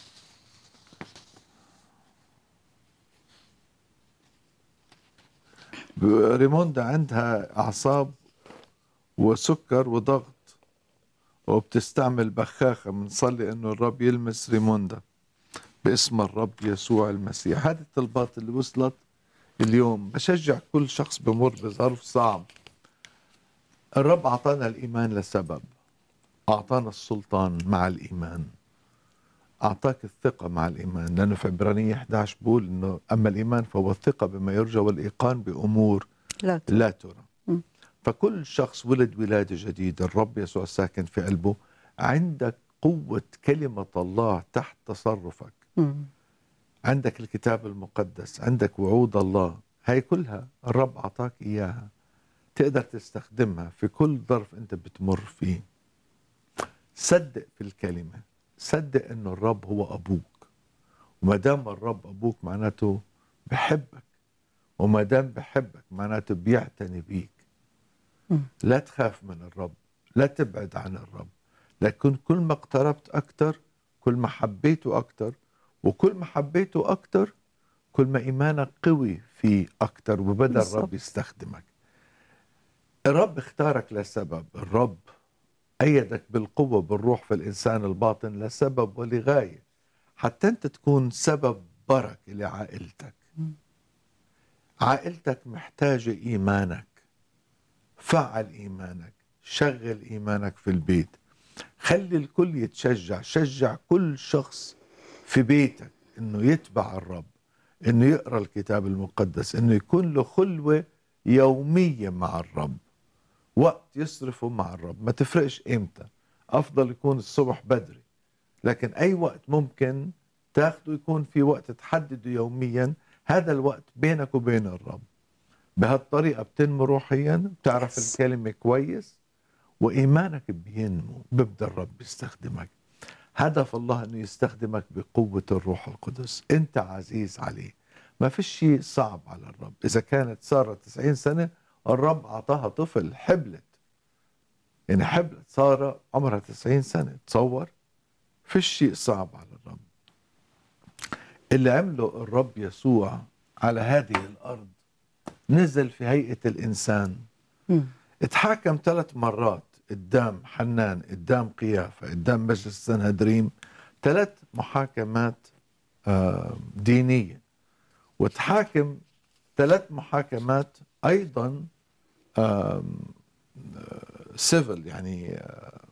ريموندا عندها أعصاب وسكر وضغط وبتستعمل بخاخة بنصلي إنه الرب يلمس ريموندا باسم الرب يسوع المسيح هذه الطلبات اللي وصلت اليوم بشجع كل شخص بمر بظرف صعب الرب أعطانا الإيمان لسبب أعطانا السلطان مع الإيمان أعطاك الثقة مع الإيمان لأنه في عبرانية 11 بقول إنه أما الإيمان فهو الثقة بما يرجى والإيقان بأمور لا ترى. لا ترى مم. فكل شخص ولد ولادة جديدة الرب يسوع ساكن في قلبه عندك قوة كلمة الله تحت تصرفك مم. عندك الكتاب المقدس عندك وعود الله هاي كلها الرب أعطاك إياها تقدر تستخدمها في كل ظرف أنت بتمر فيه صدق في الكلمة صدق أنه الرب هو أبوك وما دام الرب أبوك معناته بحبك وما دام بحبك معناته بيعتني بيك مم. لا تخاف من الرب لا تبعد عن الرب لكن كل ما اقتربت أكتر كل ما حبيته أكتر وكل ما حبيته أكتر كل ما إيمانك قوي فيه أكتر وبدأ بالظبط. الرب يستخدمك الرب اختارك لسبب الرب أيدك بالقوة بالروح في الإنسان الباطن لسبب ولغاية حتى أنت تكون سبب بركة لعائلتك عائلتك محتاجة إيمانك فعل إيمانك شغل إيمانك في البيت خلي الكل يتشجع شجع كل شخص في بيتك انه يتبع الرب انه يقرا الكتاب المقدس انه يكون له خلوه يوميه مع الرب وقت يصرفه مع الرب ما تفرقش امتى افضل يكون الصبح بدري لكن اي وقت ممكن تاخده يكون في وقت تحدده يوميا هذا الوقت بينك وبين الرب بهالطريقه بتنمو روحيا بتعرف Yes. الكلمه كويس وايمانك بينمو بيبدا الرب يستخدمك هدف الله انه يستخدمك بقوه الروح القدس انت عزيز عليه ما فيش شيء صعب على الرب اذا كانت ساره 90 سنه الرب اعطاها طفل حبلت يعني حبلت ساره عمرها 90 سنه تصور فيش شيء صعب على الرب اللي عمله الرب يسوع على هذه الارض نزل في هيئه الانسان مم. اتحاكم ثلاث مرات قدام حنان قدام قيافة قدام مجلس السنهدريم ثلاث محاكمات آه، دينية وتحاكم ثلاث محاكمات أيضا سيفل يعني آه،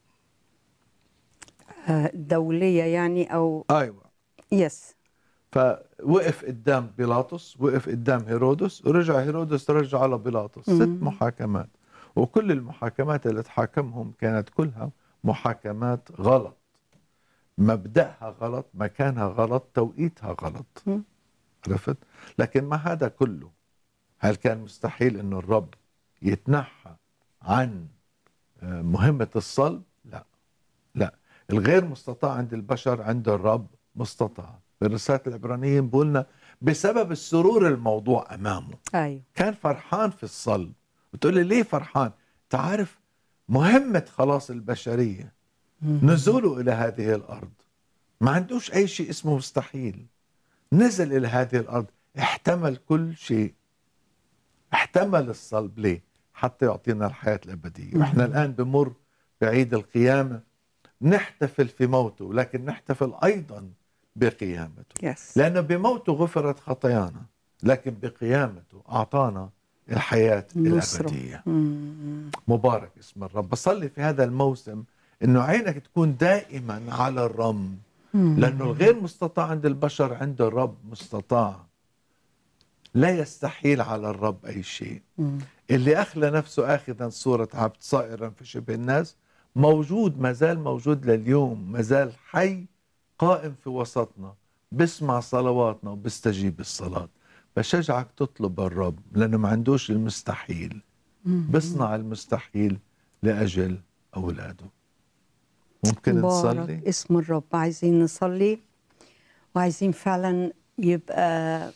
آه، دولية يعني أو أيوة يس فوقف قدام بيلاطس وقف قدام هيرودس ورجع هيرودس رجع على بيلاطس ست مم. محاكمات وكل المحاكمات اللي تحاكمهم كانت كلها محاكمات غلط مبدأها غلط مكانها غلط توقيتها غلط مم. عرفت لكن مع هذا كله هل كان مستحيل انه الرب يتنحى عن آه، مهمة الصلب لا لا الغير مستطاع عند البشر عند الرب مستطاع بالرسالة العبرانيين بقولنا بسبب السرور الموضوع أمامه أيوه كان فرحان في الصلب بتقول لي ليه فرحان تعرف مهمة خلاص البشرية نزوله إلى هذه الأرض ما عندوش أي شيء اسمه مستحيل نزل إلى هذه الأرض احتمل كل شيء احتمل الصلب ليه حتى يعطينا الحياة الأبدية وإحنا الآن بمر بعيد القيامة نحتفل في موته لكن نحتفل أيضا بقيامته يس لأنه بموته غفرت خطايانا لكن بقيامته أعطانا الحياة نصرة. الأبدية مم. مبارك اسم الرب بصلي في هذا الموسم انه عينك تكون دائما على الرب لانه الغير مستطاع عند البشر عند الرب مستطاع لا يستحيل على الرب اي شيء مم. اللي اخلى نفسه اخذا صوره عبد صائرا في شبه الناس موجود ما زال موجود لليوم ما زال حي قائم في وسطنا بسمع صلواتنا وبيستجيب الصلاه بشجعك تطلب الرب لانه ما عندوش المستحيل بصنع المستحيل لاجل اولاده ممكن نصلي مبارك اسم الرب عايزين نصلي وعايزين فعلا يبقى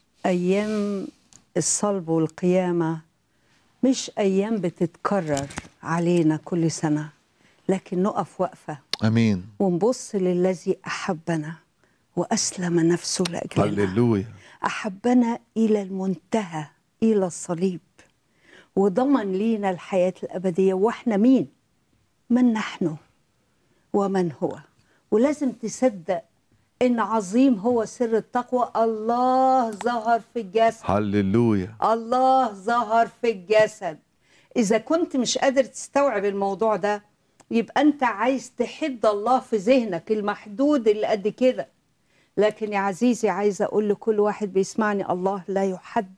ايام الصلب والقيامه مش ايام بتتكرر علينا كل سنه لكن نقف وقفه امين ونبص للذي احبنا واسلم نفسه لاجلنا هللويا احبنا الى المنتهى الى الصليب وضمن لينا الحياه الابديه واحنا مين من نحن ومن هو ولازم تصدق ان عظيم هو سر التقوى الله ظهر في الجسد هللويا الله ظهر في الجسد إذا كنت مش قادر تستوعب الموضوع ده يبقى أنت عايز تحد الله في ذهنك المحدود اللي قد كده لكن يا عزيزي عايزة أقول لكل واحد بيسمعني الله لا يحد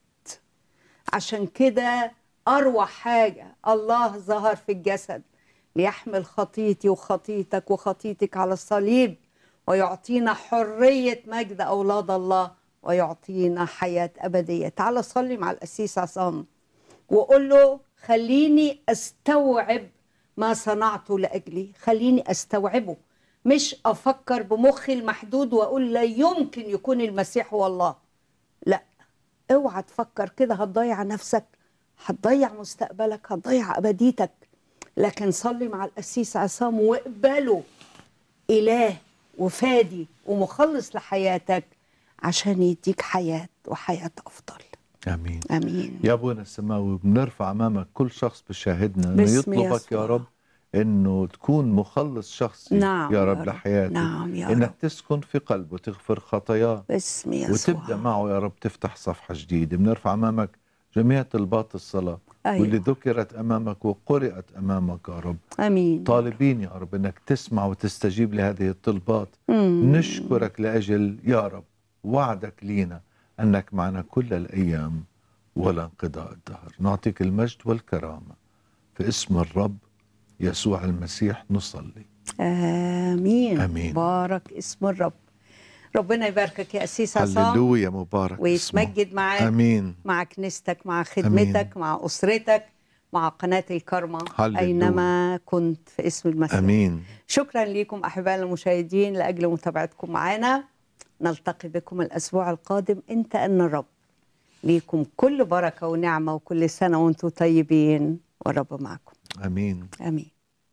عشان كده أروع حاجة الله ظهر في الجسد ليحمل خطيتي وخطيتك وخطيتك على الصليب ويعطينا حرية مجد أولاد الله ويعطينا حياة أبدية تعال صلي مع الأسيس عصام وقول له خليني أستوعب ما صنعته لأجلي خليني أستوعبه مش أفكر بمخي المحدود وأقول لا يمكن يكون المسيح هو الله لا اوعى تفكر كده هتضيع نفسك هتضيع مستقبلك هتضيع أبديتك لكن صلي مع القسيس عصام واقبله إله وفادي ومخلص لحياتك عشان يديك حياة وحياة أفضل امين أمين يا ابونا السماوي بنرفع امامك كل شخص بشاهدنا انه باسم يطلبك يا يسوع. رب انه تكون مخلص شخصي نعم يا يا رب رب. لحياته نعم يا انك رب. تسكن في قلبه تغفر خطاياه باسم يسوع وتبدا معه يا رب تفتح صفحه جديده بنرفع امامك جميع طلبات الصلاه أيوة. واللي ذكرت امامك وقرات امامك يا رب أمين طالبين يا رب انك تسمع وتستجيب لهذه الطلبات مم. نشكرك لاجل يا رب وعدك لينا انك معنا كل الايام ولا انقضاء الدهر نعطيك المجد والكرامه في اسم الرب يسوع المسيح نصلي آمين آمين. بارك اسم الرب ربنا يباركك يا أسيس عصام هللويا مبارك اسمه. ويتمجد معاك امين مع كنيستك مع خدمتك مع أسرتك مع قناة الكرمة هللويا. أينما كنت في اسم المسيح امين شكرا لكم أحبائنا المشاهدين لأجل متابعتكم معنا نلتقي بكم الأسبوع القادم أنت أن الرب ليكم كل بركة ونعمة وكل سنة وأنتم طيبين والرب معكم امين آمين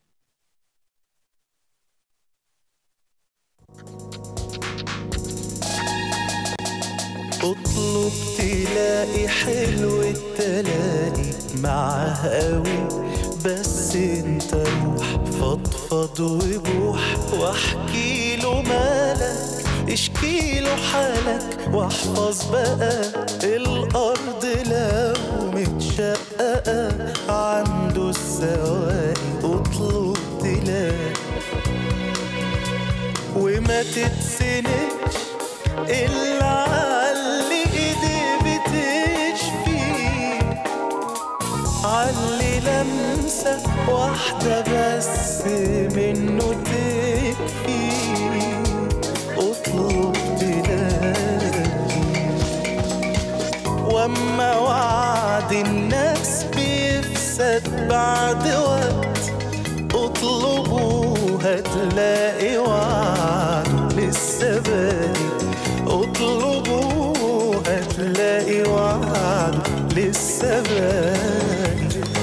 اطلب تلاقي حلو التلاقي معاه قوي بس انت روح فضفض وبوح واحكي له مالك اشكي له حالك واحفظ بقى الارض لو متشققه عنده السواقي اطلب تلاقي وما تتسندش إلا علي إيدي بتشفي علي لمسة واحدة بس منه تكفي اطلب تلاقي واما وعد الناس بيفسد بعد وقت اطلبوا هتلاقي وعد لسه باقي اطلبوا هتلاقي وعد لسه باقي